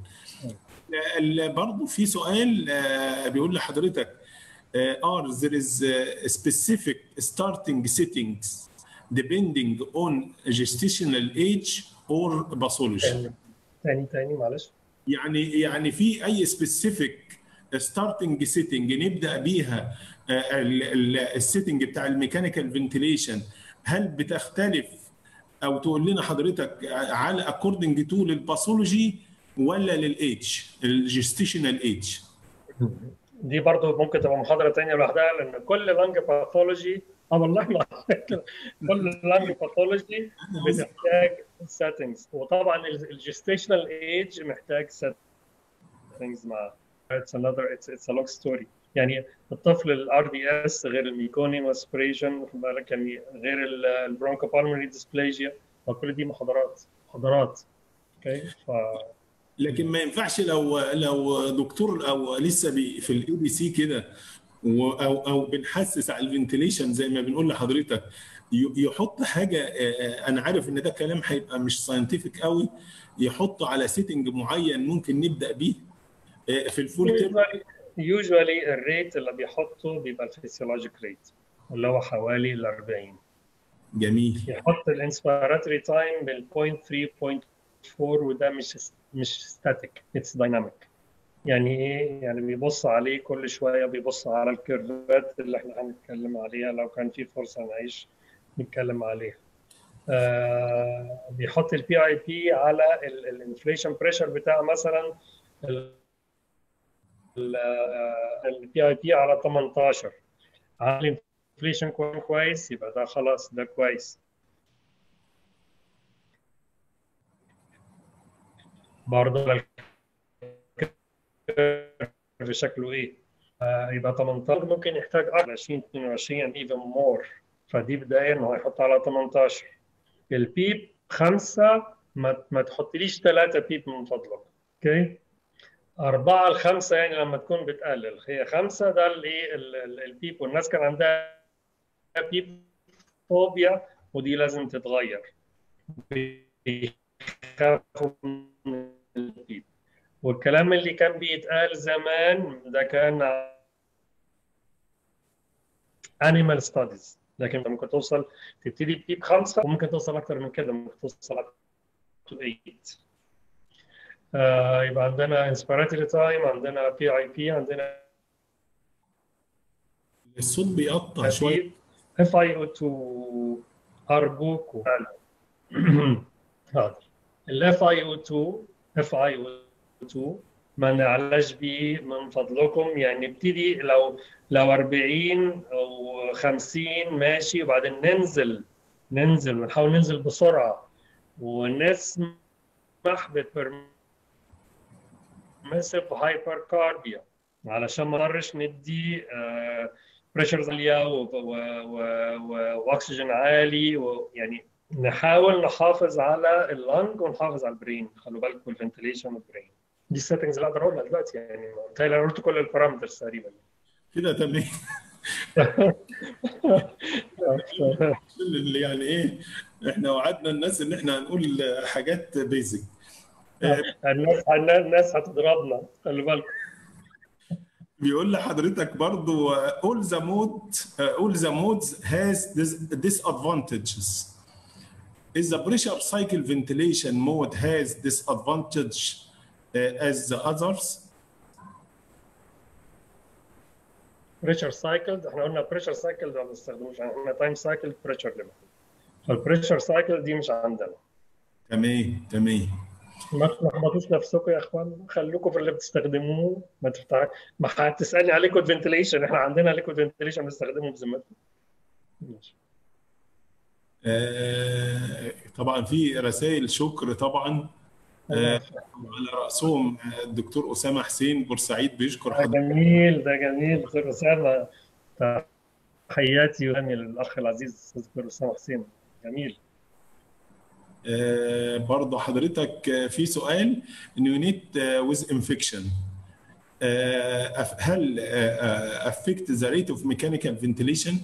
[SPEAKER 3] برضه في سؤال آه، بيقول لحضرتك آه، are there is uh, specific starting settings depending on gestational age or pathology
[SPEAKER 4] تاني تاني تاني معلش
[SPEAKER 3] يعني يعني في اي سبيسيفيك ستارتنج سيتنج نبدا بيها السيتنج بتاع الميكانيكال فنتيليشن هل بتختلف او تقول لنا حضرتك على اكوردنج تو للباثولوجي ولا للايدج الجستيشنال ايدج
[SPEAKER 4] دي برضو ممكن تبقى محاضرة تانية لوحدها لأن كل لانج باثولوجي اه والله ما كل لانج باثولوجي بتحتاج settings وطبعا الجستيشنال ايج محتاج settings مع it's another it's it's a long story يعني الطفل الار دي اس غير الميكونيوم اسبريشن واخد بالك يعني غير البرونكو بالمري ديسبليجيا فكل دي محاضرات محاضرات اوكي ف
[SPEAKER 3] لكن ما ينفعش لو لو دكتور او لسه بي في الاي بي سي كده و- او او بنحسس على الفنتيليشن زي ما بنقول لحضرتك ي- يحط حاجه آه، آه، انا عارف ان ده كلام هيبقى مش ساينتفك قوي يحطه على سيتنج معين ممكن نبدا بيه آه، في الفول تيرم
[SPEAKER 4] usually usually الريت اللي بيحطه بيبقى الفيسيولوجيك ريت اللي هو حوالي ال 40
[SPEAKER 3] جميل
[SPEAKER 4] يحط الانسبيراتوري تايم بال 0.3 0.4 وده مش مش ستاتيك اتس دايناميك يعني ايه يعني بيبص عليه كل شويه بيبص على الكيرفات اللي احنا هنتكلم عليها لو كان في فرصه نعيش نتكلم عليها آه بيحط البي اي بي على الانفليشن بريشر بتاع مثلا البي اي بي على 18 على الانفليشن كويس يبقى ده خلاص ده كويس برضه الكيرف شكله ايه آه، يبقى 18 ممكن يحتاج 20 22 even more فدي بدايه انه هيحط على 18 البيب خمسه ما ما تحطليش ثلاثه بيب من فضلك اوكي أربعة لخمسة يعني لما تكون بتقلل هي خمسة ده الايه ال- ال- البيب والناس كان عندها بيب فوبيا ودي لازم تتغير بيخافوا من البيب والكلام اللي كان بيتقال زمان ده كان animal studies لكن أنت ممكن توصل تبتدي بيب خمسة وممكن توصل أكتر من كده ممكن توصل up to 8 آه يبقى عندنا inspiratory time عندنا بي اي بي عندنا
[SPEAKER 3] الصوت بيقطع شويه
[SPEAKER 4] اف اي او 2 ارجوكوا حاضر الاف اي او 2 اف اي او 2 ما نعلاش بيه من فضلكم يعني نبتدي لو لو 40 او 50 ماشي وبعدين ننزل ننزل ونحاول ننزل بسرعه ونسمح ببرميسيف هايبركارديا علشان ما نضطرش ندي بريشرز عاليه و- و- و- و- واكسجين عالي ويعني نحاول نحافظ على اللنج ونحافظ على البرين خلوا بالكم الفنتليشن والبرين دي السيتنجز اللي اقدر اقولها دلوقتي يعني متهيألي انا قلت كل البارامترز تقريبا
[SPEAKER 3] كده تمام اللي يعني ايه احنا وعدنا الناس ان احنا هنقول حاجات بيزك
[SPEAKER 4] الناس الناس هتضربنا خلوا بالكم
[SPEAKER 3] بيقول لحضرتك برضو uh, all the mode uh, all the modes has this disadvantages is the pressure cycle ventilation mode has disadvantage uh, as the others
[SPEAKER 4] بريشر سايكل احنا قلنا بريشر سايكل ده ما بنستخدموش احنا قلنا تايم سايكل بريشر ليميت فالبريشر سايكل دي مش عندنا
[SPEAKER 3] تمام تمام
[SPEAKER 4] ما تلخبطوش نفسكم يا اخوان خليكم في اللي بتستخدموه ما تفتح ما هتسالني على ليكويد فنتليشن احنا عندنا ليكويد فنتليشن بنستخدمه بذمتنا ماشي
[SPEAKER 3] آه، طبعا في رسائل شكر طبعا آه، على راسهم الدكتور اسامه حسين بورسعيد بيشكر
[SPEAKER 4] ده
[SPEAKER 3] حضرتك
[SPEAKER 4] جميل ده جميل دكتور اسامه تحياتي وهني للاخ العزيز دكتور اسامه حسين جميل
[SPEAKER 3] آه، برضه حضرتك آه، في سؤال نيونيت ويز انفكشن هل افكت ذا ريت اوف ميكانيكال فنتيليشن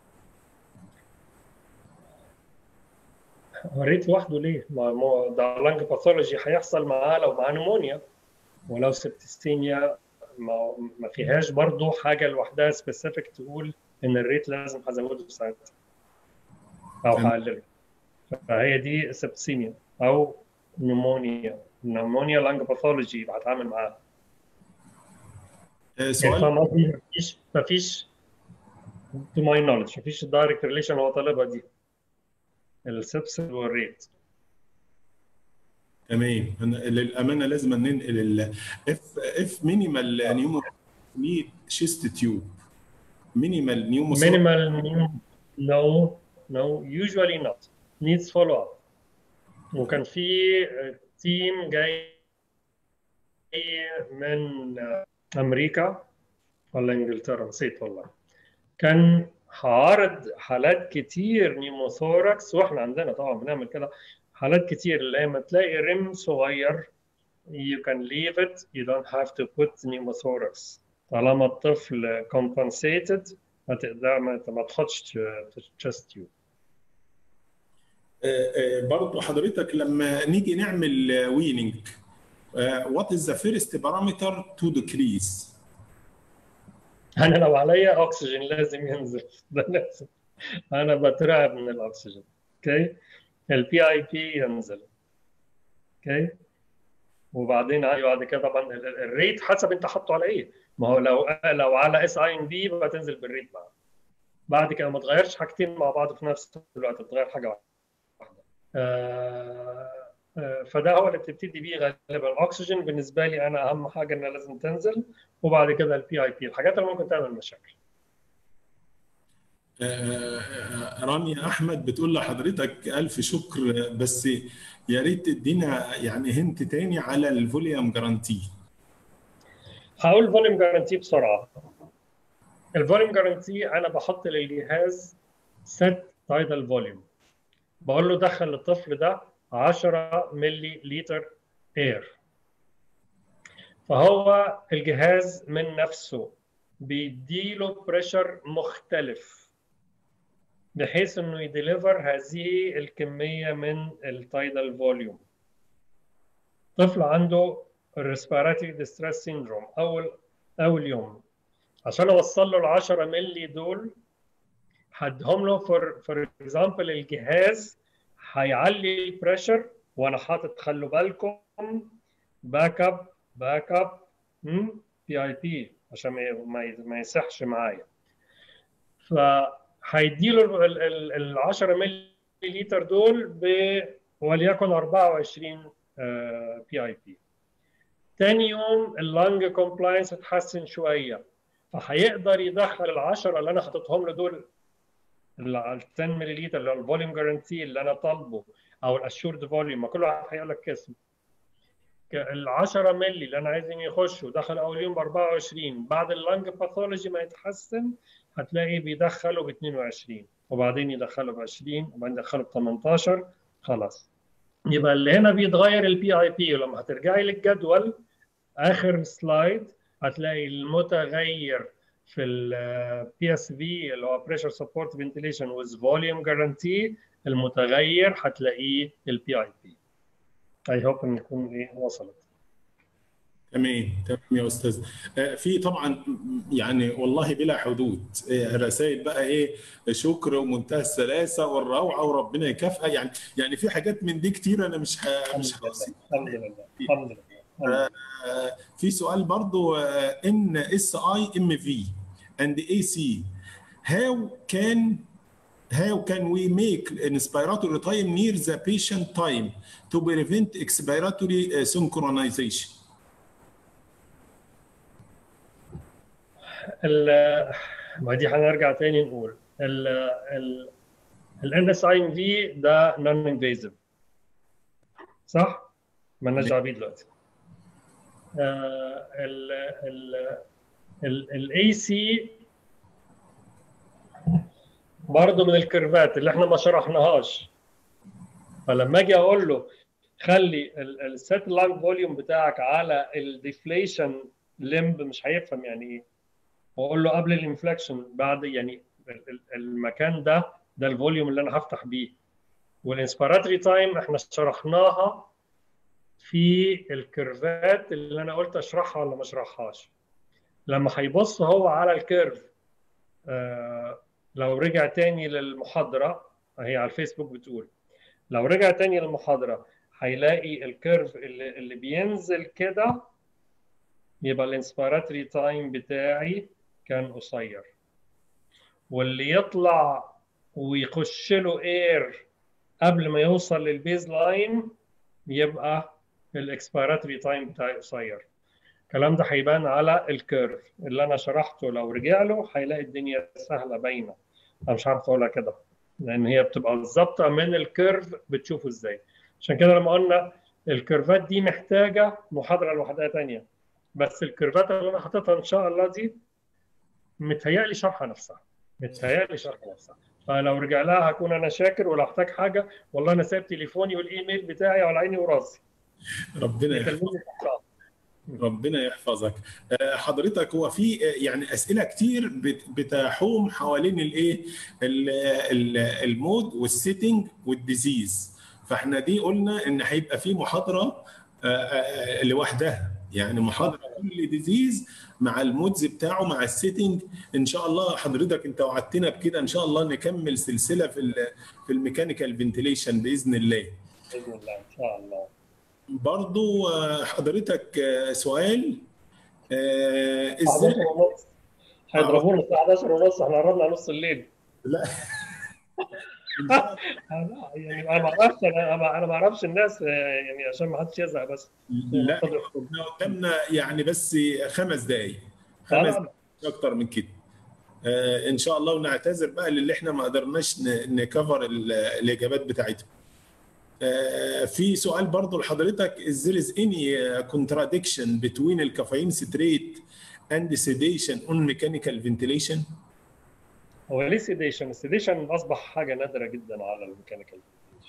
[SPEAKER 4] وريت لوحده ليه؟ ما ما ده لانج باثولوجي هيحصل معاه لو معاه نمونيا ولو سبتستينيا ما ما فيهاش برضه حاجه لوحدها سبيسيفيك تقول ان الريت لازم هزوده ساعتها او
[SPEAKER 3] تمام.
[SPEAKER 4] هقلله فهي دي سبتسيميا او نمونيا نمونيا لانج باثولوجي هتعامل معاها
[SPEAKER 3] آه،
[SPEAKER 4] يعني
[SPEAKER 3] سؤال
[SPEAKER 4] فاهم قصدي؟ مفيش مفيش to my knowledge مفيش دايركت ريليشن هو طالبها دي السبس والريت
[SPEAKER 3] تمام أنا للامانه لازم ننقل ال اف اف مينيمال نيومو نيد شيست تيوب مينيمال نيومو
[SPEAKER 4] minimal no no usually not needs follow up وكان في تيم جاي من امريكا ولا انجلترا نسيت والله كان عارض حالات كتير نيموثوركس واحنا عندنا طبعا بنعمل كده حالات كتير اللي لما تلاقي رم صغير you can leave it you don't have to put pneumothorax طالما الطفل compensated ما تقدر ما ما تحطش chest tube
[SPEAKER 3] برضه حضرتك لما نيجي نعمل ويننج وات از ذا فيرست بارامتر تو ديكريز
[SPEAKER 4] انا لو عليا اكسجين لازم ينزل ده لازم انا بترعب من الاكسجين اوكي البي اي بي ينزل اوكي وبعدين عادي بعد كده طبعا ال- ال- الريت حسب انت حاطه على ايه ما هو لو لو على اس اي ان بي يبقى تنزل بالريت بقى بعد كده ما تغيرش حاجتين مع بعض في نفس الوقت تغير حاجه واحده آه، آه، فده هو اللي بتبتدي بيه غالبا الاكسجين بالنسبه لي انا اهم حاجه انها لازم تنزل وبعد كده البي اي بي الحاجات اللي ممكن تعمل مشاكل
[SPEAKER 3] رانيا احمد بتقول لحضرتك الف شكر بس يا ريت تدينا يعني هنت تاني على الفوليوم جارانتي
[SPEAKER 4] هقول فوليوم جارانتي بسرعه الفوليوم جارانتي انا بحط للجهاز ست تايدال فوليوم بقول له دخل للطفل ده 10 ملي لتر اير فهو الجهاز من نفسه بيديله بريشر مختلف بحيث انه يديليفر هذه الكميه من التايدال فوليوم طفل عنده respiratory distress syndrome اول اول يوم عشان اوصل له ال 10 مللي دول هدهم له فور فور اكزامبل الجهاز هيعلي البريشر وانا حاطط خلوا بالكم باك اب باك اب بي اي بي عشان ما ما ما يسحش معايا فهيديله ال 10 مللي لتر دول ب وليكن 24 بي اي بي تاني يوم اللانج كومبلاينس اتحسن شويه فهيقدر يدخل ال 10 اللي انا حاططهم له دول ال 10 مللي لتر اللي هو الفوليوم جارانتي اللي انا طالبه او الاشورد فوليوم ما كل واحد هيقول لك اسم ال 10 مللي اللي انا عايزهم يخشوا دخل اول يوم ب 24 بعد اللانج باثولوجي ما يتحسن هتلاقي بيدخله ب 22 وبعدين يدخله ب 20 وبعدين يدخله ب 18 خلاص يبقى اللي هنا بيتغير البي اي بي ولما هترجعي للجدول اخر سلايد هتلاقي المتغير في البي اس في اللي هو بريشر سبورت فنتيليشن ويز فوليوم جارانتي المتغير هتلاقيه البي اي بي اي هوب ان يكون ايه وصلت
[SPEAKER 3] تمام تمام يا استاذ في طبعا يعني والله بلا حدود رسائل بقى ايه شكر ومنتهى السلاسه والروعه وربنا يكافئها يعني يعني في حاجات من دي كتير انا مش ه... مش هوصي
[SPEAKER 4] الحمد لله الحمد لله
[SPEAKER 3] في سؤال برضو ان اس اي ام في and AC how can how can we make inspiratory time near the patient time to prevent expiratory uh, synchronization
[SPEAKER 4] ال ما دي هنرجع تاني نقول ال ال ال NSIMV ده non invasive صح؟ مالناش دعوه بيه دلوقتي. آه، ال ال ال ال AC برضه من الكيرفات اللي احنا ما شرحناهاش فلما اجي اقول له خلي السيت لانج فوليوم بتاعك على الديفليشن لمب مش هيفهم يعني ايه واقول له قبل الانفلكشن بعد يعني ال- ال- المكان ده ده الفوليوم اللي انا هفتح بيه والانسبيراتوري تايم احنا شرحناها في الكيرفات اللي انا قلت اشرحها ولا ما اشرحهاش لما هيبص هو على الكيرف آه لو رجع تاني للمحاضره هي على الفيسبوك بتقول لو رجع تاني للمحاضره هيلاقي الكيرف اللي, اللي بينزل كده يبقى الانسبيراتوري تايم بتاعي كان قصير واللي يطلع ويخش له اير قبل ما يوصل للبيز لاين يبقى الاكسبيراتوري تايم بتاعي قصير الكلام ده هيبان على الكيرف اللي انا شرحته لو رجع له هيلاقي الدنيا سهله باينه انا مش عارف اقولها كده لان هي بتبقى ظابطه من الكيرف بتشوفه ازاي عشان كده لما قلنا الكيرفات دي محتاجه محاضره لوحدها تانية بس الكيرفات اللي انا حاططها ان شاء الله دي متهيألي شرحها نفسها متهيألي شرحها نفسها فلو رجع لها هكون انا شاكر ولو احتاج حاجه والله انا سايب تليفوني والايميل بتاعي على عيني وراسي
[SPEAKER 3] ربنا يحفظك
[SPEAKER 4] يكلمني تحتها.
[SPEAKER 3] ربنا يحفظك آه، حضرتك هو في آه، يعني اسئله كتير بت- بتحوم حوالين الايه ال- ال- المود والسيتنج والديزيز فاحنا دي قلنا ان هيبقى في محاضره آه، آه، لوحدها يعني محاضره كل ديزيز مع المودز بتاعه مع السيتنج ان شاء الله حضرتك انت وعدتنا بكده ان شاء الله نكمل سلسله في ال- في الميكانيكال فنتيليشن باذن الله
[SPEAKER 4] باذن الله ان شاء الله
[SPEAKER 3] برضو آه، حضرتك آه، سؤال آه، ازاي
[SPEAKER 4] 11 ونص هيضربونا الساعه 11 ونص احنا قربنا نص الليل
[SPEAKER 3] لا
[SPEAKER 4] لا يعني انا ما اعرفش انا انا ما اعرفش الناس آه، يعني عشان ما حدش يزهق بس
[SPEAKER 3] لا احنا قدامنا يعني بس خمس دقايق خمس
[SPEAKER 4] آه،
[SPEAKER 3] دقايق اكتر من كده آه، ان شاء الله ونعتذر بقى للي احنا ما قدرناش ن- نكفر ال- الاجابات بتاعتهم آه، في سؤال برضو لحضرتك is there is any uh, contradiction between الكافيين citrate and sedation on mechanical ventilation
[SPEAKER 4] هو ليه سيديشن؟ السيديشن اصبح حاجه نادره جدا على الميكانيكال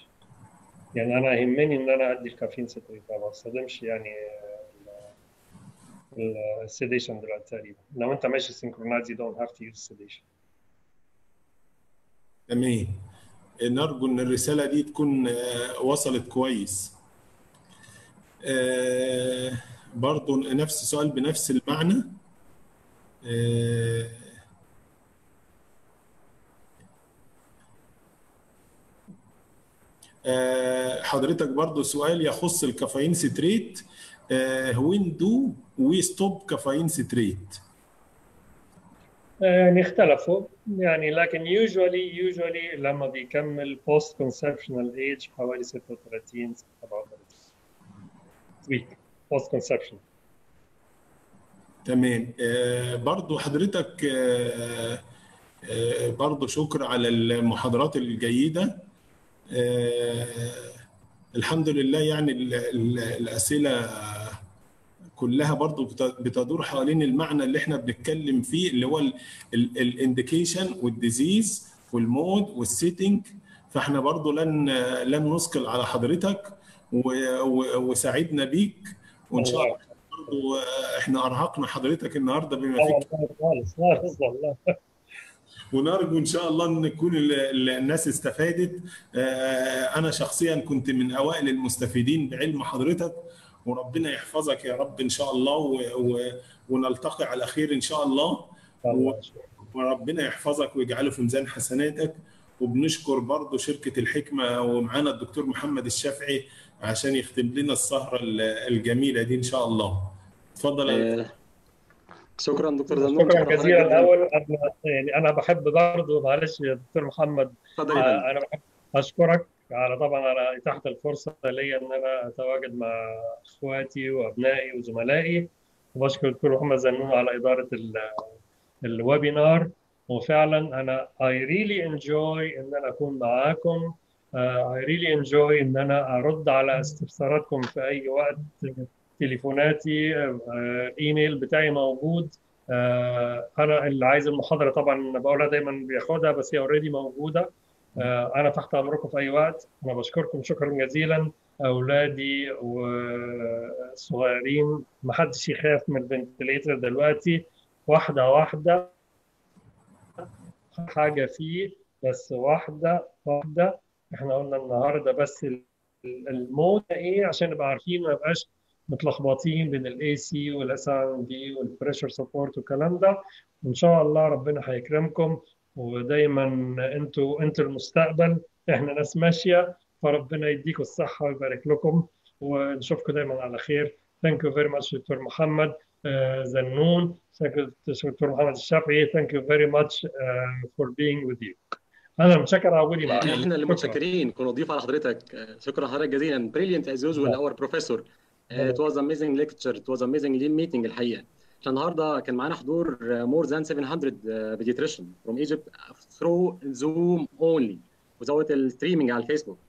[SPEAKER 4] يعني انا يهمني ان انا ادي الكافيين ستريت ما بستخدمش يعني السيديشن دلوقتي تقريبا لو انت ماشي سينكرونايز you don't have to use sedation
[SPEAKER 3] تمام نرجو ان الرساله دي تكون آه، وصلت كويس آه، برضو نفس السؤال بنفس المعنى آه، آه، حضرتك برضو سؤال يخص الكافيين ستريت وين دو وي ستوب كافيين ستريت
[SPEAKER 4] يعني اختلفوا يعني لكن usually usually لما بيكمل post conceptional age حوالي 36 37 week post conception
[SPEAKER 3] تمام آه، برضو حضرتك آه، آه، برضو شكر على المحاضرات الجيدة آه، الحمد لله يعني ال- ال- الأسئلة كلها برضو بت- بتدور حوالين المعنى اللي احنا بنتكلم فيه اللي هو الانديكيشن والديزيز والمود والسيتنج فاحنا برضو لن لن نثقل على حضرتك و- و- وسعدنا بيك وان شاء الله برضو احنا ارهقنا حضرتك النهارده بما فيه
[SPEAKER 4] والله خالص خالص والله
[SPEAKER 3] ونرجو ان شاء الله ان تكون ال- ال- الناس استفادت آه، انا شخصيا كنت من اوائل المستفيدين بعلم حضرتك وربنا يحفظك يا رب ان شاء الله و... و... ونلتقي على خير ان شاء الله
[SPEAKER 4] والله.
[SPEAKER 3] وربنا يحفظك ويجعله في ميزان حسناتك وبنشكر برضو شركة الحكمة ومعانا الدكتور محمد الشافعي عشان يختم لنا السهرة ال- الجميلة دي إن شاء الله اتفضل يا
[SPEAKER 2] آه، شكرا دكتور زنون
[SPEAKER 4] شكرا جزيلا الاول انا يعني انا بحب برضه معلش يا دكتور محمد
[SPEAKER 2] اتفضل يا فندم.
[SPEAKER 4] انا بحب اشكرك على طبعا على اتاحه الفرصه ليا ان انا اتواجد مع اخواتي وابنائي وزملائي وبشكر الدكتور محمد زنون على اداره ال- الويبينار وفعلا انا I really enjoy ان انا اكون معاكم Uh, I really enjoy ان انا ارد على استفساراتكم في اي وقت تليفوناتي آه، الايميل بتاعي موجود آه، انا اللي عايز المحاضره طبعا بقولها دايما بياخدها بس هي اوريدي موجوده آه، انا تحت امركم في اي وقت انا بشكركم شكرا جزيلا اولادي والصغيرين ما حدش يخاف من الفنتليتر دلوقتي واحده واحده حاجه فيه بس واحده واحده احنا قلنا النهارده بس ال- الموت ايه عشان نبقى عارفين ما نبقاش متلخبطين بين الاي سي والاس ار دي والبريشر سبورت والكلام ده ان شاء الله ربنا هيكرمكم ودايما انتوا انتوا المستقبل احنا ناس ماشيه فربنا يديكم الصحه ويبارك لكم ونشوفكم دايما على خير ثانك يو فيري ماتش دكتور محمد آه، زنون ثانك يو دكتور محمد الشافعي ثانك يو فيري ماتش فور بينج وذ يو انا متشكر على وجودي معاكم
[SPEAKER 2] احنا اللي
[SPEAKER 4] شكراً.
[SPEAKER 2] متشكرين كنا نضيف على حضرتك آه، شكرا لحضرتك جزيلا بريليانت از يوجوال اور بروفيسور it was amazing lecture it was amazing meeting الحقيقه احنا النهارده كان معانا حضور آه، more than 700 آه، pediatrician from Egypt through Zoom only without الستريمينج على الفيسبوك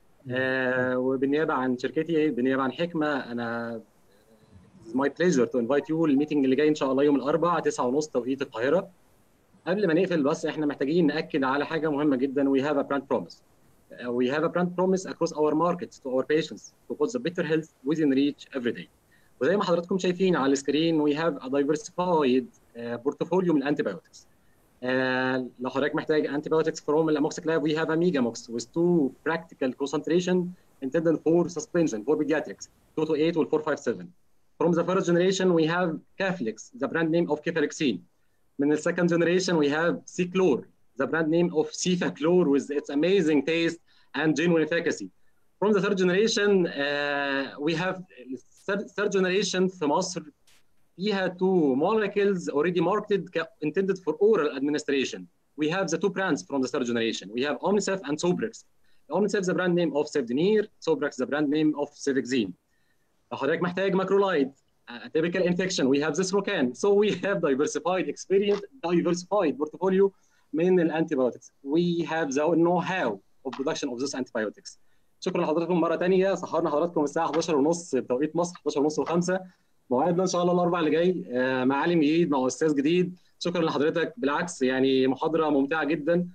[SPEAKER 2] آه، وبالنيابه عن شركتي بالنيابه عن حكمه انا It's my pleasure to invite you الميتنج اللي جاي ان شاء الله يوم الاربعاء 9:30 توقيت القاهره قبل ما نقفل بس احنا محتاجين ناكد على حاجه مهمه جدا we have a brand promise Uh, we have a brand promise across our markets to our patients to put the better health within reach every day وزي ما حضراتكم شايفين على السكرين we have a diversified uh, portfolio من الانتيبيوتكس uh, لو حضرتك محتاج antibiotics from الاموكسيكلاv we have a megamox with two practical concentration intended for suspension for pediatrics 228 وال 457 from the first generation we have Caflix the brand name of Cefalexin من the second generation we have Ciclor the brand name of Cefaclor with its amazing taste and genuine efficacy. From the third generation, uh, we have third, third generation في مصر فيها two molecules already marketed ca- intended for oral administration. We have the two brands from the third generation. We have Omnicef and Sobrix. Omnicef is the brand name of Sevdenir, Sobrix is the brand name of Cevixine. لو حضرتك محتاج macrolide, a typical infection, we have this Rocan. So we have diversified experience, diversified portfolio من الانتيبيوتكس. We have the know-how of production of those antibiotics. شكرا لحضراتكم مره ثانيه سهرنا حضراتكم الساعه 11:30 بتوقيت مصر 11:30 و5 موعدنا ان شاء الله الاربعاء اللي جاي آه، مع عالم جديد مع استاذ جديد شكرا لحضرتك بالعكس يعني محاضره ممتعه جدا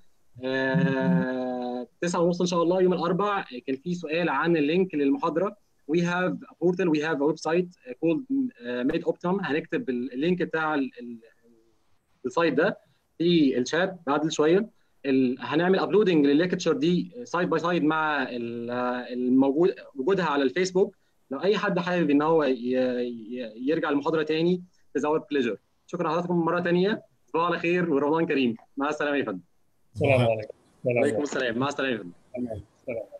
[SPEAKER 2] آه، 9:30 ان شاء الله يوم الاربعاء كان في سؤال عن اللينك للمحاضره we have a portal we have a website called uh, Made Optimum هنكتب اللينك بتاع ال- ال- السايت ده في الشات بعد شويه ال... هنعمل ابلودنج للليكتشر دي سايد باي سايد مع ال- الموجود وجودها على الفيسبوك لو اي حد حابب ان هو ي... ي... يرجع المحاضره تاني is our pleasure شكرا لحضراتكم مره تانيه تصبحوا على خير ورمضان كريم مع السلامه يا فندم
[SPEAKER 4] السلام عليكم السلام
[SPEAKER 2] وعليكم
[SPEAKER 4] عليكم
[SPEAKER 2] السلام مع السلامه يا فندم
[SPEAKER 4] السلام